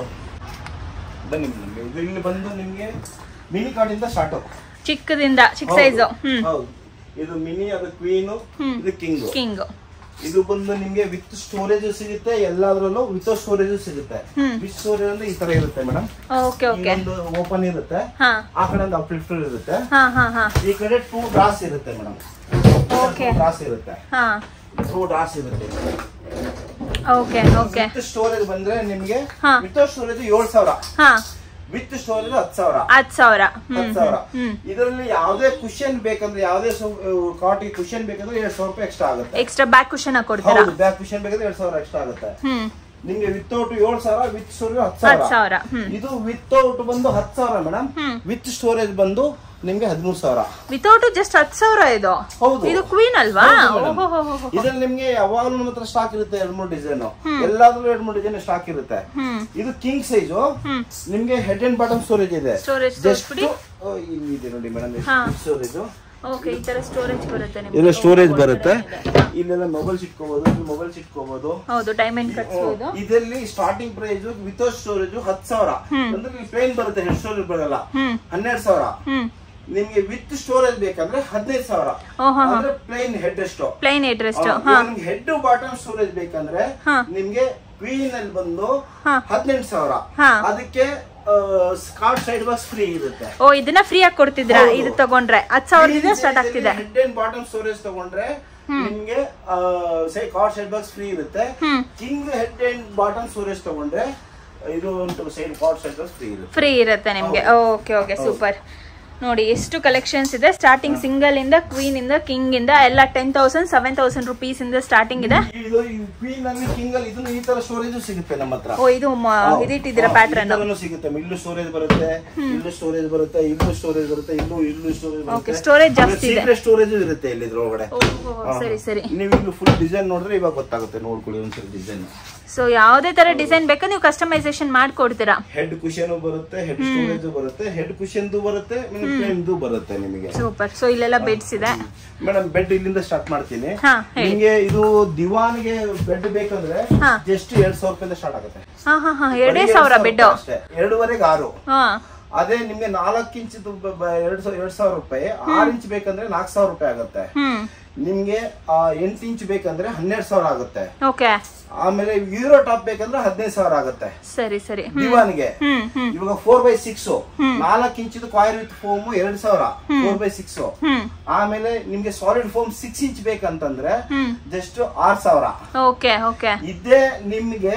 ಬನ್ನಿ ನಿಮ್ಗೆ ಇದು ಇಲ್ಲಿ ಬಂದು ನಿಮ್ಗೆ ಮಿನಿ ಕಾರ್ಡಿಂದ ಸ್ಟಾರ್ಟ್ ಚಿಕ್ಕದಿಂದ ಚಿಕ್ಕ ಸೈಜು ಹ್ಮ್ ಹೌದು ಇದು ಮಿನಿ ಅದು ಕ್ವೀನು ಹ್ಮ್. ಇದು ಕಿಂಗು ಕಿಂಗ್ ಇದು ಬಂದು ನಿಮ್ಗೆ ವಿತ್ ಸ್ಟೋರೇಜ್ ಸಿಗುತ್ತೆ ಎಲ್ಲಾದ್ರಲ್ಲೂ ವಿತ್ ಸ್ಟೋರೇಜ್ ಸಿಗುತ್ತೆ ಹ್ಮ್. ವಿತ್ ಸ್ಟೋರೇಜ್ ಅಂದ್ರೆ ಈ ತರ ಇರುತ್ತೆ ಮೇಡಮ್ ಓಕೆ ಓಕೆ ಒಂದು ಓಪನ್ ಇರುತ್ತೆ ಹಾ ಆ ಕಡೆ ಒಂದು ಅಪ್ಲಿಫ್ಟರ್ ಇರುತ್ತೆ ಹಾ ಹಾ ಹಾ ಈ ಕಡೆ ಟೂ ಡ್ರಾಸ್ ಇರುತ್ತೆ ಮೇಡಮ್ Okay. ಡ್ರಾಸ್ ಇರುತ್ತೆ ಹಾ ಟೂ ಡ್ರಾಸ್ ಇರುತ್ತೆ ಓಕೆ ಓಕೆ ವಿತ್ ಸ್ಟೋರೇಜ್ ಬಂದ್ರೆ ನಿಮ್ಗೆ ಹಾ. ವಿತ್ ಸ್ಟೋರೇಜ್ ಏಳ್ ಸಾವಿರ ಹಾ ವಿತ್ ಸ್ಟೋರೇಜ್ ಹತ್ತು ಸಾವಿರ ಹತ್ತು ಸಾವಿರ ಹ್ಮ್ ಹತ್ತು ಸಾವಿರ ಹ್ಮ್ ಇದರಲ್ಲಿ ಯಾವುದೇ ಕುಶನ್ ಬೇಕಂದ್ರೆ ಯಾವುದೇ ಕಾಟಿ ಕುಶನ್ ಬೇಕಂದ್ರೆ ಎರಡ್ ಸಾವಿರ ರೂಪಾಯಿ ಎಕ್ಸ್ಟ್ರಾ ಆಗುತ್ತೆ ಎಕ್ಸ್ಟ್ರಾ ಬ್ಯಾಕ್ ಕುಶನ್ ಕೊಡ್ತೀರಾ ಹೌದು ಬ್ಯಾಕ್ ಕುಶನ್ ಬೇಕಂದ್ರೆ ಎರಡ್ ಸಾವಿರ ಎಕ್ಸ್ಟ್ರಾ ಆಗುತ್ತೆ ಹ್ಮ್ ನಿಮ್ಗೆ ವಿತೌಟ್ ಏಳು ಸಾವಿರ ವಿತ್ ಸ್ಟೋರೇಜ್ ಹತ್ತು ಹತ್ತು ಸಾವಿರ ಸಾವಿರ ಹ್ಮ್ ಇದು ವಿತೌಟ್ ಬಂದು ಹತ್ತು ಸಾವಿರ ಮೇಡಮ್ ಹ್ಮ್. ವಿತ್ ಸ್ಟೋರೇಜ್ ಬಂದು ನಿಮ್ಗೆ ಹದಿಮೂರು ಸಾವಿರ ವಿತೌಟ್ ಜಸ್ಟ್ ಹತ್ತು ಸಾವಿರ ಇದು ಹೌದು ಇದು ಕ್ವೀನ್ ಅಲ್ವಾ ಹೌದು madam. ಓಹೋ ಹೋ ಹೋ ಇದ್ರಲ್ಲಿ ನಿಮ್ಗೆ ಯಾವಾಗಲೂ ನಮ್ಮ ಹತ್ರ ಸ್ಟಾಕ್ ಇರುತ್ತೆ ಎರಡ್ ಮೂರು ಡಿಸೈನ್ ಎಲ್ಲಾದ್ರೂ ಎರಡ್ ಮೂರು ಡಿಸೈನ್ ಸ್ಟಾಕ್ ಇರುತ್ತೆ ಹ್ಮ್ ಇದು ಕಿಂಗ್ ಸೈಜು ಹ್ಮ್ ನಿಮ್ಗೆ ಹೆಡ್ ಅಂಡ್ ಬಾಟಮ್ ಸ್ಟೋರೇಜ್ ಇದೆ ಸ್ಟೋರೇಜ್ ಜಸ್ಟ್ ತೋರಿಸ್ಬಿಡಿ ಇಲ್ಲಿದೆ ನೋಡಿ ಮೇಡಮ್ ಹಾ. ಸ್ಟೋರೇಜ್ ಓಕೆ ಈ ತರ ಸ್ಟೋರೇಜ್ ಬರುತ್ತೆ ನಿಮ್ಗೆ ಇದೆಲ್ಲ ಸ್ಟೋರೇಜ್ ಓ, ಬರುತ್ತೆ ಇದೆ. ಇಲ್ಲೆಲ್ಲ ಮೊಬೈಲ್ಸ್ ಇಟ್ಕೋಬಹುದು ಮೊಬೈಲ್ಸ್ ಇಟ್ಕೋಬಹುದು ಹೌದು ಡೈಮಂಡ್ ಕಟ್ಸ್ಬೋದು ಇದರಲ್ಲಿ ಸ್ಟಾರ್ಟಿಂಗ್ ಪ್ರೈಸ್ ವಿತೌಟ್ ಸ್ಟೋರೇಜ್ ಹತ್ತು ಸಾವಿರ ಅಂದ್ರೆ ಪ್ಲೇನ್ ಬರುತ್ತೆ ಹೆಡ್ ಸ್ಟೋರೇಜ್ ಬರಲ್ಲ ಹ್ಮ್ ಹನ್ನೆರಡು ಸಾವಿರ ಹ್ಮ್ ನಿಮ್ಗೆ ವಿತ್ ಸ್ಟೋರೇಜ್ ಬೇಕಂದ್ರೆ ಹದಿನೈದು ಸಾವಿರ ಓಹೋ ಅಂದ್ರೆ ಪ್ಲೇನ್ ಹೆಡ್ ಎಷ್ಟು ಪ್ಲೈನ್ ಏಟ್ರೆಸ್ಟ್ ಹಾ ನಿಮ್ಗೆ ಹೆಡ್ ಬಾಟಮ್ ಸ್ಟೋರೇಜ್ ಬೇಕಂದ್ರೆ ಹಾ. ನಿಮ್ಗೆ ಕ್ವೀನ್ ಅಲ್ಲಿ ಬಂದು ಹಾ. ಹದಿನೆಂಟು ಸಾವಿರ ಹಾ. ಅದಕ್ಕೆ ಸ್ಕಾಟ್ ಸೈಡ್ ಬಾಕ್ಸ್ ಫ್ರೀ ಇರುತ್ತೆ ಓ ಇದನ್ನ ಫ್ರೀ ಆಗಿ ಕೊಡ್ತಿದ್ರಾ ಹೌದು. ಇದು ತಗೊಂಡ್ರೆ ಹತ್ತು ಸಾವಿರದಿಂದ ಸ್ಟಾರ್ಟ್ ಆಗ್ತಿದೆ ಹೆಡ್ ಅಂಡ್ ಬಾಟಮ್ ಸ್ಟೋರೇಜ್ ತಗೊಂಡ್ರೆ ನಿಮ್ಗೆ ಕಾರ್ಡ್ ಸೈಡ್ ಬಾಕ್ಸ್ ಫ್ರೀ ಇರುತ್ತೆ hmm. King head and bottom storage ತಗೊಂಡ್ರೆ ಇದು ಉಂಟು side card side box free ಇರುತ್ತೆ ಫ್ರೀ ಇರುತ್ತೆ ನಿಮ್ಗೆ ಓಕೆ ಓಕೆ ಸೂಪರ್ ನೋಡಿ ಎಷ್ಟು ಕಲೆಕ್ಷನ್ಸ್ ಇದೆ ಸ್ಟಾರ್ಟಿಂಗ್ ಸಿಂಗಲ್ ಇಂದ ಕ್ವೀನ್ ಇಂದ ಕಿಂಗ್ ಇಂದ ಎಲ್ಲ ten thousand seven thousand rupees ಇಂದ ಸ್ಟಾರ್ಟಿಂಗ್ ಇದೆ ಇದು ಕ್ವೀನ್ ಅಲ್ಲಿ ಕಿಂಗ್ ಅಲ್ಲಿ ಇದನ್ನು ಈ ತರ ಸ್ಟೋರೇಜ್ ಸಿಗುತ್ತೆ ನಮ್ಮ ಹತ್ರ ಓ ಇದು ಮ- ಇದಿಟ್ಟಿದ್ದೀರಾ ಹಾ, ಪ್ಯಾಟ್ರನ್ ಈ ಥರನೂ ಸಿಗುತ್ತೆ ಇಲ್ಲೂ ಸ್ಟೋರೇಜ್ ಬರುತ್ತೆ ಇಲ್ಲೂ ಸ್ಟೋರೇಜ್ ಬರುತ್ತೆ ಇಲ್ಲೂ ಸ್ಟೋರೇಜ್ ಬರುತ್ತೆ ಇಲ್ಲೂ ಇಲ್ಲೂ ಸ್ಟೋರೇಜ್ Okay, storage ಜಾಸ್ತಿ ಇದೆ. ಸೀಕ್ರೆಟ್ ಸ್ಟೋರೇಜ್ ಇರುತ್ತೆ ಇಲ್ಲಿ ಇದ್ರೊಳಗಡೆ ಓ ಸರಿ ಸರಿ ನೀವು ಇಲ್ಲಿ ಫುಲ್ ಡಿಸೈನ್ ನೋಡಿದ್ರೆ ಇವಾಗ ಗೊತ್ತಾಗುತ್ತೆ ನೋಡ್ಕೊಳ್ಳಿ ಒಂದ್ಸರಿ ಡಿಸೈನ್ ಸೊ ಯಾವುದೇ ತರ ಡಿಸೈನ್ ಬೇಕಾ ನೀವು ಕಸ್ಟಮೈಸೇಷನ್ ಮಾಡ್ಕೊಡ್ತೀರಾ ಹೆಡ್ ಕುಶನ್ ಬರುತ್ತೆ ಹೆಡ್ ಸ್ಟೋರೇಜ್ ಬರುತ್ತೆ ಹೆಡ್ ಕುಶನ್ದು ಬರುತ್ತೆ ಪ್ಲೇನ್ದು ಬರುತ್ತೆ ನಿಮಗೆ ಸೂಪರ್ ಸೊ ಇಲ್ಲೆಲ್ಲ ಬೆಡ್ಸ್ ಇದೆ ಮೇಡಮ್ ಬೆಡ್ ಇಲ್ಲಿಂದ ಸ್ಟಾರ್ಟ್ ಮಾಡ್ತೀನಿ ಹಾ, ಹೇಳಿ. ನಿಮ್ಗೆ ಇದು ದಿವಾನ್ಗೆ ಬೆಡ್ ಬೇಕಂದ್ರೆ ಹಾ. ಜಸ್ಟ್ ಎರಡ್ ಸಾವಿರ ರೂಪಾಯಿಂದ ಸ್ಟಾರ್ಟ್ ಆಗುತ್ತೆ ಹಾ ಹಾ ಹಾ ಎರಡೇ ಬರೀ ಎರಡ್ ಸಾವಿರ ಬೆಡ್ ರೂಪಾಯಿ ಅಷ್ಟೇ ಎರಡೂವರೆಗೆ ಆರು ಹಾ ಅದೇ ನಿಮ್ಗೆ ನಾಲ್ಕು ಇಂಚ್ ಎರಡ್ ಸಾವಿರ ಎರಡ್ ಸಾವಿರ ರೂಪಾಯಿ ಆರ್ ಇಂಚ್ ಬೇಕಂದ್ರೆ ನಾಲ್ಕು ಸಾವಿರ ರೂಪಾಯಿ ಆಗುತ್ತೆ ಹ್ಮ್ ನಿಮ್ಗೆ ಆ, ಎಂಟು ಇಂಚ್ ಬೇಕಂದ್ರೆ ಹನ್ನೆರಡು ಸಾವಿರ ಆಗುತ್ತೆ ಓಕೆ ಆಮೇಲೆ ಯೂರೋ ಟಾಪ್ ಬೇಕಂದ್ರೆ ಹದಿನೈದು ಸಾವಿರ ಆಗುತ್ತೆ ಸರಿ ಸರಿ ಹ್ಮ್ ದಿವಾನ್ಗೆ ಹ್ಮ್ ಹ್ಮ್ ಇವಾಗ ಫೋರ್ ಬೈ ಸಿಕ್ಸ್ ನಾಲ್ಕು ಇಂಚಿದ ಕಾಯರ್ ವಿತ್ ಫೋಮ್ ಎರಡ್ ಸಾವಿರ ಫೋರ್ ಬೈ ಸಿಕ್ಸ್ ಹ್ಮ್ ಆಮೇಲೆ ನಿಮ್ಗೆ ಸಾಲಿಡ್ ಫೋಮ್ ಸಿಕ್ಸ್ ಇಂಚ್ ಬೇಕಂತಂದ್ರೆ ಹ್ಮ್ ಜಸ್ಟ್ ಆರ್ ಸಾವಿರ ಓಕೆ ಓಕೆ ಇದೇ ನಿಮ್ಗೆ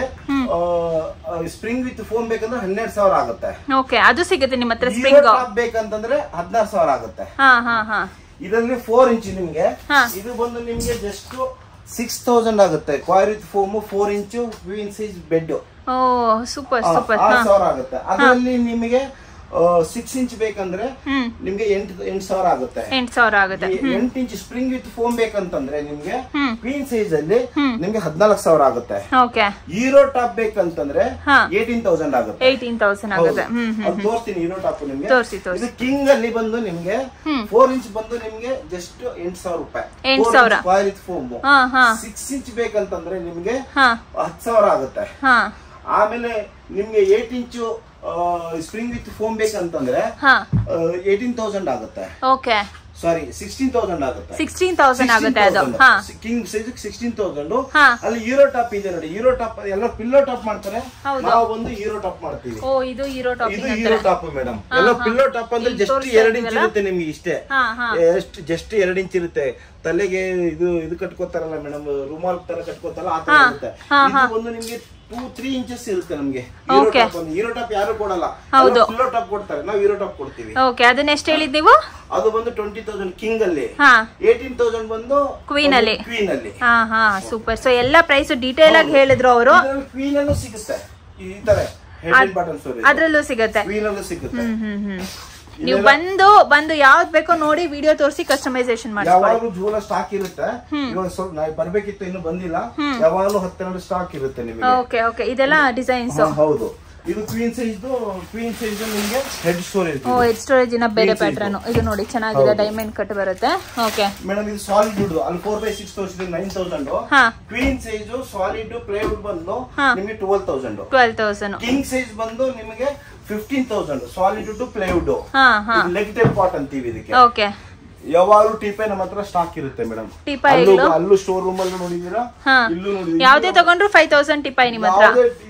ಸ್ಪ್ರಿಂಗ್ ವಿತ್ ಫೋಮ್ ಬೇಕಂದ್ರೆ ಹನ್ನೆರಡು ಸಾವಿರ ಆಗುತ್ತೆ ಓಕೆ ಅದು ಸಿಗುತ್ತೆ ನಿಮ್ಮ ಹತ್ರ Zero ಸ್ಪ್ರಿಂಗ್ top ಬೇಕಂತಂದ್ರೆ ಹದಿನಾರು ಸಾವಿರ ಆಗುತ್ತೆ ಹಾ ಹಾ ಹಾ ಇದರಲ್ಲಿ ಫೋರ್ ಇಂಚ್ ನಿಮ್ಗೆ ಹಾ. ಇದು ಬಂದು ನಿಮ್ಗೆ ಜಸ್ಟ್ ಸಿಕ್ಸ್ ತೌಸಂಡ್ ಆಗುತ್ತೆ ಕ್ವಾರ್ with foam four inch queen size bed ಓ ಸೂಪರ್ ಸೂಪರ್ ಆರು ಹಾ ಸಾವಿರ ಆಗುತ್ತೆ ಅದರಲ್ಲಿ ನಿಮಗೆ ಸಿಕ್ಸ್ ಇಂಚ್ ಬೇಕಂದ್ರೆ ಹ್ಮ್ ನಿಮ್ಗೆ ಎಂಟು ಎಂಟು ಸಾವಿರ ಆಗುತ್ತೆ ಎಂಟು ಸಾವಿರ ಆಗುತ್ತೆ ಈ ಎಂಟು ಇಂಚ್ ಸ್ಪ್ರಿಂಗ್ ವಿತ್ ಫೋಮ್ ಬೇಕಂತಂದ್ರೆ ನಿಮ್ಗೆ ಹ್ಮ್. ಕ್ವೀನ್ ಸೈಜ್ ಅಲ್ಲಿ ನಿಮ್ಗೆ ಹದಿನಾಲ್ಕು ಸಾವಿರ ಆಗುತ್ತೆ ಓಕೆ ಹೀರೋ ಟಾಪ್ ಬೇಕಂತಂದ್ರೆ ಹಾ. ಏಟೀನ್ ತೌಸಂಡ್ ಆಗುತ್ತೆ ಏಯ್ಟೀನ್ ತೌಸಂಡ್ ಆಗುತ್ತೆ ಹ್ಮ್ ಹ್ಮ್ ಅದು ತೋರಿಸ್ತೀನಿ ಹೀರೋ ಟಾಪ್ ನಿಮ್ಗೆ ತೋರ್ಸಿ, ತೋರ್ಸಿ. ಇದು ಕಿಂಗ್ ಅಲ್ಲಿ ಬಂದು ನಿಮ್ಗೆ ಫೋರ್ ಇಂಚ್ ಬಂದು ನಿಮ್ಗೆ ಜಸ್ಟ್ ಎಂಟು ಸಾವಿರ ರೂಪಾಯಿ ಎಂಟ್ ಸಾವಿರ. ವಿತ್ ಫೋಮ್ ಹಾ ಹಾ ಸಿಕ್ಸ್ ಇಂಚ್ ಬೇಕಂತಂದ್ರೆ ನಿಮ್ಗೆ ಹಾ ಹತ್ತು ಸಾವಿರ ಆಗುತ್ತೆ ಹಾ ಆಮೇಲೆ ನಿಮ್ಗೆ eight inch spring with foam ಬೇಕಂತಂದ್ರೆ ಹಾ ಏಟೀನ್ ತೌಸಂಡ್ ಆಗುತ್ತೆ ಓಕೆ ಸಾರಿ ಸಿಕ್ಸ್ಟೀನ್ ತೌಸಂಡ್ ಆಗುತ್ತೆ ಸಿಕ್ಸ್ಟೀನ್ ತೌಸಂಡ್ ಆಗುತ್ತೆ ಅದು ಹಾ ಕಿಂಗ್ ಸೈಜ್ ಸಿಕ್ಸ್ಟೀನ್ ತೌಸಂಡ್ ಹಾ. ಅಲ್ಲಿ ಹೀರೋ ಟಾಪ್ ಇದೆ ನೋಡಿ ಹೀರೋ ಟಾಪ್ ಎಲ್ಲ ಪಿಲ್ಲೋ ಟಾಪ್ ಮಾಡ್ತಾರೆ ಹೌದು. ನಾವು ಒಂದು ಹೀರೋ ಟಾಪ್ ಮಾಡ್ತೀವಿ ಓ ಇದು ಹೀರೋ ಇದು ಟಾಪಿಂಗ್ ಹೀರೋ ಟಾಪ್ ಮೇಡಮ್ ಎಲ್ಲ ಪಿಲ್ಲೋ ಟಾಪ್ ಅಂದ್ರೆ ಇಲ್ಲಿ ಜಸ್ಟ್ ತೋರಿಸ್ತಾ ಎರಡ್ ಇಂಚ್ ಇದೀವಲ್ಲ? ಇರುತ್ತೆ ನಿಮ್ಗೆ ಇಷ್ಟೇ ಹಾ ಹಾ ಎಷ್ಟು ಜಸ್ಟ್ ಎರಡ್ ಇಂಚ್ ಇರುತ್ತೆ ತಲೆಗೆ ಇದು ಇದು ಕಟ್ಕೋತಾರಲ್ಲ ಮೇಡಮ್ ರುಮಾಲ್ ತರ ಕಟ್ಕೋತಾರಲ್ಲ ಆ ತರ ಹಾ. ಇರುತ್ತೆ ಹಾ, ಹಾ. ಇದು ಒಂದು ನಿಮ್ಗೆ ಟೂ ತ್ರೀ ಇಂಚಸ್ ಇರುತ್ತೆ ನಮ್ಗೆ ಹೀರೋ Okay. ಟಾಪ್ ಒಂದು ಹೀರೋ ಟಾಪ್ ಯಾರು ಕೊಡಲ್ಲ ಹೌದು. ಪಿಲ್ಲೋ ಟಾಪ್ ಕೊಡ್ತಾರೆ ನಾವು ಹೀರೋ ಟಾಪ್ ಕೊಡ್ತೀವಿ ಓಕೆ ಅದನ್ನ ಎಷ್ಟು ಹೇಳಿದ್ ನೀವು ಅದು ಬಂದು ಟ್ವೆಂಟಿ ತೌಸಂಡ್ ಕಿಂಗ್ ಅಲ್ಲಿ ಹಾ ಏಟೀನ್ ತೌಸಂಡ್ ಬಂದು Queen ಅಲ್ಲಿ. ಕ್ವೀನ್ ಅಲ್ಲಿ ಹಾ ಹಾ ಸೂಪರ್ ಸೊ ಎಲ್ಲ ಪ್ರೈಸ್ ಡೀಟೇಲ್ ಆಗಿ ಹೇಳಿದ್ರು ಅವರು ಕ್ವೀನ್ ಅಲ್ಲೂ ಸಿಗುತ್ತೆ ಈ ತರ ಹೆಡ್ ಅಂಡ್ ಬಾಟಮ್ ಸ್ಟೋರೇಜ್ ಅದ್ರಲ್ಲೂ ಸಿಗತ್ತೆ ಕ್ವೀನ್ ಅಲ್ಲೂ ಸಿಗುತ್ತೆ ಹ್ಮ್ ಹ್ಮ್ ಹ್ಮ್ ನೀವು ಬಂದು ಬಂದು ಯಾವ್ದು ಬೇಕೋ ನೋಡಿ ವಿಡಿಯೋ ತೋರಿಸಿ ಕಸ್ಟಮೈಸೇಷನ್ ಮಾಡಿಸ್ಕೊಳ್ಳಿ ಯಾವಾಗಲೂ ಜೂಲ ಸ್ಟಾಕ್ ಇರುತ್ತೆ ಇವಾಗ ಸ್ವಲ್ಪ ನಾ ಬರ್ಬೇಕಿತ್ತು ಇನ್ನು ಬಂದಿಲ್ಲ ಯಾವಾಗಲೂ ಹತ್ತೆರಡು ಸ್ಟಾಕ್ ಇರುತ್ತೆ ನಿಮಗೆ ಓಕೆ ಓಕೆ ಇದೆಲ್ಲ ಡಿಸೈನ್ಸ್ ಹಾ, ಹೌದು ಇದು ಕ್ವೀನ್ ಸೈಜ್ ಕ್ವೀನ್ ಸೈಜ್ ನಿಮಗೆ ಹೆಡ್ ಸ್ಟೋರೇಜ್ ಓ ಎಡ್ ಸ್ಟೋರೇಜ್ ಇನ್ನ ಬೇರೆ Queen size. ಪ್ಯಾಟ್ರನ್ ಇದು ನೋಡಿ ಚೆನ್ನಾಗಿದೆ ಹೌದು. ಡೈಮಂಡ್ ಕಟ್ ಬರುತ್ತೆ ಓಕೆ ಮೇಡಮ್ ಇದು ಸಾಲಿಡ್ ವುಡ್ ಅಲ್ಲಿ four by six thousand nine thousand ಹಾ ಕ್ವೀನ್ ಸೈಜ್ ಸಾಲಿಡ್ ಪ್ಲೇವುಡ್ ಬಂದು ಹಾ. ನಿಮಗೆ twelve thousand twelve thousand king size ಬಂದು ನಿಮಗೆ fifteen thousand solid to plywood ಹಾ ಹಾ ಲೆಗ್ ಟೈಪ್ ಪಾಟ್ ಅಂತೀವಿ ಇದಕ್ಕೆ ಓಕೆ ಯಾವಾಗಲೂ ಟೀಪೆ ನಮ್ಮ ಹತ್ರ ಸ್ಟಾಕ್ ಇರುತ್ತೆ ಮೇಡಮ್ ಟೀಪಾಯ್ ಅಲ್ಲೂ ಇಗ್ಲು? ಅಲ್ಲೂ ಸ್ಟೋರ್ ರೂಮ್ ಅಲ್ಲೂ ನೋಡಿದೀರಾ ಹಾ ಇಲ್ಲೂ ನೋಡಿದೀರಾ ಯಾವ್ದೇ ತಗೊಂಡ್ರು ಫೈವ್ ತೌಸಂಡ್ ಟಿಪಾಯಿ ನಿಮ್ಮ ಹತ್ರ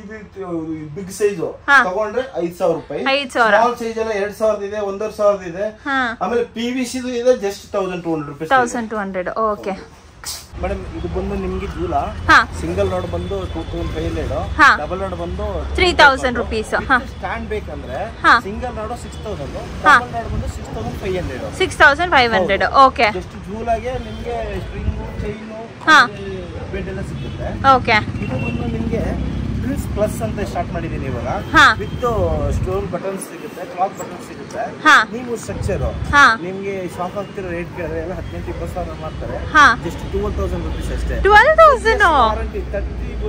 ಬಿಗ್ ಸೈಜ್ ಹಾ. ತಗೊಂಡ್ರೆ ಐದ್ ಸಾವಿರ ರೂಪಾಯಿ ಐದ್ ಸಾವಿರ. ಸ್ಮಾಲ್ ಸೈಜ್ ಎಲ್ಲ ಎರಡ್ ಸಾವಿರದ ಇದೆ ಒಂದೂವರೆ ಸಾವಿರದ ಇದೆ ಹಾ ಆಮೇಲೆ ಪಿ ವಿ ಸಿ ಇದೆ just thousand two hundred rupees thousand two hundred okay madam ಇದು ಬಂದು ನಿಮ್ಗೆ ಜೂಲ ಹಾ ಸಿಂಗಲ್ ನೋಡ್ ಬಂದು ಟೂ ತೌಸಂಡ್ ಫೈವ್ ಹಂಡ್ರೆಡ್ ಹಾ. ಡಬಲ್ ನೋಡ್ ಬಂದು ತ್ರೀ ತೌಸಂಡ್ ರುಪೀಸ್ ಹಾ ಸ್ಟ್ಯಾಂಡ್ ಬೇಕಂದ್ರೆ ಹಾ. ಸಿಂಗಲ್ ನೋಡು ಸಿಕ್ಸ್ ತೌಸಂಡ್ ಹಾ. ಡಬಲ್ ನೋಡ್ ಬಂದು six thousand five hundred six thousand five hundred okay just ಜೂಲಾಗೆ ನಿಮ್ಗೆ ಸ್ಟ್ರಿಂಗು ಚೈನು ಹಾ. ಬೆಡ್ ಎಲ್ಲ ಸಿಗುತ್ತೆ ಓಕೆ ಇದು ಬಂದು ನಿಮ್ಗೆ ಪ್ರಿನ್ಸ್ ಪ್ಲಸ್ ಅಂತ ಸ್ಟಾರ್ಟ್ ಮಾಡಿದೀನಿ ಇವಾಗ ಹಾ. ವಿತ್ ಸ್ಟೋನ್ ಬಟನ್ಸ್ ಸಿಗುತ್ತೆ ಕ್ಲಾತ್ ಬಟನ್ಸ್ ಸಿಗುತ್ತೆ ಹಾ. ನೀವು ಸ್ಟ್ರಕ್ಚರ್ ಹಾ ನಿಮ್ಗೆ ಶಾಪ್ ಆಗ್ತಿರೋ ರೇಟ್ ಕೇಳಿದ್ರೆ ಎಲ್ಲ ಹದಿನೆಂಟು ಇಪ್ಪತ್ತು ಸಾವಿರ ಮಾಡ್ತಾರೆ ಹಾ ಜಸ್ಟ್ ಟೂ ತೌಸಂಡ್ ರುಪೀಸ್ ಅಷ್ಟೇ twelve thousand warranty thirty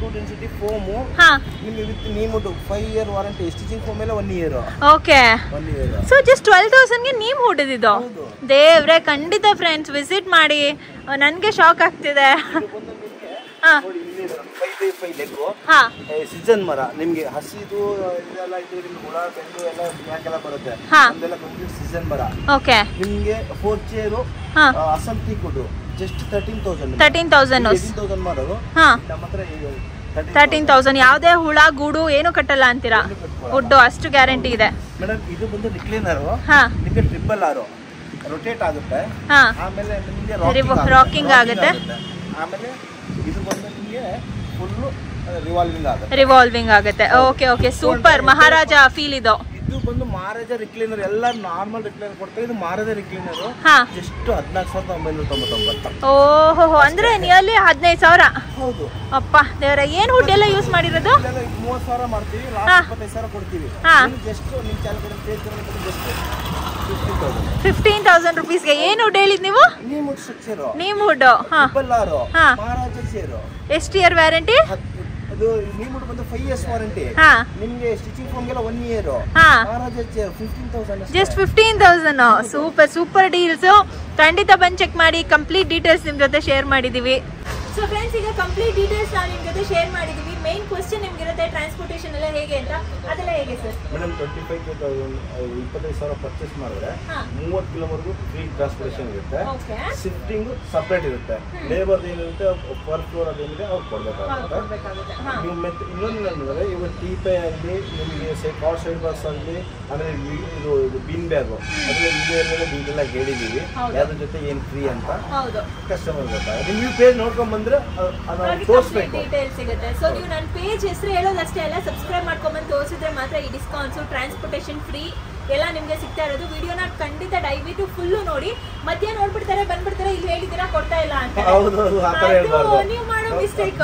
two density foam ಹಾ ನಿಮಗೆ with neem wood five year warranty stitching foam ಮೇಲೆ one year okay one year so just twelve ತೌಸಂಡ್ಗೆ ನೀವು ಹುಟ್ಟಿದ್ದು ಹೌದು. ದೇವ್ರೆ ಖಂಡಿತ ಫ್ರೆಂಡ್ಸ್ ವಿಸಿಟ್ ಮಾಡಿ ನನಗೆ ಶಾಕ್ ಆಗ್ತಿದೆ ಬಂದು ನಿಮಗೆ ಹಾ ನೋಡಿ ಇಲ್ಲಿ ಫೈವ್ ಬೈ ಫೈವ್ ಲೆಗ್ಗು ಹಾ ಸೀಸನ್ ಮರ ನಿಮ್ಗೆ ಹಸಿದು ಇದೆಲ್ಲ ಇದು ನಿಮ್ಗೆ ಹುಳ ಬೆಂಡು ಎಲ್ಲ ಯಾಕೆಲ್ಲ ಬರುತ್ತೆ ಹಾ. ಅದೆಲ್ಲ ಕಂಪ್ಲೀಟ್ ಸೀಸನ್ ಮರ ಓಕೆ ನಿಮ್ಗೆ ಫೋರ್ ಚೇರು ಹಾ ಅಸಮ್ ಕೊಡು just thirteen thousand thirteen thousand eighteen thousand ಮಾಡೋದು ಹಾ ನಮ್ಮ ಹತ್ರ ತರ್ಟೀನ್ ತೌಸಂಡ್ ಯಾವುದೇ ಹುಳ ಗೂಡು ಏನು ಕಟ್ಟಲ್ಲ ಅಂತೀರಾ ವುಡ್ಡು ಅಷ್ಟು ಗ್ಯಾರಂಟಿ ಇದೆ ಮೇಡಮ್ ಇದು ಬಂದು ರಿಕ್ಲೈನರು ಹಾ ನಿಮಗೆ ಟ್ರಿಪಲ್ ಆರು ರೊಟೇಟ್ ಆಗುತ್ತೆ ಹಾ ಆಮೇಲೆ ನಿಮಗೆ Revo- rocking rocking ಆಗುತ್ತೆ. ಆಗುತ್ತೆ. ಆಮೇಲೆ ಇದು ಬಂದು ನಿಮಗೆ ಫುಲ್ಲು ರಿವಾಲ್ವಿಂಗ್ ಆಗುತ್ತೆ ರಿವಾಲ್ವಿಂಗ್ ಆಗುತ್ತೆ okay okay super Maharaja feel ಇದು ಇದು ಬಂದು ಮಹಾರಾಜ ರಿಕ್ಲೈನರ್ ಎಲ್ಲ ನಾರ್ಮಲ್ ರಿಕ್ಲೈನರ್ ಕೊಡ್ತಾರೆ ಇದು ಮಹಾರಾಜ ರಿಕ್ಲೈನರ್ ಹಾ ಜಸ್ಟ್ ಹದಿನಾಲ್ಕು ಸಾವಿರದ ಒಂಬೈನೂರ ತೊಂಬತ್ತೊಂಬತ್ತು ಓಹೋ ಅಂದ್ರೆ ನಿಯರ್ಲಿ ಹದಿನೈದು ಸಾವಿರ ಹೌದು ಅಪ್ಪ ದೇವ್ರ ಏನ್ ವುಡ್ ಎಲ್ಲ ಯೂಸ್ ಮಾಡಿರೋದು ಇದೆಲ್ಲ ಮೂವತ್ತು ಸಾವಿರ ಮಾಡ್ತೀವಿ ಹಾ. ಲಾಸ್ಟ್ ಇಪ್ಪತ್ತೈದು ಸಾವಿರ ಕೊಡ್ತೀವಿ ಹಾ. ಜಸ್ಟ್ ನಿಮ್ಮ ಚಾಲಕರ page just fifty thousand fifteen thousand ರುಪೀಸ್ಗೆ ಏನು ವುಡ್ ಹೇಳಿದ್ ನೀವು ನೀವು ಸ್ಟ್ರಕ್ಚರು ನೀಮ್ ವುಡ್ ಹಾ ಟ್ರಿಪಲ್ ಆರು ಹಾ. ಮಹಾರಾಜ ಚೇರು ಎಷ್ಟು ಇಯರ್ ವ್ಯಾರಂಟಿ ಅದು ನೀವು ಬಂದು ಫೈವ್ ಇಯರ್ಸ್ ವಾರಂಟಿ ಹಾ ನಿಮ್ಗೆ ಸ್ಟಿಚಿಂಗ್ ಫಾರ್ಮ್ಗೆಲ್ಲ ಒನ್ ಇಯರ್ ಹಾ Maharaja chair fifteen thousand just fifteen thousand super super deals ಖಂಡಿತ ಬಂದು ಚೆಕ್ ಮಾಡಿ ಕಂಪ್ಲೀಟ್ ಡೀಟೇಲ್ಸ್ ನಿಮ್ ಜೊತೆ ಶೇರ್ ಮಾಡಿದೀವಿ ಸೊ ಫ್ರೆಂಡ್ಸ್ ಈಗ ಕಂಪ್ಲೀಟ್ ಡೀಟೇಲ್ಸ್ ನಾವು ನಿಮ್ ಜೊತೆ ಶೇರ್ ಮಾಡಿದೀವಿ ಮೇನ್ ಕ್ವಶನ್ ನಿಮ್ಗಿರುತ್ತೆ ಟ್ರಾನ್ಸ್ಪೋರ್ಟೇಷನ್ ಎಲ್ಲ ಹೇಗೆ ಅಂತ ಅದೆಲ್ಲ ಹೇಗೆ sir madam twenty five thousand ಇಪ್ಪತ್ತೈದು ಸಾವಿರ ಪರ್ಚೇಸ್ ಮಾಡಿದ್ರೆ ಹಾ. ಮೂವತ್ತು ಕಿಲೋವರೆಗೂ ಫ್ರೀ ಟ್ರಾನ್ಸ್ಪೋರ್ಟೇಷನ್ ಇರುತ್ತೆ ಓಕೆ ಶಿಫ್ಟಿಂಗ್ ಸಪ್ರೇಟ್ ಇರುತ್ತೆ ಲೇಬರ್ ಏನಿರುತ್ತೆ ಪರ್ ಫ್ಲೋರ್ ಅದೇನಿದೆ ಅವ್ರು ಕೊಡ್ಬೇಕಾಗುತ್ತೆ ಕೊಡ್ಬೇಕಾಗುತ್ತೆ ಹಾ ನೀವು ಮತ್ತೆ ಇನ್ನೊಂದು ಏನಂದ್ರೆ ಇವಾಗ ಟೀ ಪೇ ಆಗಲಿ ನಿಮಗೆ ಸೈ ಕಾರ್ ಸೈಡ್ ಬಸ್ ಆಗಲಿ ಆಮೇಲೆ ಈ- ಇದು ಇದು ಬೀನ್ ಬ್ಯಾಗು ಅದ್ರಲ್ಲಿ ವಿಡಿಯೋದೆಲ್ಲ ಡೀಟೇಲ್ ಆಗಿ ಹೇಳಿದೀವಿ ಹೌದು. ಯಾವ್ದ್ರ ಜೊತೆ ಏನು ಫ್ರೀ ಅಂತ ಹೌದು ಕಸ್ಟಮರ್ ಗೊತ್ತಾಗುತ್ತೆ ನೀವು ಪೇಜ್ ನೋಡ್ಕೊಂಡ್ ಬಂದ್ರೆ ಅ- ಅದನ್ನ ತೋರಿಸ್ಬೇಕು ಡೀಟೇಲ್ಸ್ ಸಿಗುತ್ತೆ ಸೊ ನೀವು ನನ್ನ ಪೇಜ್ ಹೆಸರು ಹೇಳೋದಷ್ಟೇ ಅಲ್ಲ ಸಬ್ಸ್ಕ್ರೈಬ್ ಮಾಡ್ಕೊಂಬಂದು ತೋರಿಸಿದ್ರೆ ಮಾತ್ರ ಈ ಡಿಸ್ಕೌಂಟ್ಸು ಟ್ರಾನ್ಸ್ಪೋರ್ಟೇಷನ್ ಫ್ರೀ ಎಲ್ಲ ನಿಮಗೆ ಸಿಗ್ತಾ ಇರೋದು ವಿಡಿಯೋನ ಖಂಡಿತ ದಯವಿಟ್ಟು ಫುಲ್ಲು ನೋಡಿ ಮಧ್ಯ ನೋಡ್ಬಿಡ್ತಾರೆ ಬಂದ್ಬಿಡ್ತಾರೆ ಇಲ್ಲಿ ಹೇಳಿದ್ದೀರಾ ಕೊಡ್ತಾ ಇಲ್ಲ ಅಂತ ಹೌದು, ಹೌದು, ಆ ಥರ ಹೇಳ್ಬಾರ್ದು. ನೀವು ಮಾಡೋ ಮಿಸ್ಟೇಕ್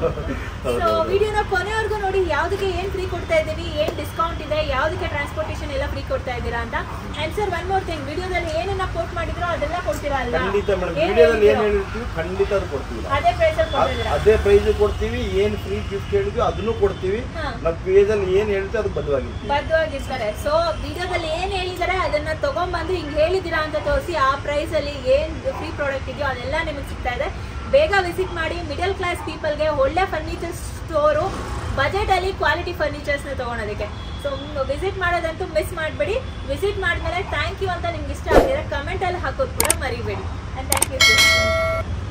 ಸೊ ವಿಡಿಯೋನ ಕೊನೆವರೆಗೂ ನೋಡಿ ಯಾವ್ದಕ್ಕೆ ಏನ್ ಫ್ರೀ ಕೊಡ್ತಾ ಇದ್ದೀವಿ ಏನ್ ಡಿಸ್ಕೌಂಟ್ ಇದೆ ಯಾವ್ದಕ್ಕೆ ಟ್ರಾನ್ಸ್ಪೋರ್ಟೇಷನ್ ಎಲ್ಲ ಫ್ರೀ ಕೊಡ್ತಾ ಇದ್ದೀರಾ ಅಂತ and sir one more thing ವಿಡಿಯೋದಲ್ಲಿ ಏನನ್ನ ಕೋಟ್ ಮಾಡಿದ್ರೋ ಅದೆಲ್ಲ ಕೊಡ್ತೀರಾ ಅಲ್ಲ ಖಂಡಿತ ಮೇಡಮ್ ಏನ್ ವಿಡಿಯೋದಲ್ಲಿ ಏನ್ ಹೇಳಿದ್ರೋ? ಹೇಳಿರ್ತೀವಿ ಖಂಡಿತ ಅದು ಕೊಡ್ತೀವಿ ನಾವು. ಅದೇ ಪ್ರೈಸ್ ಅಲ್ಲಿ ಅದ್- ಕೊಡ್ತಿದ್ದೀರಾ ಅದೇ ಪ್ರೈಸ್ ಕೊಡ್ತೀವಿ ಏನ್ ಫ್ರೀ ಗಿಫ್ಟ್ ಹೇಳಿದ್ವಿ ಅದನ್ನು ಕೊಡ್ತೀವಿ ಹಾ. ನಮ್ಮ ಪೇಜ್ ಅಲ್ಲಿ ಏನ್ ಹೇಳ್ತೀವಿ ಅದು ಬದ್ಧವಾಗಿರ್ತೀವಿ ಬದ್ಧವಾಗಿರ್ತಾರೆ ಸೊ ವಿಡಿಯೋದಲ್ಲಿ ಏನ್ ಹೇಳಿದಾರೆ ಅದನ್ನ ತಗೊಂಡ್ಬಂದು ಹಿಂಗ್ ಹೇಳಿದಿರಾ ಅಂತ ತೋರಿಸಿ ಆ ಪ್ರೈಸ್ ಅಲ್ಲಿ ಏನ್ ಫ್ರೀ ಪ್ರಾಡಕ್ಟ್ ಇದೆಯೋ ಅದೆಲ್ಲ ನಿಮಗೆ ಸಿಗ್ತಾ ಇದೆ ಬೇಗ ವಿಸಿಟ್ ಮಾಡಿ ಮಿಡಲ್ ಕ್ಲಾಸ್ ಪೀಪಲ್ಗೆ ಒಳ್ಳೆ ಫರ್ನಿಚರ್ ಸ್ಟೋರು ಬಜೆಟ್ ಅಲ್ಲಿ ಕ್ವಾಲಿಟಿ ಫರ್ನಿಚರ್ಸ್ ನ ತಗೊಳೋದಕ್ಕೆ ಸೊ ವಿಸಿಟ್ ಮಾಡೋದಂತೂ ಮಿಸ್ ಮಾಡಬೇಡಿ ವಿಸಿಟ್ ಮಾಡಿದ್ಮೇಲೆ ಥ್ಯಾಂಕ್ ಯು ಅಂತ ನಿಮ್ಗೆ ಇಷ್ಟ ಆಗಿದ್ರೆ ಕಮೆಂಟ್ ಅಲ್ಲಿ ಹಾಕೋದು ಕೂಡ ಮರಿಬೇಡಿ ಅಂಡ್ ಥ್ಯಾಂಕ್ ಯು